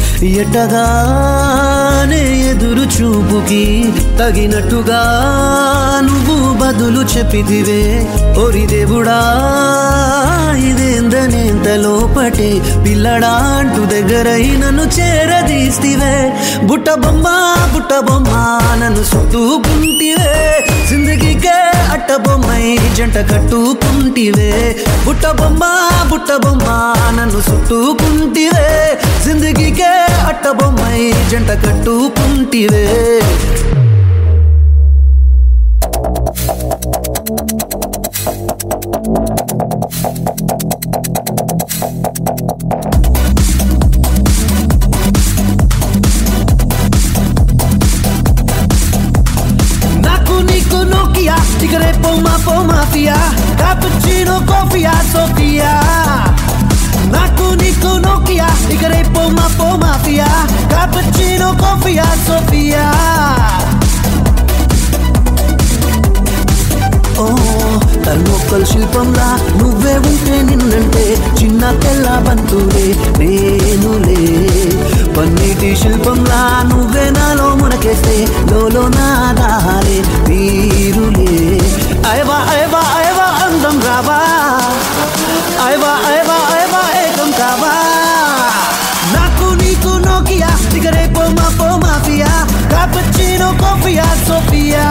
Speaker 10: ఎట్టగానే ఎదురు చూపుకి తగినట్టుగా నువ్వు బదులు చెప్పిదివే ఓరి దేవుడా ఇదేందనేంత లోపటే పిల్లడా అంటూ దగ్గరై నన్ను చేరదీస్తివే బుట్ట బొమ్మ బుట్ట బొమ్మ నన్ను సుట్టుకుంటివే జిందగీకే అట్ట బొమ్మై జంట కట్టుకుంటివే బుట్ట బొమ్మ బుట్ట బొమ్మ నన్ను సుట్టుకుంటివే జిందగీకే అట్ట బొమ్మై జంట కట్టుకుంటివే నాకు నీకు నోకియా ఇక రేపు మా పో మాఫియా కాపుచినో కాఫియా సోఫియా నాకు నీకు నోకియా ఇక రేపు మా పో మాఫియా కాపుచినో కాఫియా సోఫియా ఓ థర్మోకల్ శిల్పంలా నువ్వే ఉంటే నిన్నంటే చిన్న తెల్ల బంతులే నేనులే పన్నీటి శిల్పంలా నువ్వే నాలో మునకేస్తే లోలో నా దాహాలే తీరులే అయవా అయవా అయవా అందం రావా అయవా అయవా అయవా ఏకం కావా నాకు నీకు నోకియా ఇక రేపు మా పో మాఫియా కాపచ్చినో కాఫియా సోఫియా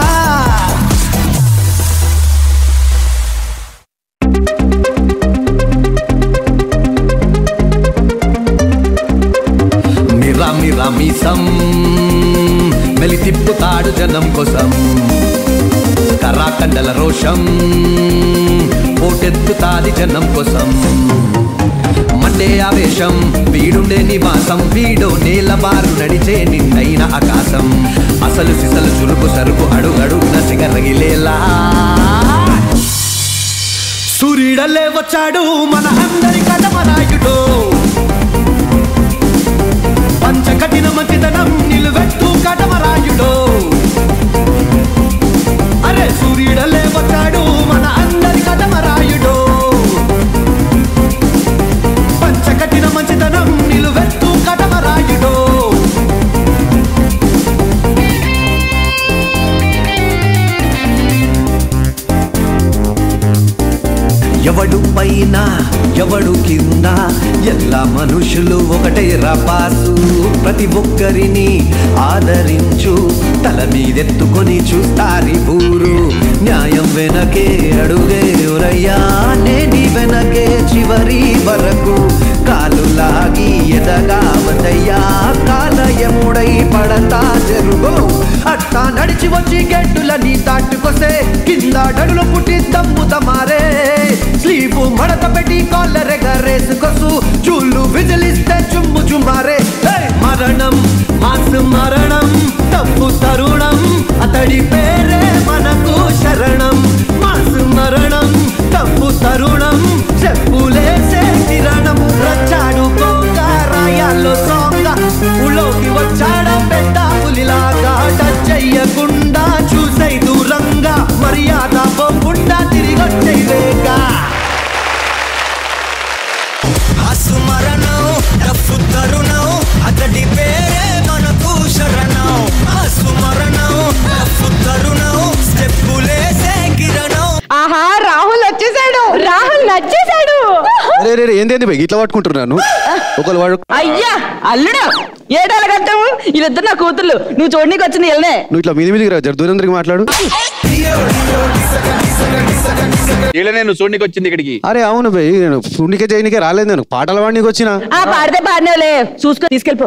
Speaker 8: మిరా మిరా మీసం మెలి తిప్పుతాడు జనం కోసం కర్రాకండల రోషం పోటెత్తుతాది జనం కోసం మండే ఆవేశం వీడుండే నివాసం వీడో నేల బారు నడిచే నిండైన ఆకాశం అసలు సిసలు చురుకు సరుకు అడుగడుగున సిగరగిలేలా
Speaker 10: సూర్యుడల్లే వచ్చాడు మన అందరి కటమరాయుడు పంచకఠిన మంచితనం నిలువెట్టు కటమరాయుడు అరే సూర్యుడల్లే వచ్చాడు మన అందరి కటమరాయుడు పంచకఠిన మంచితనం నిలువెట్టు కటమరాయుడు
Speaker 8: ఎవడు పైన ఎవడు కింద എല്ലാ మనుషులు ఒకటే రపాసు ప్రతి ఒక్కరిని ఆదరించు తల మీదెత్తుకొని చూస్తారి ఊరు న్యాయం వెనకే అడుగే ఉరయ్యా నేటి వెనకే చివరి వరకు కాలు లాగి ఎదగా వదయ్యా కాలయముడై పడతా జరుగు అట్టా నడిచి వచ్చి గెట్టులని దాటుకొస్తే కింద డడులు పుట్టి దమ్ముత మారే స్లీపు మడత పెట్టి కాలర్ ఎగరేసుకొసు చూళ్ళు విజిలిస్తే చుమ్ము చుమ్మారే హే! మరణం మాసు మరణం తప్పు తరుణం అతడి పేరే మనకు శరణం మాసు మరణం తప్పు తరుణం చెప్పులేసే కిరణం రచ్చాడు పోక రాయాల్లో సోంగ ఉలోకి వచ్చాడ పెద్ద పులిలాగా టచ్ చెయ్యకుండా చూసై దూరంగా మర్యాద పోకుండా తిరిగొచ్చే వేగా
Speaker 22: ఆసు మరణం డప్పు తరుణం అతడి పేరే మనకు శరణం ఆసు మరణం డప్పు తరుణం స్టెప్పులేసే కిరణం
Speaker 6: ఆహా రాహుల్ వచ్చేసాడు రాహుల్ నచ్చేసాడు
Speaker 17: అరే రే ఏంది బై ఇట్లా పట్టుకుంటున్నాను ఒకరు వాడు
Speaker 6: అయ్యా అల్లుడు ఏడాలగంటావు వీళ్ళిద్దరు నా కూతుర్లు నువ్వు చూడనీకి వచ్చింది వెళ్ళనే
Speaker 17: నువ్వు ఇట్లా మీది మీదికి రా జర దూరం తిరిగి మాట్లాడు
Speaker 5: వీళ్ళనే నువ్వు చూడనికి వచ్చింది ఇక్కడికి
Speaker 17: అరే అవును బై నేను చూడనికే చేయనికే రాలేదు నేను పాటలు వాడికి వచ్చిన
Speaker 6: ఆ పాడితే పాడినవులే చూసుకొని తీసుకెళ్ళిపో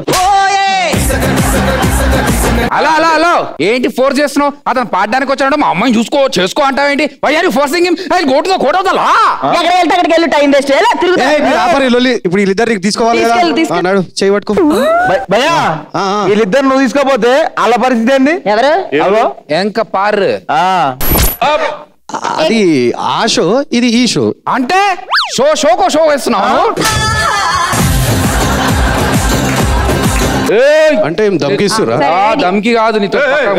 Speaker 13: అలా అలా అలా ఏంటి ఫోర్స్ చేస్తున్నావు అతను పాడడానికి వచ్చాడు మా అమ్మాయిని చూసుకో చేసుకో అంటావేంటి why are forcing him I go to the court of the law
Speaker 6: ఎక్కడ వెళ్తే అక్కడికి వెళ్ళి టైం వేస్ట్ ఎలా తిరుగుతా
Speaker 17: ఏయ్, మీ వ్యాపారి లొల్లి ఇప్పుడు వీళ్ళిద్దరికి తీసుకోవాలి కదా
Speaker 6: తీసుకెళ్ళు, తీసుకెళ్ళు.
Speaker 17: ఆ, నడు చేయి పట్టుకో
Speaker 12: భయ్యా వీళ్ళిద్దరు నువ్వు తీసుకోపోతే వాళ్ళ పరిస్థితి ఏంది
Speaker 6: ఎవరు
Speaker 12: అగో
Speaker 13: ఎంక పార్
Speaker 17: అది ఆ షో ఇది ఈ షో
Speaker 13: అంటే షో షోకో షో వేస్తున్నావు
Speaker 17: అంటే ఏం దమ్కిస్తురా
Speaker 13: ఆ, దమ్కి కాదు నీతో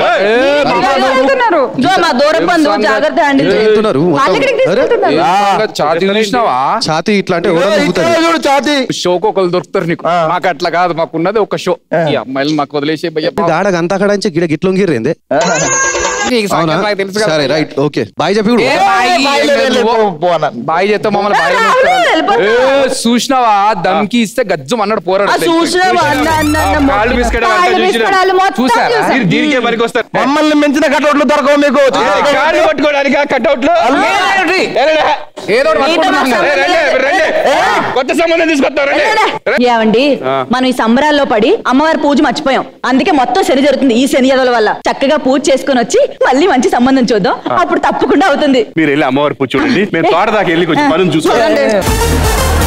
Speaker 6: జో మా దూరం బంధువు జాగ్రత్త అండి
Speaker 17: వెళ్తున్నారు మొత్తం.
Speaker 6: వాళ్ళ ఇక్కడికి
Speaker 17: అరే,
Speaker 6: తీసుకెళ్తున్నారు
Speaker 13: ఏ, ఛాతీ చూసినావా
Speaker 17: ఛాతీ ఇట్లా అంటే ఎవడో నవ్వుతాడు.
Speaker 12: చూడు ఛాతీ
Speaker 13: షోకు ఒకరు దొరుకుతారు నీకు మాకు అట్లా కాదు మాకు ఉన్నది ఒక షో ఈ అమ్మాయిలు మాకు వదిలేసే భయ్య
Speaker 17: దాడగ అంతా అక్కడ నుంచి గిడ గిట్లొంగిర్రేందే
Speaker 13: నీకు
Speaker 17: అవునా
Speaker 13: సంగతి నాకు తెలుసు కదా.
Speaker 17: సరే రైట్ ఓకే బాయ్ చెప్పి
Speaker 13: ఏ బాయ్, ఏం లేదు నువ్వు. బాయ్ చేస్తే మమ్మల్ని బాయ్
Speaker 6: వెళ్ళిపోతా.
Speaker 13: చూసినావా దమ్కి ఇస్తే గజ్జం అన్నాడు పోరాడు
Speaker 6: ఆ చూసినావా? అన్న, అన్న, అన్న,
Speaker 5: కాళ్ళు
Speaker 6: మొత్తం
Speaker 5: బిస్కెట్
Speaker 6: కాళ్ళు బిస్కెటాలు మొత్తం
Speaker 13: చూసారా?
Speaker 6: చూసాం.
Speaker 5: మీరు దీనికే పనికి వస్తారు
Speaker 12: మమ్మల్ని మించిన కట్టోట్లు దొరకవు మీకు
Speaker 5: కాళ్ళు పట్టుకోవడానికి కట్అవుట్లు
Speaker 13: ఏదో ఒకటి పట్టుకుంటున్నాం కదా.
Speaker 5: కొత్త సంబంధం తీసుకొస్తారు
Speaker 6: ఏమండి మనం ఈ సంబరాల్లో పడి అమ్మవారి పూజ మర్చిపోయాం అందుకే మొత్తం శని జరుగుతుంది ఈ శని ఎదల వల్ల చక్కగా పూజ చేసుకొని వచ్చి మళ్ళీ మంచి సంబంధం చూద్దాం అప్పుడు తప్పకుండా అవుతుంది
Speaker 5: మీరు వెళ్ళి అమ్మవారి పూజ చూడండి మేము తోట దాకా వెళ్ళి కొంచెం పనులు చూసుకోండి
Speaker 6: చూడండి.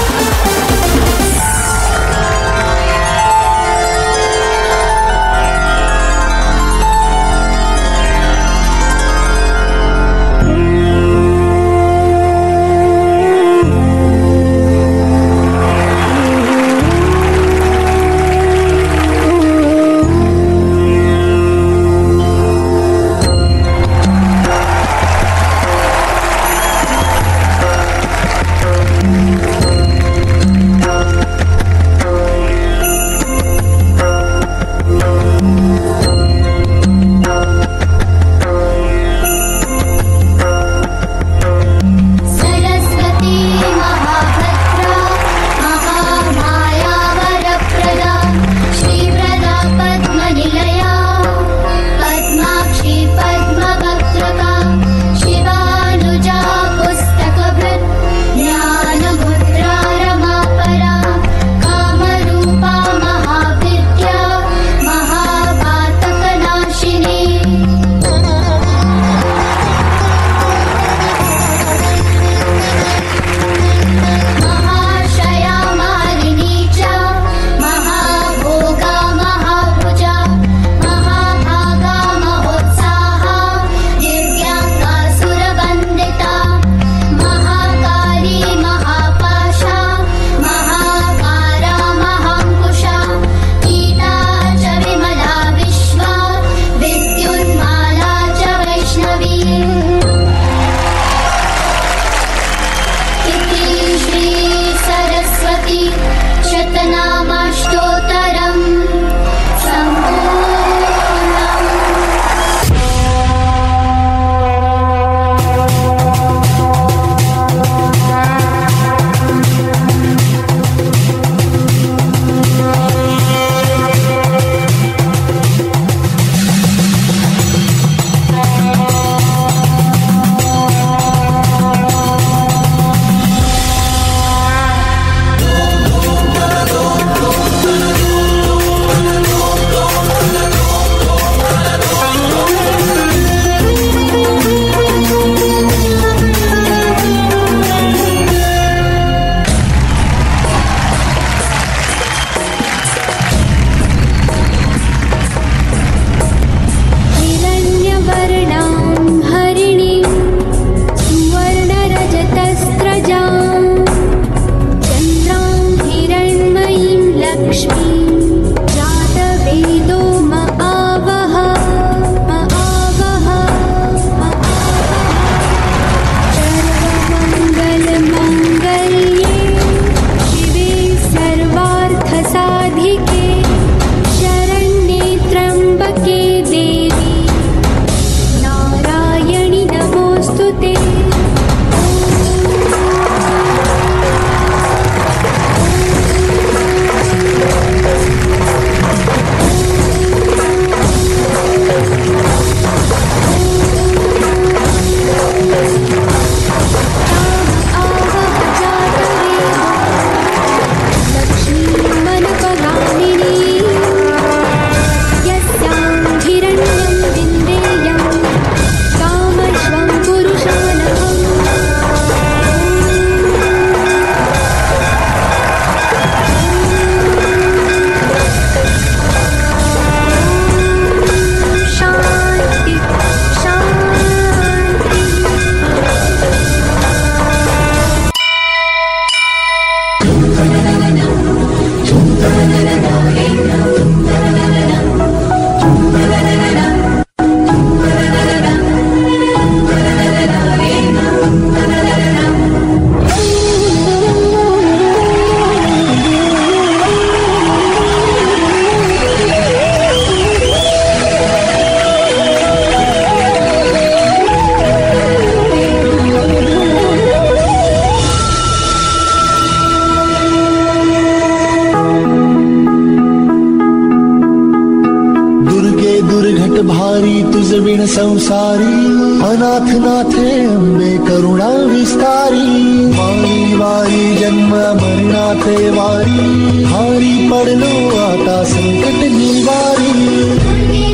Speaker 1: पोट भारी तुझ बिन संसारी अनाथ नाथे अंबे करुणा विस्तारी वारी वारी जन्म मरणाते वारी हारी पडलो आता संकट निवारी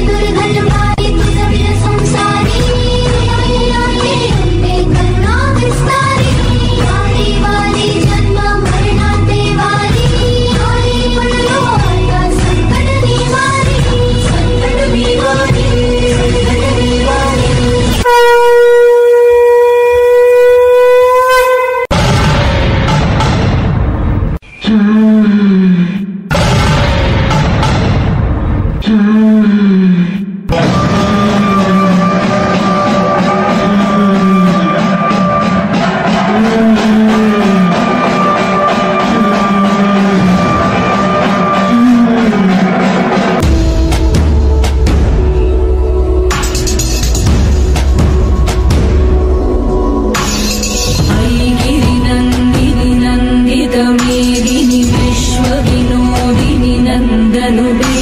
Speaker 14: गिरिनन्दिनि नन्दितमेदिनि विश्वविनोदिनि नन्दनुदे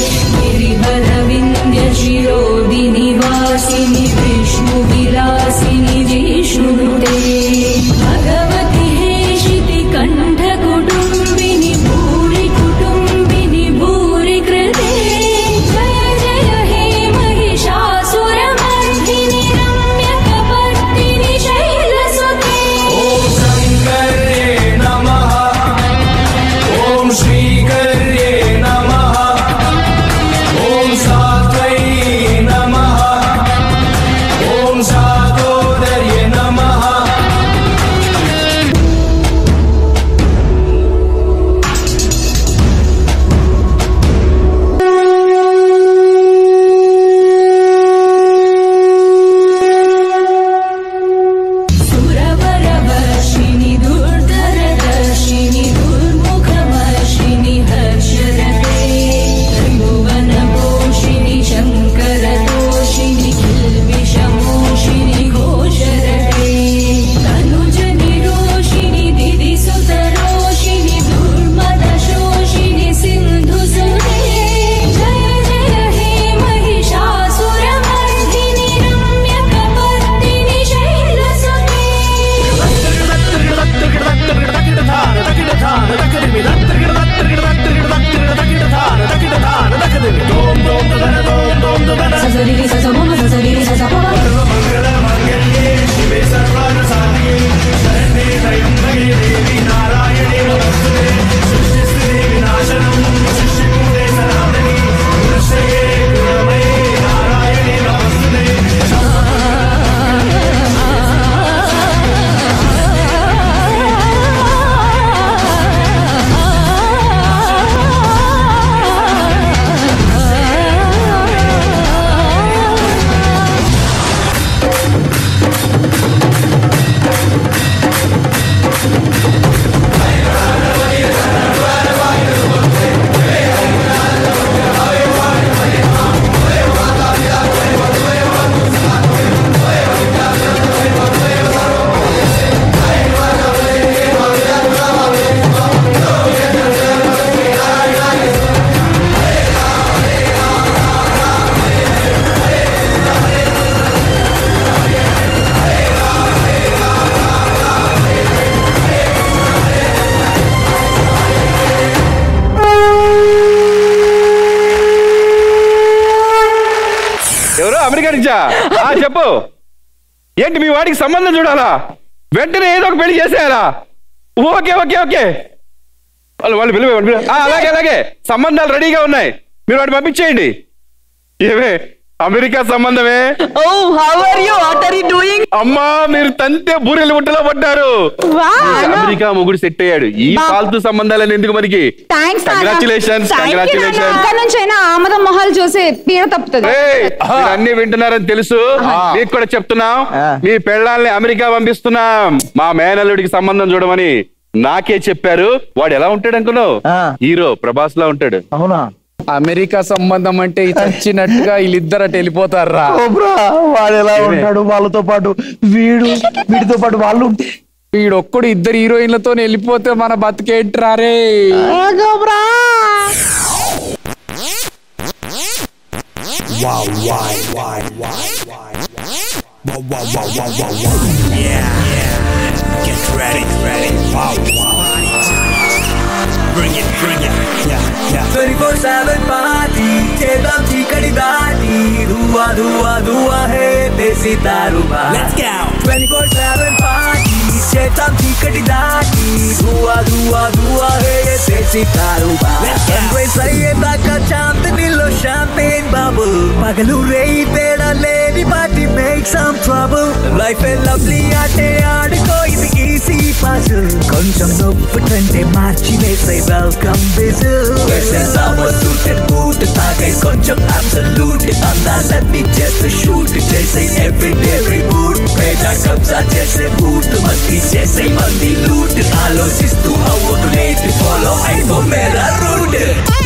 Speaker 14: गिरिवरविन्द्यशिरोदिनि वासिनि विष्णुविलासिनि जिष्णुनुते भगवति हेशिति कण्ठकुटुम्बिनि भूरि कुटुम्बिनि भूरि कृते जय जय हे महिषासुरमर्दिनि रम्यकपर्दिनि शैलसुते
Speaker 11: ॐ शङ्कर्ये नमः ॐ श्रीकर्ये नमः ॐ सात्वै नमः ॐ सातोदर्ये नमः
Speaker 14: सुरवरवर्षिणि दुर्धरदर्शिनि दुर्मुखवर्षिणि हर्षरते त्रिभुवनपोषिणि शङ्करतोषिणि किल्बिषमोषिणि घोषरते तनुजनिरोषिणि दिदिसुतरोषिणि दुर्मदशोषिणि सिन्धुसुते जय जय हे महिषासुरमर्दिनि रम्यकपर्दिनि शैलसुते ససరిరి ససమమ ససరిరి ససపమ
Speaker 5: ఎవరు అమెరికా నుంచా ఆ, చెప్పు ఏంటి మీ వాడికి సంబంధం చూడాలా వెంటనే ఏదో ఒక పెళ్లి చేసేయాలా ఓకే ఓకే ఓకే వాళ్ళు వాళ్ళు పిలువ వాళ్ళు పిలువ. ఆ, అలాగే అలాగే సంబంధాలు రెడీగా ఉన్నాయి మీరు వాడిని పంపించేయండి ఏమే అమెరికా సంబంధమే
Speaker 6: oh how are you what are you doing
Speaker 5: అమ్మా మీరు తంతే బూరెలు ముట్టలో పడ్డారు మీకు అమెరికా మొగుడు సెట్ అయ్యాడు ఈ
Speaker 4: బా-
Speaker 5: ఫాల్తు సంబంధాలని ఎందుకు మనకి
Speaker 4: థ్యాంక్స్
Speaker 5: కంగ్రాచులేషన్స్ కంగ్రాచులేషన్స్
Speaker 4: ఇక్కడ నుంచైనా ఆమదం మొహాలు చూసి పీడ తప్పుతుంది
Speaker 5: మీరు అన్ని వింటున్నారని తెలుసు మీకు కూడా చెప్తున్నాం మీ పెళ్ళాలని అమెరికా పంపిస్తున్నాం మా మేనల్లుడికి సంబంధం చూడమని నాకే చెప్పారు వాడు ఎలా ఉంటాడు అనుకున్నావు హీరో ప్రభాస్ లా ఉంటాడు
Speaker 12: అవునా
Speaker 13: అమెరికా సంబంధం అంటే ఈ చచ్చినట్టుగా వీళ్ళిద్దరు అటు వెళ్ళిపోతారా
Speaker 12: ఓబ్రా వాడు ఎలా ఉంటాడు వాళ్ళతో పాటు వీడు వీడితో పాటు వాళ్ళు ఉంటే
Speaker 13: వీడొక్కడు ఇద్దరు హీరోయిన్లతో వెళ్ళిపోతే మన బతికేంట్రారే
Speaker 19: wow, why, why, why, wow, wow, wow, wow, wow, wow. Yeah, yeah. Get ready, ready. Wow, wow. Bring it, bring it. Yeah, yeah.
Speaker 10: 24/7 party చేద్దాం చీకటి దాటి దువ్వా దువ్వా దువ్వా హే దేశీ తారుబా
Speaker 19: Let's go.
Speaker 10: 24/7 పార్టీ చేద్దాం చీకటి దాటి దువ్వా దువ్వా దువ్వా హే దేశీ తారుబా సన్రైజ్ అయ్యేదాకా చాందనీలో షాంపేన్ బాబుల్ పగలు రేయి తేడా లేని party make some trouble life a lovely ఆటే ఆడుకో ఇది ఈజీ పజల్ కొంచెం నొప్పుటంటే మార్చి వేసే వెల్కమ్ విజిల్ వేసేద్దామా సూటెడ్ బూట్ తాగే కొంచెం అబ్సల్యూట్ అందాలన్నీ చేస్తే షూట్ చేసే ఎవ్రీ డే రిబూట్ పేద కబ్జా చేసే బూట్ మస్తి చేసే మంది లూట్ ఆలోచిస్తూ అవ్వదు లేట్ ఫాలో అయిపో మేరా రూట్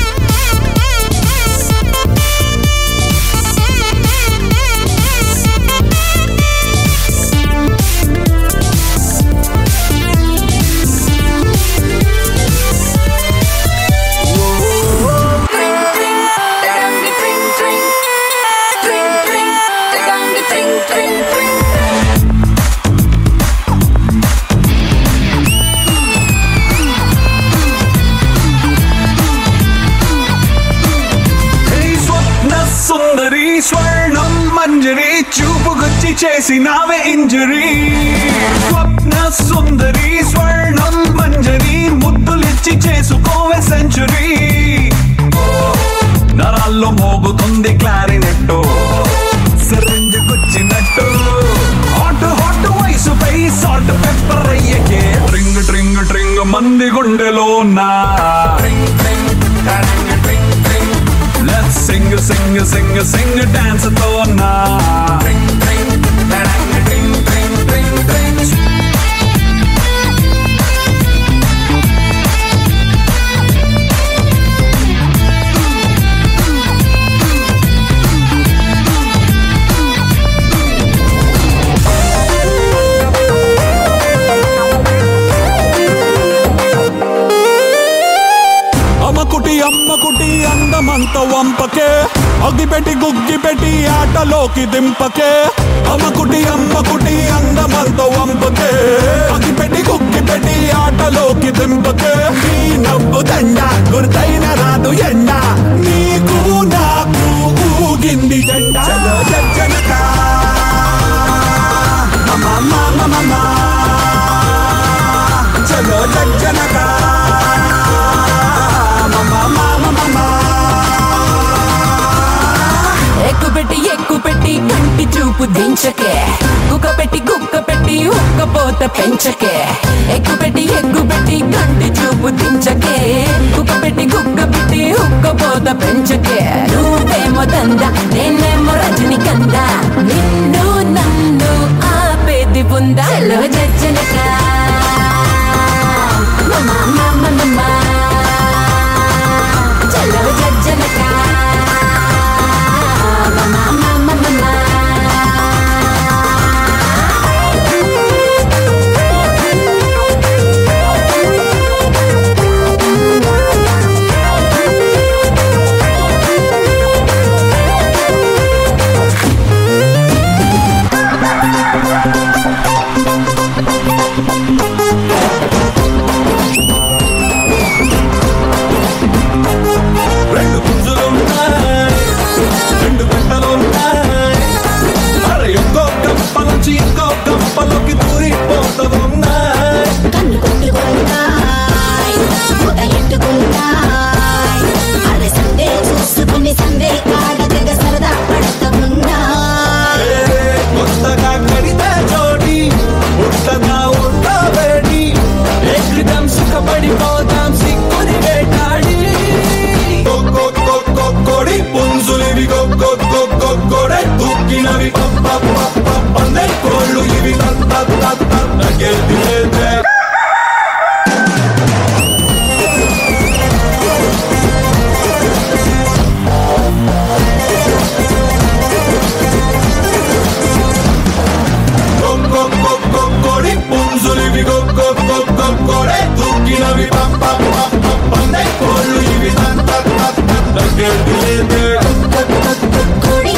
Speaker 15: హే స్వప్న సుందరి స్వర్ణం మంజరి చూపుకొచ్చి చేసినావే ఇంజరీ స్వప్న సుందరి స్వర్ణం మంజరి ముద్దులిచ్చి చేసుకోవే సెంచురీ నరాల్లో మోగుతుంది క్లారినెట్టు సిరంజుకొచ్చినట్టు హాట్ హాట్ వయసుపై సాల్ట్ పెప్పర్ అయ్యకే డ్రింగ్ డ్రింగ్ డ్రింగ్ మంది గుండెలో నా Let's sing, sing, sing, sing, dance తో నా అమ్మకుటి అమ్మకుటి అందమంత వంపకే అగ్గిపెట్టి గుగ్గిపెట్టి ఆటలోకి దింపకే అమ్మకుటి అమ్మకుటి అందమంత వంపకే అగ్గిపెట్టి గుగ్గిపెట్టి ఆటలోకి దింపకే నీ నవ్వు దండ గుర్తైన రాదు ఎండ నీకు నాకు ఊగింది జెండ చలో జనక చలో జనక
Speaker 14: ఎక్కు పెట్టి ఎక్కు పెట్టి కంటి చూపు దించకే కుక్క పెట్టి కుక్క పెట్టి ఉక్కపోత పెంచకే ఎక్కు పెట్టి ఎక్కు పెట్టి కంటి చూపు దించకే కుక్క పెట్టి కుక్క పెట్టి ఉక్కపోత పెంచకే నువ్వేమో దంద నేనేమో రజనికంద నిన్ను నన్ను ఆపేది ఉందా చలో జజ్జనక మమా మమ మమ చలో జజ్జనక
Speaker 15: రెండు పుంజులున్నాయి రెండు పెట్టలున్నాయి అరే ఇంకో కప్పలోంచి ఇంకో కప్పలోకి దూరిపోతున్నాయి
Speaker 3: కన్ను కొట్టుకుంటాయి మూట ఎట్టుకుంటాయి అరే సందే చూసుకుని సందే కాడ తెగ సరదా పడుతున్నాయి
Speaker 15: కొత్తగా కడితే జోడి ఉట్టగా ఉండబెడి ఎక్కిదాం సుఖపడిపోతాం సిక్కుని వేటాడి కొడి పుంజులివి కొడే దుక్కినవి పందే కోళ్ళు ఇవి తగ్గేది లేదే కొడి పుంజులివి కొడే దుక్కినవి పందే కోళ్ళు ఇవి తగ్గేది లేదే
Speaker 3: కొడి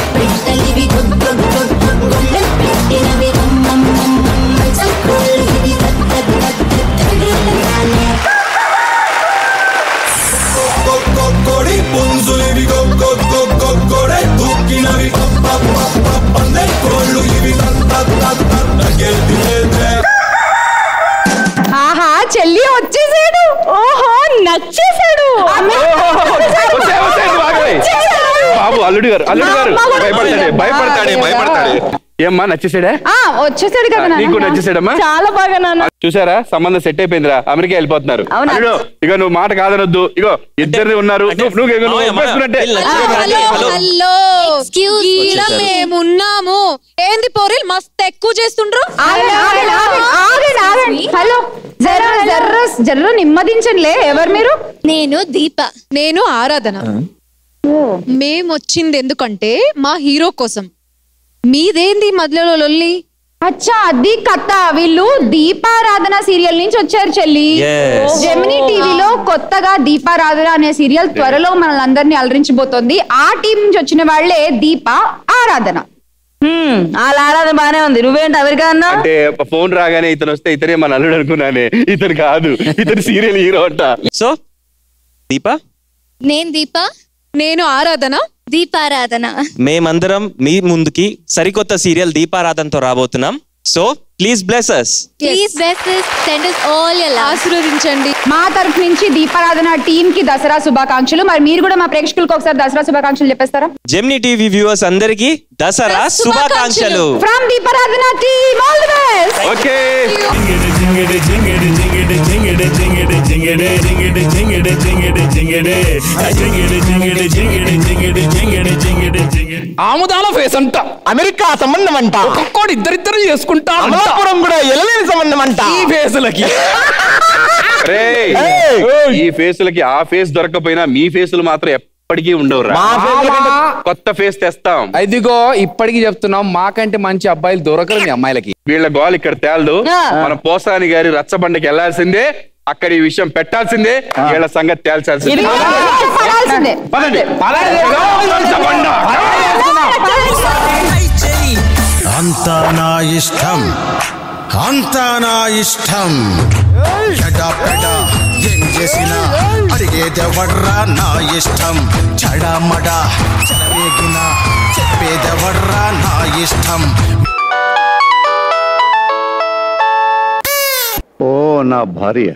Speaker 5: అల్లుడు గారు అల్లుడు గారు
Speaker 4: మా అమ్మ కూడా
Speaker 5: భయపడతాడే
Speaker 4: వచ్చింది.
Speaker 5: భయపడతాడే
Speaker 4: ఆ,
Speaker 5: భయపడతాడే ఏమ్మా నచ్చేసాడా
Speaker 4: ఆ వచ్చేసాడు కదా నాన్న.
Speaker 5: నీకు నచ్చేసాడమ్మా
Speaker 6: చాలా బాగా నాన్న
Speaker 5: చూసారా సంబంధం సెట్ అయిపోయిందిరా అమెరికా వెళ్ళిపోతున్నారు
Speaker 6: అవునా?
Speaker 5: అల్లుడు ఇక నువ్వు మాట కాదనొద్దు ఇగో ఇద్దరు ఉన్నారు నువ్వు నువ్వు ఇక నువ్వు ఒప్పేసుకున్నట్టే.
Speaker 18: హలో హలో ఈడ మేమున్నాము ఏంది పోరీలు మస్తు ఎక్కువ చేస్తుండ్రు
Speaker 4: ఆగండి, ఆగండి, ఆగండి, ఆగండి, ఆగండి. హలో జర్ర జర్ర జర్ర నెమ్మదించండిలే ఎవరు మీరు
Speaker 18: నేను దీప నేను ఆరాధన మేము వచ్చింది ఎందుకంటే మా హీరో కోసం మీదేంది మధ్యలో లొల్లి
Speaker 4: అచ్చా అది కథ వీళ్ళు దీపారాధన సీరియల్ నుంచి వచ్చారు చెల్లి
Speaker 18: Yes.
Speaker 4: జెమినీ టీవీలో కొత్తగా దీపారాధన అనే సీరియల్ త్వరలో మనల్ని అందరినీ అలరించబోతోంది ఆ టీం నుంచి వచ్చిన వాళ్ళే దీప ఆరాధన
Speaker 6: వాళ్ళ ఆరాధన బానే ఉంది నువ్వేంటి అమెరికా అన్నా
Speaker 5: అంటే ఫోన్ రాగానే ఇతను వస్తే ఇతనే మన అల్లుడు అనుకున్నానే ఇతను కాదు ఇతను సీరియల్ హీరో అంట
Speaker 20: సో దీప
Speaker 18: నేను దీప నేను ఆరాధన దీపారాధన
Speaker 20: మేమందరం మీ ముందుకి సరికొత్త సీరియల్ దీపారాధనతో రాబోతున్నాం so please bless us
Speaker 18: please best send us all your ఆశీర్వదించండి
Speaker 4: మా తరఫు నుంచి దీపారాధన టీం కి దసరా శుభాకాంక్షలు మరి మీరు కూడా మా ప్రేక్షకులకు ఒకసారి దసరా శుభాకాంక్షలు చెప్పేస్తారా
Speaker 20: జెమినీ టీవీ వ్యూవర్స్ అందరికీ దసరా శుభాకాంక్షలు
Speaker 4: from Deeparadhana team all the best
Speaker 5: okay
Speaker 13: ఆముదాల ఫేస్ అంట
Speaker 12: అమెరికా సంబంధం అంట
Speaker 13: ఒక్కొక్కడు ఇద్దరిద్దరు చేసుకుంటా
Speaker 12: అమలాపురం కూడా ఎలలేని సంబంధం అంట
Speaker 13: ఈ ఫేసులకి
Speaker 5: రేయ్, ఈ ఫేసులకి ఆ ఫేస్ దొరకపోయినా మీ ఫేసులు మాత్రం ఎప్పటికీ ఉండవురా కొత్త ఫేస్ తెస్తాం
Speaker 13: ఇదిగో ఇప్పటికి చెప్తున్నాం మాకంటే మంచి అబ్బాయిలు దొరకరు మీ అమ్మాయిలకి
Speaker 5: వీళ్ళ గోల్ ఇక్కడ తేలదు మన పోసాని గారి రచ్చబండకి వెళ్లాల్సిందే అక్కడ ఈ విషయం పెట్టాల్సిందే వీళ్ళ సంగతి తేల్చాల్సిందే
Speaker 4: పడాల్సిందే
Speaker 5: పదండి. రచ్చబండ.
Speaker 11: అంతా నా ఇష్టం అంతా నా ఇష్టం చెడా పెడా ఏం చేసినా అడిగేదెవర్రా నా ఇష్టం చెడమడా చెలవేగిన చెప్పేదెవర్రా నా ఇష్టం
Speaker 17: ఓ నా భార్య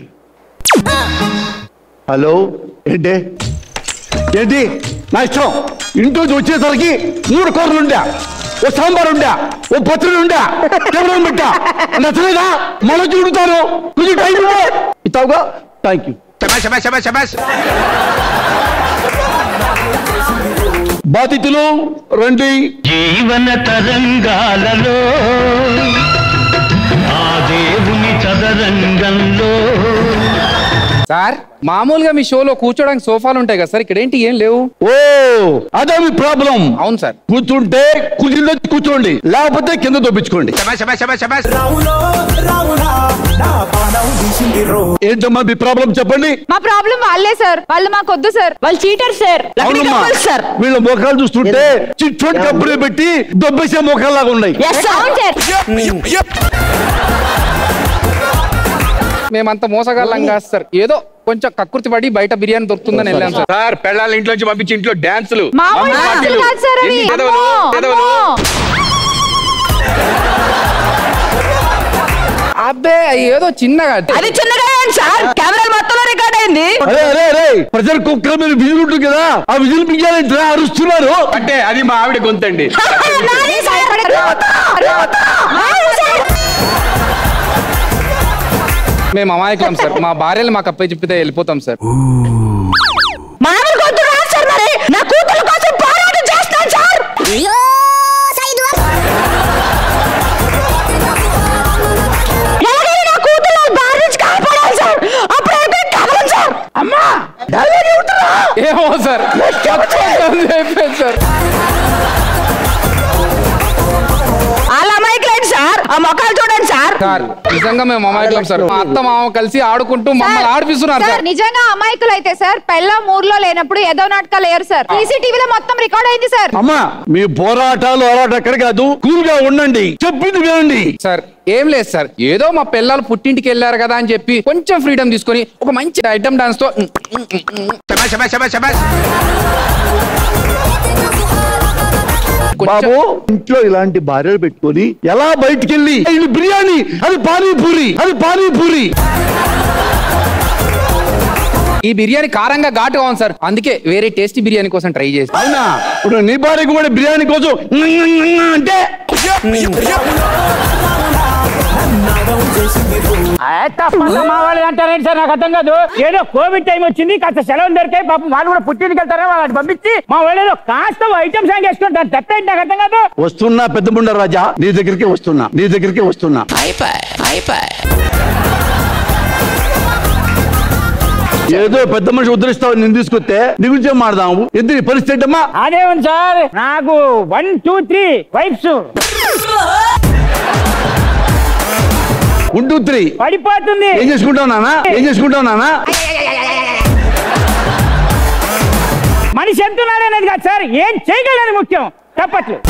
Speaker 17: హలో ఏంటి ఏంటి నా ఇష్టం ఇంట్లోంచి వచ్చేసరికి మూడు కూరలు ఉండా ఓ సాంబార్ ఉండా ఓ పచ్చడి ఉండా ఎవరైనా పెట్టా నచ్చలేదా మళ్ళీ చూడుతాను కొంచెం టైం ఇవ్వు. ఇస్తావుగా థ్యాంక్ యూ బాధితులు రండి
Speaker 21: జీవన తరంగాలలో ఆ దేవుని చదరంగంలో
Speaker 13: సార్ మామూలుగా మీ షోలో కూర్చోడానికి సోఫాలు ఉంటాయి కదా సార్ ఇక్కడ ఏంటి ఏం లేవు
Speaker 17: ఓ అదే మీ ప్రాబ్లం
Speaker 13: అవును సార్
Speaker 17: కూర్చుంటే కుర్చీలో కూర్చోండి లేకపోతే కింద దొప్పించుకోండి ఏంటమ్మా మీ ప్రాబ్లం చెప్పండి
Speaker 4: మా ప్రాబ్లం వాళ్ళే సార్ వాళ్ళు మాకు వద్దు సార్ వాళ్ళు చీటర్ సార్
Speaker 17: అవునమ్మా వీళ్ళ ముఖాలు చూస్తుంటే చిట్ ఫండ్ కంపెనీ పెట్టి దొబ్బేసే ముఖాల్లాగా ఉన్నాయి
Speaker 13: మేమంత మోసగాళ్ళం కాదు సార్ ఏదో కొంచెం కక్కుర్తి పడి బయట బిర్యానీ దొరుకుతుందని వెళ్ళాం సార్
Speaker 5: సార్ పెళ్ళాల ఇంట్లోంచి పంపించి ఇంట్లో డాన్సులు
Speaker 4: మామూలు
Speaker 5: మందు
Speaker 4: డాన్సులు
Speaker 5: పార్టీలు.
Speaker 4: కాదు సార్ అవి.
Speaker 5: ఎన్ని పెదవులు,
Speaker 4: అమ్మో,
Speaker 5: పెదవులు.
Speaker 13: అబ్బే ఏదో చిన్నగా
Speaker 6: అది చిన్నగా ఏంటి సార్ కెమెరాలు మొత్తంలో రికార్డ్ అయింది
Speaker 17: అరే అరే అరే ప్రజల కుక్కల మీద విజిల్ ఉంటుంది కదా ఆ విజిల్ పియ్యాలంటే అరుస్తున్నారు
Speaker 5: అంటే అది మా ఆవిడ గొంతండి
Speaker 13: మేము అమాయకులం సార్ మా భార్యలు మాకు అప్పై చెప్పితే వెళ్ళిపోతాం సార్
Speaker 6: మామూలు గొంతు రాదు సార్ మరి నా కూతురు కోసం పోరాటం చేస్తాను సార్ ఎలాగైనా నా కూతురు నా భార్య నుంచి కాపాడాలి సార్ అప్పుడు అయిపోయి కమలం సార్ అమ్మా డెలివరీ ఉంటుందా
Speaker 13: ఏమో సార్ అయిపోయింది సార్
Speaker 6: వాళ్ళ అమాయకులేండి సార్ ఆ మొక్కలు చూడండి సార్
Speaker 13: సార్ నిజంగా మేము అమాయకులం సార్ మా అత్త మామ కలిసి ఆడుకుంటూ మమ్మల్ని ఆడిపిస్తున్నారు
Speaker 4: సార్
Speaker 13: సార్
Speaker 4: నిజంగా అమాయకులు అయితే సార్ పెళ్ళ ఊర్లో లేనప్పుడు ఏదో నాటకాలు లేరు సార్ సీసీటీవీలో మొత్తం రికార్డ్ అయింది సార్
Speaker 17: అమ్మా మీ పోరాటాలు అలాంటి ఎక్కడ కాదు కూల్ గా ఉండండి చెప్పింది వినండి
Speaker 13: సార్ ఏం లేదు సార్ ఏదో మా పిల్లలు పుట్టింటికి వెళ్ళారు కదా అని చెప్పి కొంచెం ఫ్రీడమ్ తీసుకొని ఒక మంచి ఐటమ్ డాన్స్ తో
Speaker 17: బాబు ఇంట్లో ఇలాంటి భార్యలు పెట్టుకొని ఎలా బయటికి వెళ్ళి ఇది బిర్యానీ అది పానీపూరి అది పానీపూరి
Speaker 13: ఈ బిర్యానీ కారంగా ఘాటుగా ఉంది సార్ అందుకే వేరే టేస్టీ బిర్యానీ కోసం ట్రై చేసి
Speaker 17: అవునా ఇప్పుడు నీ భార్యకు కూడా బిర్యానీ కోసం అంటే
Speaker 16: ఏ తప్పంతా మా వాళ్ళు అంటారేంటి సార్ నాకు అర్థం కాదు ఏదో కోవిడ్ టైం వచ్చింది కాస్త సెలవు దొరికాయి పాపం వాళ్ళు కూడా పుట్టింటికి వెళ్తారా వాళ్ళని పంపించి మా వాళ్ళు ఏదో కాస్త ఐటమ్స్ సాంగ్ వేసుకుంటారు తప్పేంటి నాకు అర్థం కాదు
Speaker 17: వస్తున్నా పెద్ద ముండ రాజా నీ దగ్గరికి వస్తున్నా నీ దగ్గరికి వస్తున్నా ఏదో పెద్ద మనిషి ఉద్ధరిస్తావు నేను తీసుకొస్తే నీ గురించి ఏం మాడదాము ఎందుకు ఈ పరిస్థితి ఏంటమ్మా
Speaker 16: అదే ఉంది సార్ నాకు one two three wives
Speaker 17: one two three
Speaker 16: పడిపోతుంది
Speaker 17: ఏం చేసుకుంటావు నానా ఏం చేసుకుంటావు నానా
Speaker 16: మనిషి ఎంతున్నాడు అనేది కాదు సార్ ఏం చేయగలనేది ముఖ్యం తప్పట్లు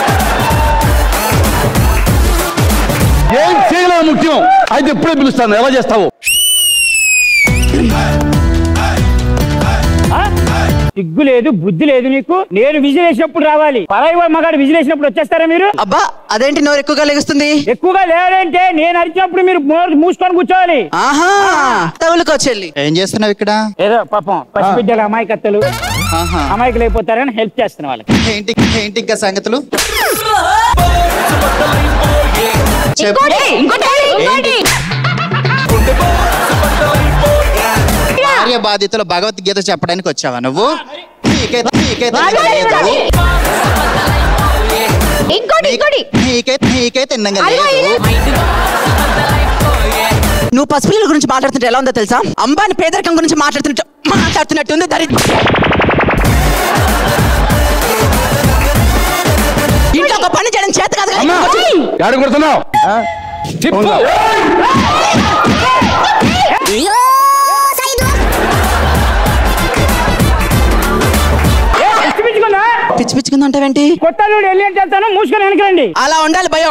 Speaker 17: ఏం చేయలేదు ముఖ్యం అయితే ఎప్పుడే పిలుస్తాను ఎలా చేస్తావు
Speaker 16: ఆ? సిగ్గు లేదు బుద్ధి లేదు నీకు నేను విజిల్ వేసినప్పుడు రావాలి పరాయి వాడి మగాడు విజిల్ వేసినప్పుడు వచ్చేస్తారా మీరు
Speaker 2: అబ్బా అదేంటి నోరు ఎక్కువగా లెగుస్తుంది
Speaker 16: ఎక్కువగా లేదంటే నేను అరిచినప్పుడు మీరు మోర్ మూసుకొని కూర్చోవాలి
Speaker 2: ఆహా తగులుకో చెల్లి
Speaker 9: ఏం చేస్తున్నావు ఇక్కడ
Speaker 16: ఏదో పాపం పసిబిడ్డల అమాయకత్తలు అమాయకులు అయిపోతారని హెల్ప్ చేస్తున్న వాళ్ళకి
Speaker 9: ఏంటి ఏంటి ఇంకా సంగతులు
Speaker 6: ఇంకోటి, ఇంకోటి, ఇంకోటి.
Speaker 9: భార్య బాధితులు భగవద్గీత చెప్పడానికి వచ్చావా నువ్వు నీకైతే నీకైతే తిన్నగలేదు.
Speaker 6: ఇంకోటి ఇంకోటి
Speaker 9: నీకైతే నీకైతే తిన్నగలేదు.
Speaker 2: నువ్వు పసిపిల్లల గురించి మాట్లాడుతుంటే ఎలా ఉందో తెలుసా అంబాని పేదరికం గురించి మాట్లాడుతున్నట్టు మాట్లాడుతున్నట్టుంది దరి ఇంట్లో ఒక పని చేయడం చేత కాదు కదా, ఇక్కడికి వచ్చి-
Speaker 17: ఎక్కడ కొడుతున్నావు
Speaker 13: చెప్పు
Speaker 16: ఏ, పిచ్చి పిచ్చుకుందా
Speaker 2: పిచ్చి పిచ్చుకుంది అంటావేంటి
Speaker 16: కొత్త అల్లుడు వెళ్ళి అంటే వెళ్తాను మూసుకొని వెనకరండి
Speaker 2: అలా ఉండాలి భయం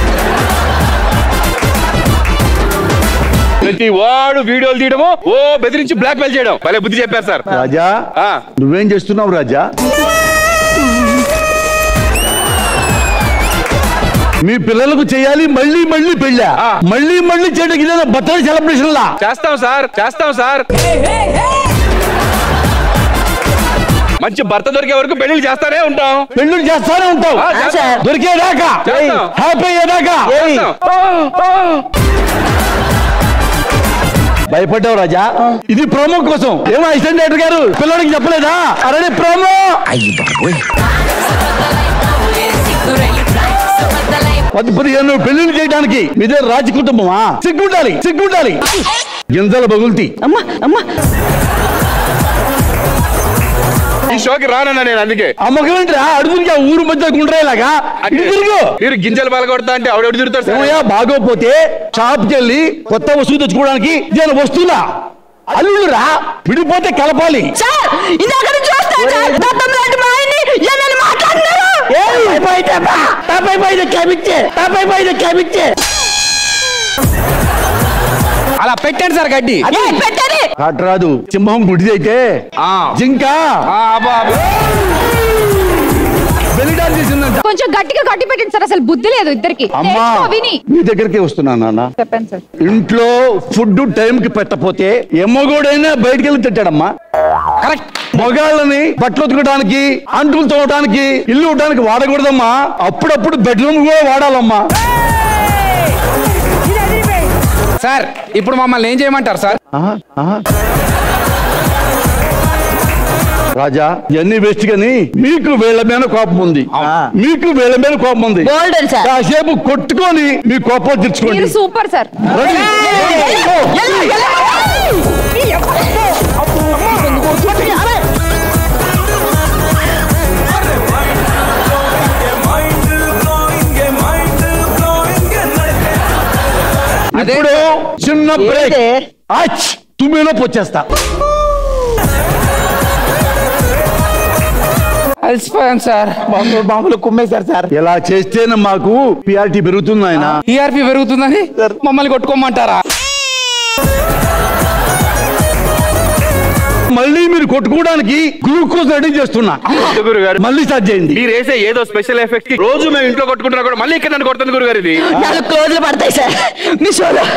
Speaker 5: ప్రతి వాడు వీడియోలు తీయడము ఓ బెదిరించి బ్లాక్ మెయిల్ చేయడం భలే బుద్ధి చెప్పారు సార్
Speaker 17: రాజా
Speaker 5: ఆ.
Speaker 17: నువ్వేం చేస్తున్నావు రాజా మీ పిల్లలకు చేయాలి మళ్ళీ మళ్ళీ పెళ్ళా మళ్ళీ మళ్ళీ చేయడానికి ఇదేనా బర్త్డే సెలబ్రేషన్ లా
Speaker 5: చేస్తాం సార్ చేస్తాం సార్ మంచి భర్త దొరికే వరకు పెళ్లి చేస్తానే ఉంటాం
Speaker 17: పెళ్ళిళ్ళు చేస్తానే ఉంటావు
Speaker 5: ఆ, చేస్తాం.
Speaker 17: దొరికేదాకా
Speaker 5: చేస్తాం.
Speaker 17: హ్యాపీ అయ్యేదాకా
Speaker 5: చేస్తాం.
Speaker 17: భయపడ్డావు రాజా ఇది ప్రోమో కోసం ఏమో అసిస్టెంట్ డైరెక్టర్ గారు పిల్లడికి చెప్పలేదా అరే ప్రోమో పది పదిహేను పెళ్లిళ్ళు చేయడానికి మీదే రాజ కుటుంబమా సిగ్గుండాలి సిగ్గుండాలి గింజల బగుల్తి
Speaker 2: అమ్మా అమ్మా
Speaker 5: ఈ షోకి రానన్నా నేను అందుకే
Speaker 17: ఆ మొగలేంటి అడుగురికి ఆ ఊరు మధ్య గుండ్రేలాగా ఇటు తిరుగు
Speaker 5: మీరు గింజలు పలగొడతా అంటే ఆవిడ తిరుగుతారు సార్
Speaker 17: ఏమయ్యా బాగోపోతే షాప్కి వెళ్ళి కొత్త వస్తువు తెచ్చుకోవడానికి నేను వస్తున్నా అల్లుడురా విడిపోతే కలపాలి
Speaker 2: సార్ ఇందాక నుంచి చూస్తాను సార్ దత్తం లాంటి మా ఆయన్ని ఏమైనా మాట్లాడుతున్నారు
Speaker 13: అలా పెట్టండి సార్ గడ్డి
Speaker 2: పెట్టండి
Speaker 17: అటు రాదు సింహం గుడిదైతే జింక బెలిడాలు చేసిందంట
Speaker 4: కొంచెం గట్టిగా కట్టి పెట్టండి సార్ అసలు బుద్ధి లేదు ఇద్దరికి
Speaker 17: అమ్మా
Speaker 4: నేర్చుకో విని
Speaker 17: మీ దగ్గరికి వస్తున్నా నాన్న
Speaker 4: చెప్పండి సార్
Speaker 17: ఇంట్లో ఫుడ్ టైం కి పెట్టపోతే ఎమ్మగోడైనా బయటికి వెళ్ళి తిట్టాడమ్మా కరెక్ట్ మగాళ్ళని బట్టలు ఉతకడానికి అంటులు తోవడానికి ఇల్లు ఉండడానికి వాడకూడదమ్మా అప్పుడప్పుడు బెడ్రూమ్ కూడా వాడాలమ్మా
Speaker 13: సార్ ఇప్పుడు మమ్మల్ని ఏం చేయమంటారు సార్
Speaker 17: ఆహా, ఆహా. రాజా ఇవన్నీ వేస్ట్ గాని మీకు వీళ్ళ మీద కోపం ఉంది మీకు వీళ్ళ మీద కోపం ఉంది
Speaker 6: Golden, sir.
Speaker 17: కాసేపు కొట్టుకొని మీ కోపం తెచ్చుకోండి
Speaker 4: మీరు సూపర్ సార్
Speaker 17: Ready? Go. ఇప్పుడు చిన్న బ్రేక్ అచ్ తుమ్మిలోపు వచ్చేస్తా
Speaker 13: అలసిపోయాను సార్
Speaker 12: బాంబులు బాంబులు కుమ్మేశారు సార్
Speaker 17: ఇలా చేస్తేనే మాకు పిఆర్టీ పెరుగుతుంది ఆయన
Speaker 13: టీఆర్పీ పెరుగుతుందని మమ్మల్ని కొట్టుకోమంటారా
Speaker 17: మళ్ళీ మీరు కొట్టుకోవడానికి గ్లూకోజ్ రెడీ చేస్తున్నా
Speaker 5: గురుగారు
Speaker 17: మళ్ళీ స్టార్ట్ చేయండి
Speaker 5: మీరు వేసే ఏదో స్పెషల్ ఎఫెక్ట్ కి రోజు మేము ఇంట్లో కొట్టుకుంటున్నా కూడా మళ్ళీ ఇక్కడ నన్ను కొడుతుంది గురుగారు ఇది
Speaker 2: నాలుగు క్లోజ్లు పడతాయి సార్ మీ షోలో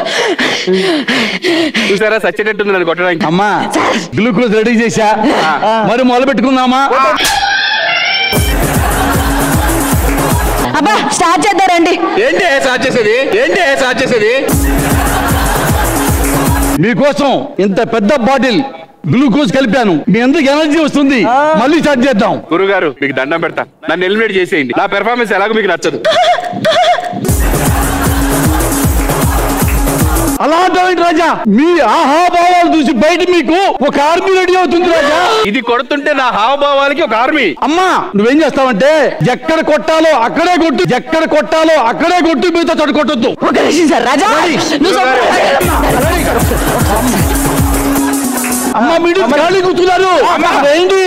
Speaker 5: చూసారా సచ్చేటట్టుంది నన్ను కొట్టడానికి
Speaker 17: అమ్మా గ్లూకోజ్ రెడీ చేశా మరి మొదలు పెట్టుకుందామా
Speaker 2: అబ్బా స్టార్ట్ చేద్దారండి
Speaker 5: ఏంటి స్టార్ట్ చేసేది ఏంటి స్టార్ట్ చేసేది
Speaker 17: మీకోసం ఇంత పెద్ద బాటిల్ గ్లూకోజ్ కలిపాను మీ అందరికి ఎనర్జీ వస్తుంది మళ్ళీ స్టార్ట్ చేద్దాం
Speaker 5: గురుగారు మీకు దండం పెడతా నన్ను ఎలిమినేట్ చేసేయండి నా పెర్ఫార్మెన్స్ ఎలాగో మీకు నచ్చదు
Speaker 17: అలా అంటావేంటి రాజా మీ ఆహాభావాలు చూసి బయట మీకు ఒక ఆర్మీ రెడీ అవుతుంది రాజా
Speaker 5: ఇది కొడుతుంటే నా హావభావాలకి ఒక ఆర్మీ
Speaker 17: అమ్మా నువ్వేం చేస్తావంటే ఎక్కడ కొట్టాలో అక్కడే కొట్టు ఎక్కడ కొట్టాలో అక్కడే కొట్టు మీతో చోట కొట్టొద్దు
Speaker 2: ఒక నిమిషం సార్ రాజా నువ్వు
Speaker 17: అమ్మా మీరు ఖాళీ కూర్చున్నారు ఏంటి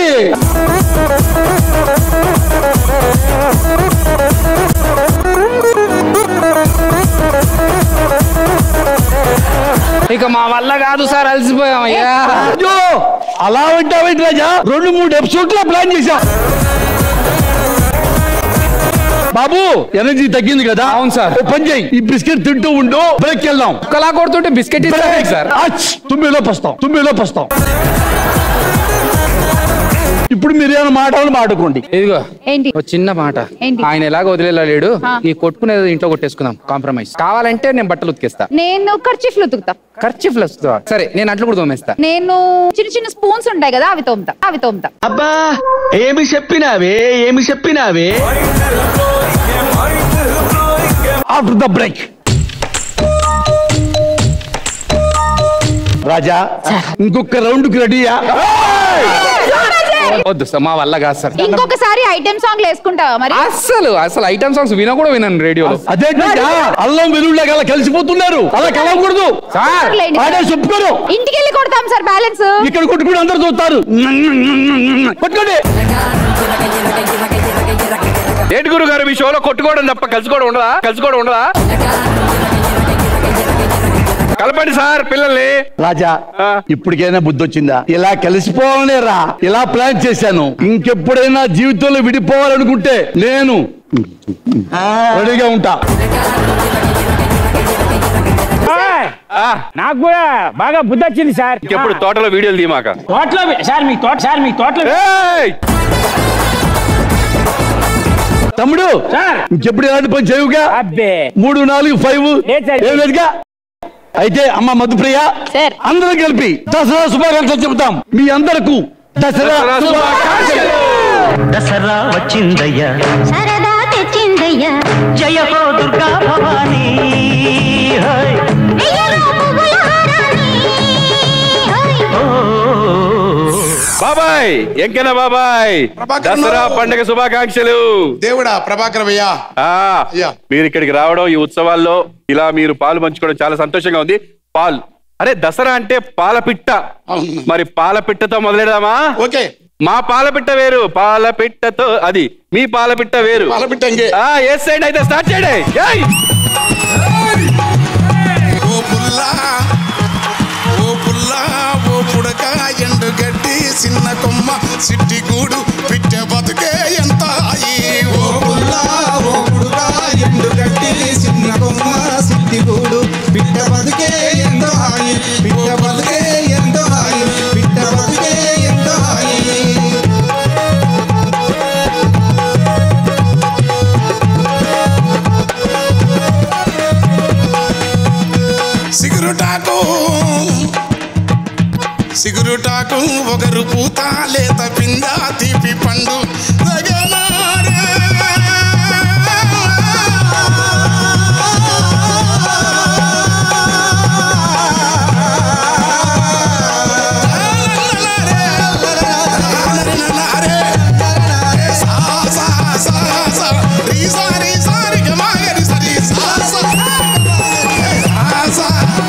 Speaker 13: ఇక మా వల్ల కాదు సార్ అలసిపోయాం అయ్యా
Speaker 17: అయ్యో అలా వింటావేంటి రాజా రెండు మూడు ఎపిసోడ్ లో ప్లాన్ చేశా బాబు ఎనర్జీ తగ్గింది కదా అవును సార్ పని చేయి ఈ బిస్కెట్ తింటూ ఉండు బ్రేక్ వెళ్దాం
Speaker 13: ఒకలా కొడుతుంటే బిస్కెట్ ఇస్తాను సార్
Speaker 17: తుమ్మిలోకి వస్తాం తుమ్మిలోకి వస్తాం ఇప్పుడు మీరు ఏమైనా మాటలు మాడుకోండి
Speaker 13: ఇదిగో
Speaker 4: ఏంటి
Speaker 13: ఒక చిన్న మాట
Speaker 4: ఏంటి?
Speaker 13: ఆయన ఎలాగ వదిలేలేడు
Speaker 4: ఆ.
Speaker 13: ఈ కొట్టుకునేది ఇంట్లో కొట్టేసుకుందాం కాంప్రమైజ్ కావాలంటే నేను బట్టలు ఉతికేస్తా
Speaker 4: నేను ఖర్చీఫ్లు ఉతుకుతా
Speaker 13: ఖర్చీఫ్లు వస్తా సరే నేను అట్లు కూడా తోమేస్తా
Speaker 4: నేను చిన్న చిన్న స్పూన్స్ ఉంటాయి కదా అవి తోముతా అవి తోముతా
Speaker 17: అబ్బా ఏమి చెప్పినావే ఏమి చెప్పినావే ఆఫ్టర్ ద బ్రేక్ రాజా ఇంకొక రౌండ్ కి రెడీయా
Speaker 13: వద్దు సార్ మా వల్ల కాదు సార్
Speaker 4: ఇంకొకసారి ఐటెం సాంగ్ వేసుకుంటావా మరి
Speaker 13: అస్సలు అసలు ఐటమ్ సాంగ్స్ విన కూడా వినను రేడియోలో
Speaker 17: అదేంటా అల్లం వెల్లుల్లి అలా కలిసిపోతున్నారు అలా కలవకూడదు
Speaker 13: సార్
Speaker 4: లేండి.
Speaker 17: ఆడే చెప్పుకోరు
Speaker 4: ఇంటికి వెళ్ళి కొడతాం సార్ బ్యాలెన్స్
Speaker 17: ఇక్కడ కొట్టుకుని అందరు చూస్తారు కొట్టుకోండి
Speaker 5: ఏంటి గురుగారు మీ షోలో కొట్టుకోవడం తప్ప కలుసుకోవడం ఉండదా కలుసుకోవడం ఉండదా కలపండి సార్ పిల్లల్ని
Speaker 17: రాజా ఇప్పటికైనా బుద్ధి వచ్చిందా ఇలా కలిసిపోవాలనే రా ఇలా ప్లాన్ చేశాను ఇంకెప్పుడైనా జీవితంలో విడిపోవాలనుకుంటే నేను రెడీగా ఉంటా
Speaker 16: నాకు కూడా బాగా బుద్ధి వచ్చింది సార్
Speaker 5: ఇంకెప్పుడు తోటలో వీడియోలు తీమాక
Speaker 16: తోటలో సార్ మీ తోట సార్ మీ తోటలో
Speaker 17: తమ్ముడు ఇంకెప్పుడు ఎలాంటి పని చేయవుగా
Speaker 16: అబ్బే
Speaker 17: మూడు నాలుగు ఫైవ్ ఏం లేదుగా అయితే అమ్మ మధుప్రియ అందరం కలిపి దసరా శుభాకాంక్షలు చెబుతాం మీ అందరకు దసరా శుభాకాంక్షలు
Speaker 21: దసరా వచ్చిందయ్యా
Speaker 3: సరదా తెచ్చిందయ్యా
Speaker 21: జయ హో దుర్గా భవానీ హై.
Speaker 5: బాబాయ్ ఎంకన్నా బాబాయ్ దసరా పండుగ శుభాకాంక్షలు
Speaker 7: దేవుడా ప్రభాకర్ భయ్యా
Speaker 5: ఆ, మీరు ఇక్కడికి రావడం ఈ ఉత్సవాల్లో ఇలా మీరు పాలు పంచుకోవడం చాలా సంతోషంగా ఉంది పాలు అరే దసరా అంటే పాలపిట్ట మరి పాలపిట్టతో మొదలెడదామా
Speaker 7: ఓకే
Speaker 5: మా పాలపిట్ట వేరు పాలపిట్టతో అది మీ పాలపిట్ట వేరు
Speaker 7: పాలపిట్ట ఇంకే
Speaker 5: ఆ ఎస్ సైడ్ అయితే స్టార్ట్ చేయండి ఏయ్!
Speaker 7: ఓ పుల్లా ఓ పుల్లా ఓ పుడక ఎండు గడ్డి చిన్న కొమ్మ సిట్టి గూడు పిట్టె బతుకే ఎంత హాయి ఓ పుల్లా ఓ పుడక ఎండు గడ్డి చిన్న కొమ్మ సిట్టి గూడు పిట్ట బతుకే ఎంత హాయి పిట్ట బతుకే ఎంత హాయి పిట్ట బతుకే ఎంత హాయి సిగురుటాకు సిగురుటాకు ఒకరు పూత లేత పింద తీపి పండు జగనారే. సా, సా, సా, సా. రీ, సా, రీ, సా, రీ, గ, మా, గ, రి, సా, రీ, సా, సా. సా, సా.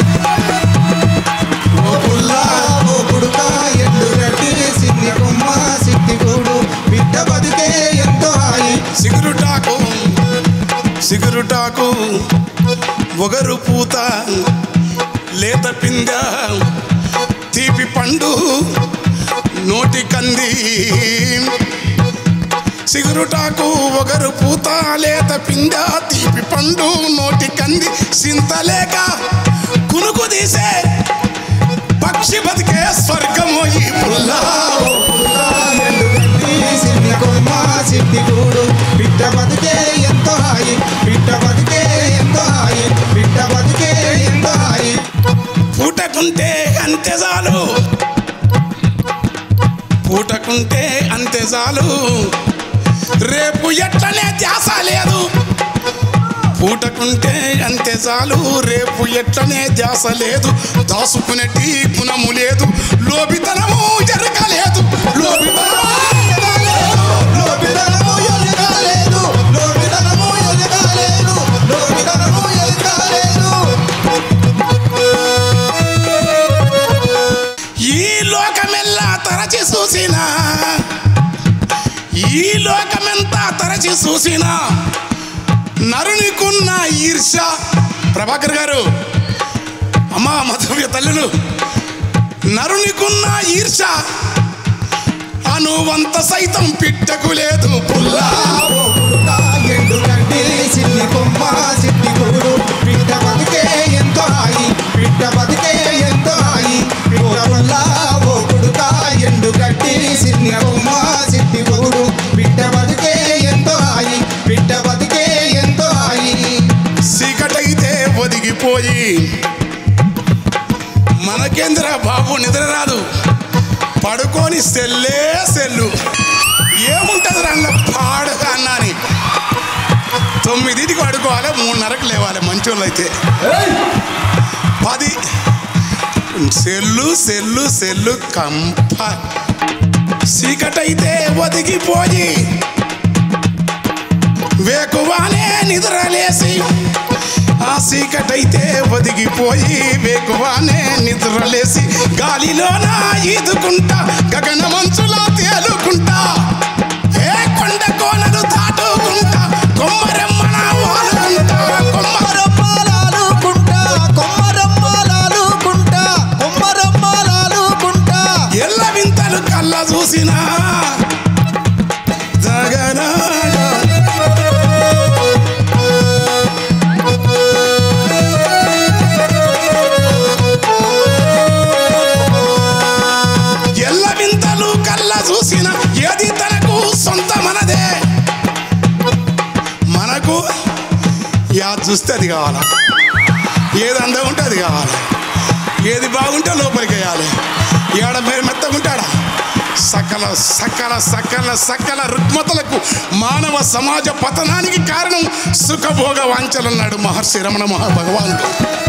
Speaker 7: ఓ పుల్లా, ఓ పుడక, ఎండు గడ్డి, సిన్ని కొమ్మ, సిట్టి గూడు, బిడ్డ బతికే ఎంతో హాయి. సిగురుటాకు సిగురుటాకు ఒగరు పూత లేత పింద తీపి పండు నోటి కంది సిగురుటాకు ఒకరు పూత లేత పిండ తీపి పండు నోటి కంది సింతలేక కునుకు తీసే పక్షి బతికే స్వర్గము ఈ పుల్లా
Speaker 11: సిద్ధి కొమ్మ సిద్ధి గూడు బిడ్డ బతికే ఎంతో హాయి బిడ్డ బతికే ఎంతో హాయి బిడ్డ బతికే ఎంతో హాయి
Speaker 7: పూటకుంటే అంతే చాలు పూటకుంటే అంతే చాలు రేపు ఎట్లనే ధ్యాస లేదు పూటకుంటే అంతే చాలు రేపు ఎట్లనే ధ్యాస లేదు దాసుకునేటి గుణము లేదు లోబితనము జరగలేదు లోబితనము ఎరగలేదు. లోబితనము ఎరగలేదు. లోబితనము ఎరగలేదు. లోబితనము ఎరగలేదు. ఈ లోకమెల్లా తరచి చూసినా ఈ లోకమెంతా తరచి చూసినా నరునికున్న ఈర్ష ప్రభాకర్ గారు అమ్మా మధువ్య తల్లులు నరునికున్న ఈర్ష అనువంత సైతం పిట్టకు లేదు పుల్లా
Speaker 11: ఎండు గడ్డి సిద్ధి కొమ్మ సిద్ధి గూడు బిడ్డ బతికే ఎంతో హాయి బిడ్డ బతికే ఎంతో హాయి బిడ్డ వల్ల ఓ కొడుక ఎండు గడ్డి సిద్ధి కొమ్మ సిద్ధి గూడు బిడ్డ బతికే ఎంతో హాయి బిడ్డ బతికే ఎంతో హాయి
Speaker 7: చీకటైతే ఒదిగిపోయి మనకేంద్ర బాబు నిద్ర రాదు పడుకొని సెల్లే సెల్లు ఏముంటది రంగ పాడుగా అన్నాని తొమ్మిదింటికి పడుకోవాలి మూడున్నరకు లేవాలి మంచోళ్ళు అయితే పది సెల్లు సెల్లు సెల్లు కంప చీకటైతే ఒదిగిపోయి వేకువానే నిద్రలేసి ఆ చీకటైతే ఒదిగిపోయి వేకువానే నిద్రలేసి గాలిలోన ఈదుకుంటా గగన మంచులా తేలుకుంటా ఏ కొండ కోనలు దాటుకుంటా కొమ్మరెమ్మన వాలుకుంటా కొమ్మరెమ్మలాలుకుంటా కొమ్మరెమ్మలాలుకుంటా కొమ్మరెమ్మలాలుకుంటా ఎల్ల వింతలు కళ్ళ చూసినా జగనా ఎల్ల వింతలు కళ్ళ చూసిన ఏది తనకు సొంత మనదే మనకు యా చూస్తే అది కావాలా ఏది అందం ఉంటే అది కావాలి ఏది బాగుంటే లోపలికి వేయాలి ఏడ పేరు మెత్తగుంటాడా సకల సకల సకల సకల రుగ్మతలకు మానవ సమాజ పతనానికి కారణం సుఖభోగ వాంఛలన్నాడు మహర్షి రమణ మహాభగవానుడు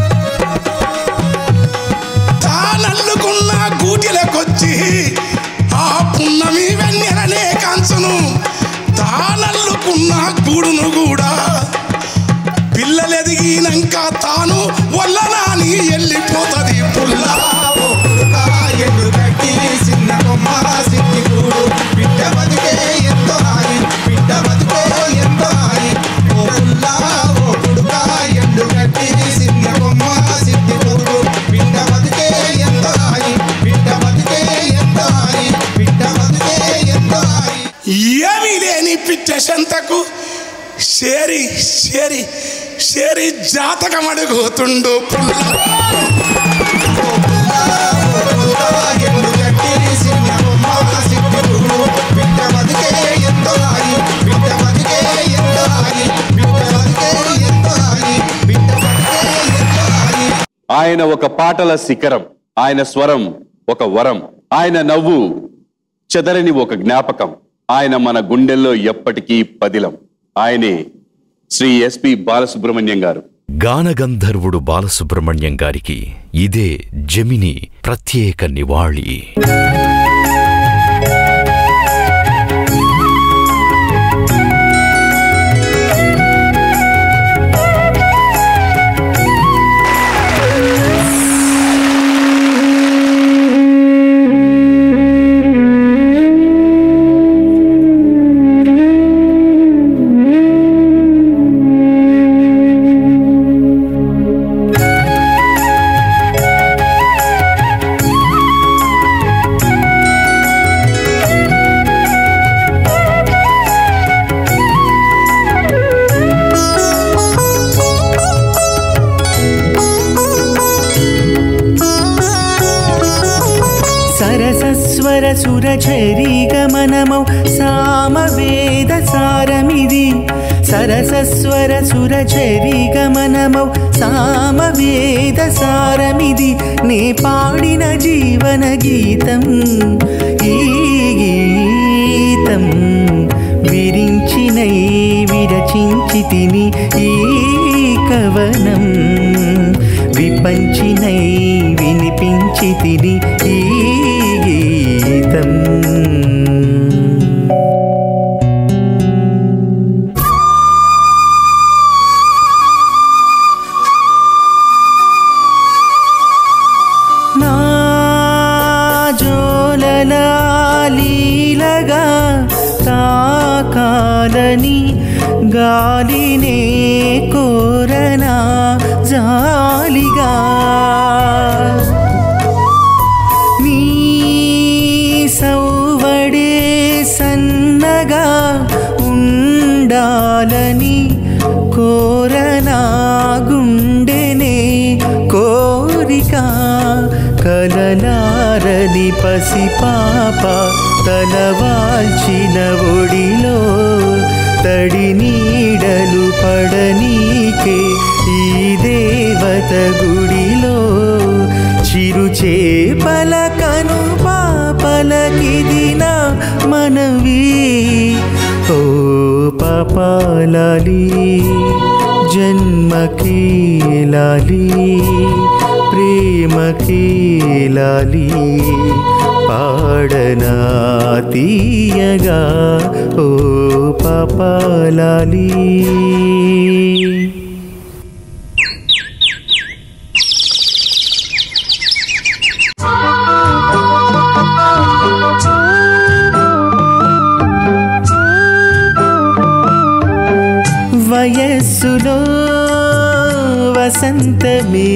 Speaker 7: తానల్లుకున్న గూటిలకొచ్చి ఆ పున్నమి వెన్నెలనే కాంచును తానల్లుకున్న గూడును కూడా పిల్లలెదిగినాక తాను వల్లనాని వెళ్ళిపోతుంది పుల్లా
Speaker 11: ఎండు గడ్డి చిన్న కొమ్మ సిద్ధి గూడు బిడ్డ బతికే ఎంతో హాయి బిడ్డ బతికే ఎంతో హాయి ఓ పుల్ల ఓ పుడుక ఎండు గడ్డి చిన్న కొమ్మ సిద్ధి గూడు బిడ్డ బతికే ఎంతో హాయి బిడ్డ బతికే ఎంతో హాయి బిడ్డ బతికే ఎంతో హాయి
Speaker 7: ఏమీ లేని పిచ్చ సంతకు షేరి షేరి షేరి జాతకం అడుగుతుండు పుల్ల
Speaker 11: ఎండు గడ్డి చిన్న కొమ్మ సిద్ధి గూడు బిడ్డ బతికే ఎంతో హాయి బిడ్డ బతికే ఎంతో హాయి బిడ్డ బతికే ఎంతో హాయి బిడ్డ బతికే ఎంతో హాయి
Speaker 5: ఆయన ఒక పాటల శిఖరం ఆయన స్వరం ఒక వరం ఆయన నవ్వు చెదరని ఒక జ్ఞాపకం ఆయన మన గుండెల్లో ఎప్పటికీ పదిలం ఆయనే శ్రీ ఎస్పి బాలసుబ్రహ్మణ్యం గారు
Speaker 8: గానగంధర్వుడు బాలసుబ్రహ్మణ్యం గారికి ఇదే జమిని ప్రత్యేక నివాళి
Speaker 11: ఆ
Speaker 1: సురఝరీ గమనమౌ సామవేద సారమిది సరసస్వర సురఝరీ గమనమౌ సామవేద సారమిది నే పాడిన జీవన గీతం ఈ గీతం విరించినై విరచించి తిని ఈ కవనం విపంచినై వినిపించి తిని ఈ గీతం నా జోలలా లీలగా తాకాలని గాలినే కోరనా జాలిగా నీ సౌవడే సన్నగా ఉండాలని కోరనా గుండెనే కోరిక కలలారని పసిపాప తలవాల్చిన ఒడిలో తడి నీడలు పడనీకే ఈ దేవత గుడిలో చిరు చేపల కను పాపలకిదిన మనవి ఓ పాపాలాలి జన్మకి లాలి ప్రేమకి లాలి పాడనా తీయగా ఓ పాపాలాలి వయస్సులో వసంతమే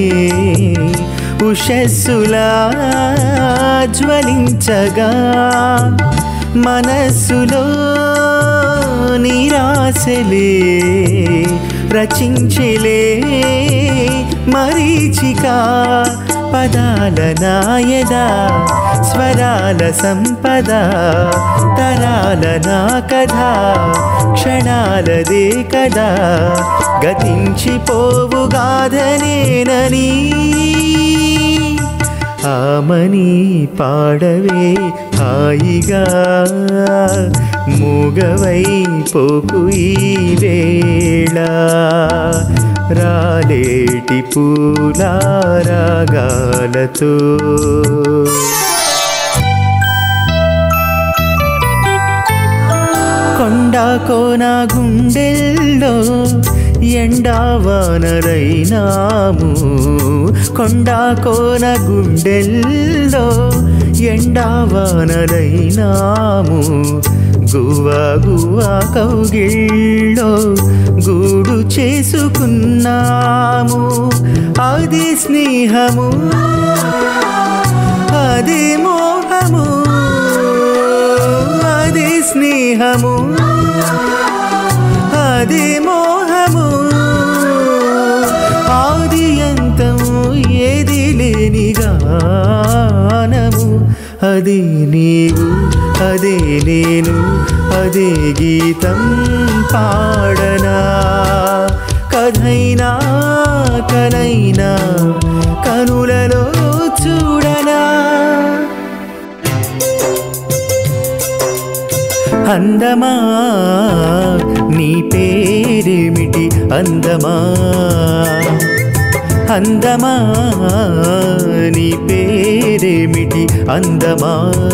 Speaker 1: ఉషస్సులా జ్వలించగా మనస్సులో నిరాశలే రచించలే మరీచిక పదాల నాయదా స్వరాల సంపద తరాల నా కథ క్షణాలదే కదా గతించిపోవు గాథనేనని ఆమని పాడవే హాయిగా మూగవై పోకు ఈ వేళ రాలేటి పూల రాగాలతో కొండ కోన గుండెల్లో ఎండావానరైనాము కొండ కోన గుండెల్లో ఎండావానరైనాము గువా గువా కౌగిళ్ళో గూడు చేసుకున్నాము అది స్నేహము అది మోహము అది స్నేహము అది మోహము ఆది అంతము ఏది లేని గానము అది నీవు అదే నేను అదే గీతం పాడనా కథైనా కనైనా కనులలో చూడనా అందమా నీ పేరేమిటి అందమా అందమా నీ పేరేమిటి అందమా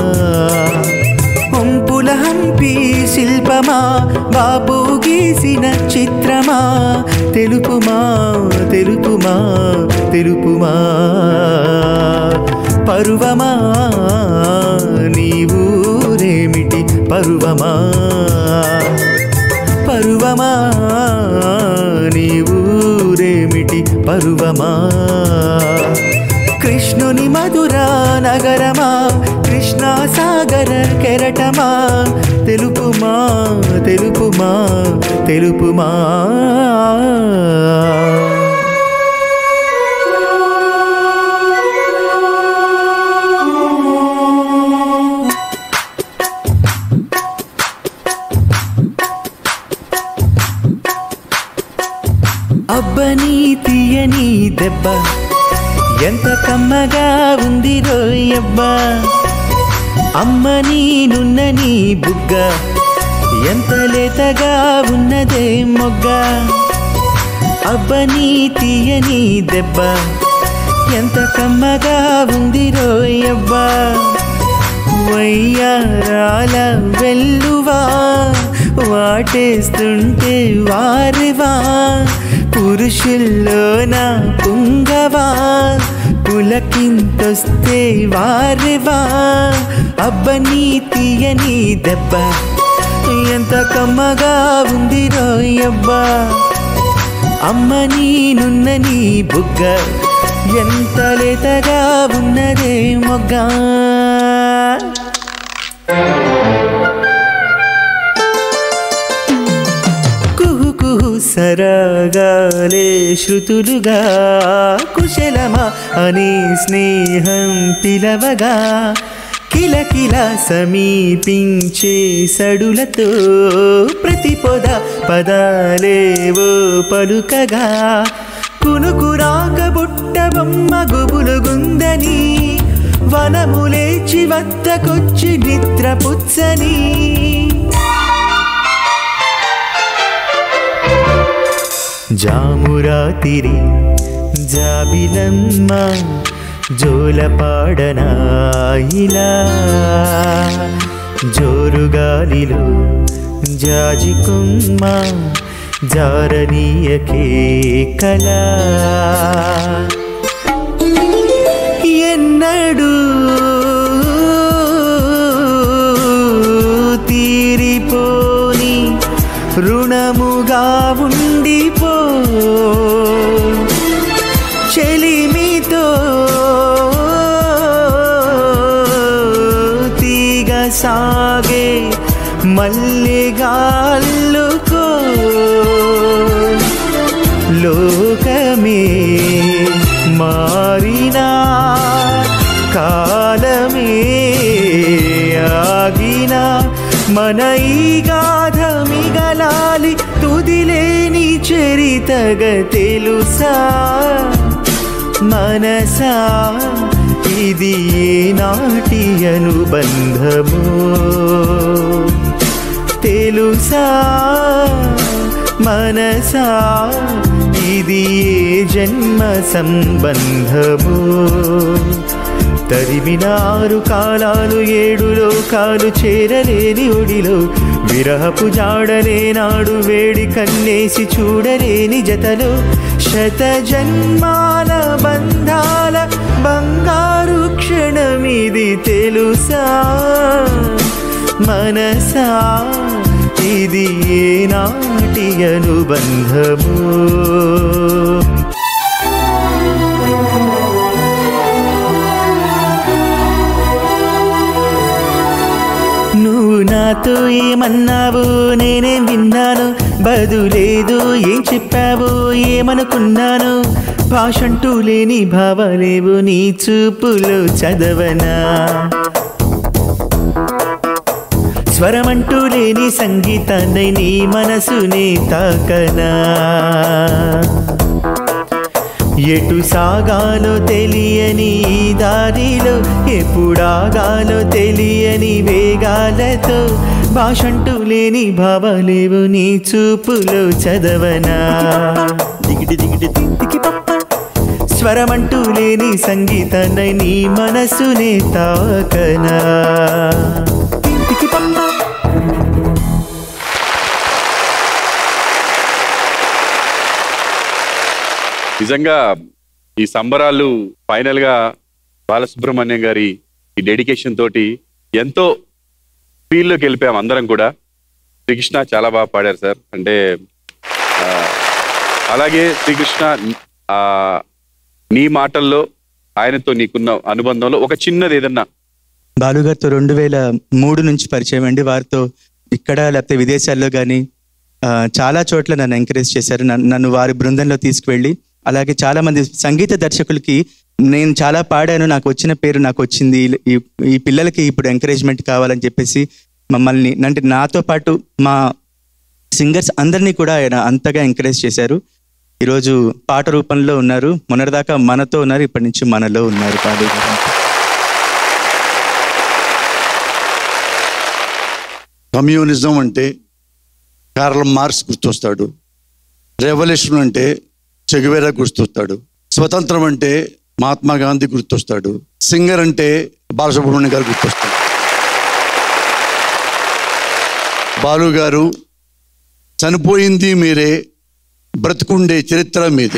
Speaker 1: ఒంపుల హంపి శిల్పమా బాబు గీసిన చిత్రమా తెలుపుమా తెలుపుమా తెలుపుమా పరువమా నీ ఊరేమిటి పరువమా పరువమా నీ ఊరేమిటి పరువమా కృష్ణుని మధుర నగరమా కృష్ణా సాగర కెరటమా తెలుపుమా తెలుపుమా తెలుపుమా అబ్బని తీయని దెబ్బ ఎంత కమ్మగా ఉంది రోయబ్బా అమ్మని నున్నని బుగ్గ ఎంత లేతగా ఉన్నదే మొగ్గ అబ్బని తీయని దెబ్బ ఎంత కమ్మగా ఉంది రోయబ్బా వయ్యారాల వెల్లువా వాటేస్తుంటే వారివా పురుషుల్లోన పుంగవా పులకింతొస్తే వారివా అబ్బని తీయని దెబ్బ ఎంత కమ్మగా ఉంది రోయబ్బా అమ్మని నున్నని బుగ్గ ఎంత లేతగా ఉన్నదే మొగ్గ కుహు కుహు సరగాలే శృతులుగా కుశలమా అని స్నేహం పిలవగా కిలకిల సమీపించే సడులతో ప్రతి పొద పదాలేవో పలుకగా కునుకురాక బుట్ట బొమ్మ గుబులుగుందని వనములేచి వద్దకొచ్చి నిద్రపుచ్చని జామురాతిరి జాబిలమ్మ జోలపాడనా ఇలా జోరుగాలిలో జాజికుమ్మ జారనీయకే కళా ఎన్నడూ తీరిపోని రుణముగా ఉండిపో చెలిమితో తీగ సాగే మల్లెగాల్లుకో లోకమే మారినా కాలమే ఆగినా మన ఈ గాథ మిగలాలి తుదిలేని చరితగ తెలుసా మనసా ఇది ఏ నాటి అనుబంధము తెలుసా మనసా ఇది ఏ జన్మ సంబంధము తరిమినారు కాలాలు ఏడు లోకాలు చేరలేని ఒడిలో విరహపు జాడలేనాడు వేడి కన్నేసి చూడలేని జతలో శత జన్మాల బంధాల బంగారు క్షణమిది తెలుసా మనసా ఇది ఏ నాటి అనుబంధము నువ్వు నాతో ఏమన్నావు నేనేం విన్నాను బదులేదు ఏం చెప్పావు ఏమనుకున్నాను భాషంటూ లేని భావలేవు నీ చూపులో చదవనా స్వరమంటూ లేని సంగీతాన్ని నీ మనసునే తాకనా ఎటు సాగాలో తెలియని ఈ దారిలో ఎప్పుడాగాలో తెలియని వేగాలతో భాషంటూ లేని భావాలేవు నీ చూపులో చదవనా దిగిడి దిగిడి దిగిడి పప్ప స్వరమంటూ లేని సంగీతాన్ని నీ మనసునే తాకనా దిగి పప్ప
Speaker 5: నిజంగా ఈ సంబరాలు ఫైనల్ గా బాలసుబ్రహ్మణ్యం గారి ఈ డెడికేషన్ తోటి ఎంతో ఫీల్డ్లోకి వెళ్ళిపోయాం అందరం కూడా శ్రీకృష్ణ చాలా బాగా పాడారు సార్ అంటే ఆ, అలాగే శ్రీకృష్ణ ఆ, నీ మాటల్లో ఆయనతో నీకున్న అనుబంధంలో ఒక చిన్నది ఏదన్నా
Speaker 19: బాలుగారితో రెండు వేల మూడు నుంచి పరిచయం అండి వారితో ఇక్కడ లేకపోతే విదేశాల్లో కానీ చాలా చోట్ల నన్ను ఎంకరేజ్ చేశారు నన్ను నన్ను వారి బృందంలో తీసుకువెళ్ళి అలాగే చాలా మంది సంగీత దర్శకులకి నేను చాలా పాడాను నాకు వచ్చిన పేరు నాకు వచ్చింది ఈ ఈ పిల్లలకి ఇప్పుడు ఎంకరేజ్మెంట్ కావాలని చెప్పేసి మమ్మల్ని అంటే నాతో పాటు మా సింగర్స్ అందరినీ కూడా ఆయన అంతగా ఎంకరేజ్ చేశారు ఈరోజు పాట రూపంలో ఉన్నారు మొన్నటిదాకా మనతో ఉన్నారు ఇప్పటి నుంచి మనలో ఉన్నారు బాలు గారు
Speaker 17: కమ్యూనిజం అంటే కార్ల్ మార్క్స్ గుర్తొస్తాడు రెవల్యూషన్ అంటే చెగువేరా గుర్తొస్తాడు స్వతంత్రం అంటే మహాత్మా గాంధీ గుర్తొస్తాడు సింగర్ అంటే బాలసుబ్రహ్మణ్యం గారు గుర్తొస్తాడు బాలు గారు చనిపోయింది మీరే బ్రతుకుండే చరిత్ర మీదే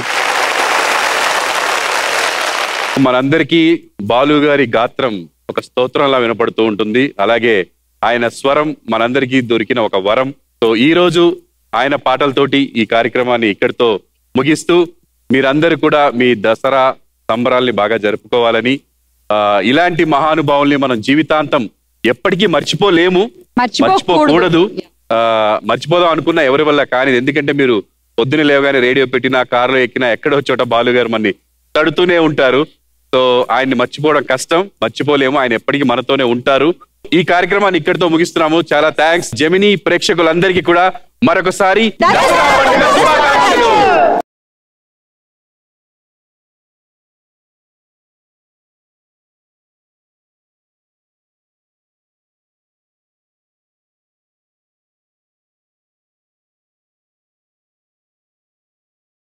Speaker 5: మనందరికీ బాలు గారి గాత్రం ఒక స్తోత్రంలా వినపడుతూ ఉంటుంది అలాగే ఆయన స్వరం మనందరికీ దొరికిన ఒక వరం సో ఈ రోజు ఆయన పాటలతోటి ఈ కార్యక్రమాన్ని ఇక్కడితో ముగిస్తూ మీరందరూ కూడా మీ దసరా సంబరాల్ని బాగా జరుపుకోవాలని ఆ, ఇలాంటి మహానుభావుల్ని మనం జీవితాంతం ఎప్పటికీ మర్చిపోలేము మర్చిపోకూడదు ఆ, మర్చిపోదాం అనుకున్నా ఎవరి వల్ల కానీ ఎందుకంటే మీరు పొద్దున లేవగానే రేడియో పెట్టినా కారులో ఎక్కినా ఎక్కడో చోట బాలు గారు మనని తడుతూనే ఉంటారు సో ఆయన్ని మర్చిపోవడం కష్టం మర్చిపోలేము ఆయన ఎప్పటికీ మనతోనే ఉంటారు ఈ కార్యక్రమాన్ని ఇక్కడితో ముగిస్తున్నాము చాలా థ్యాంక్స్ జమినీ ప్రేక్షకులందరికీ కూడా మరొకసారి దసరా పండుగ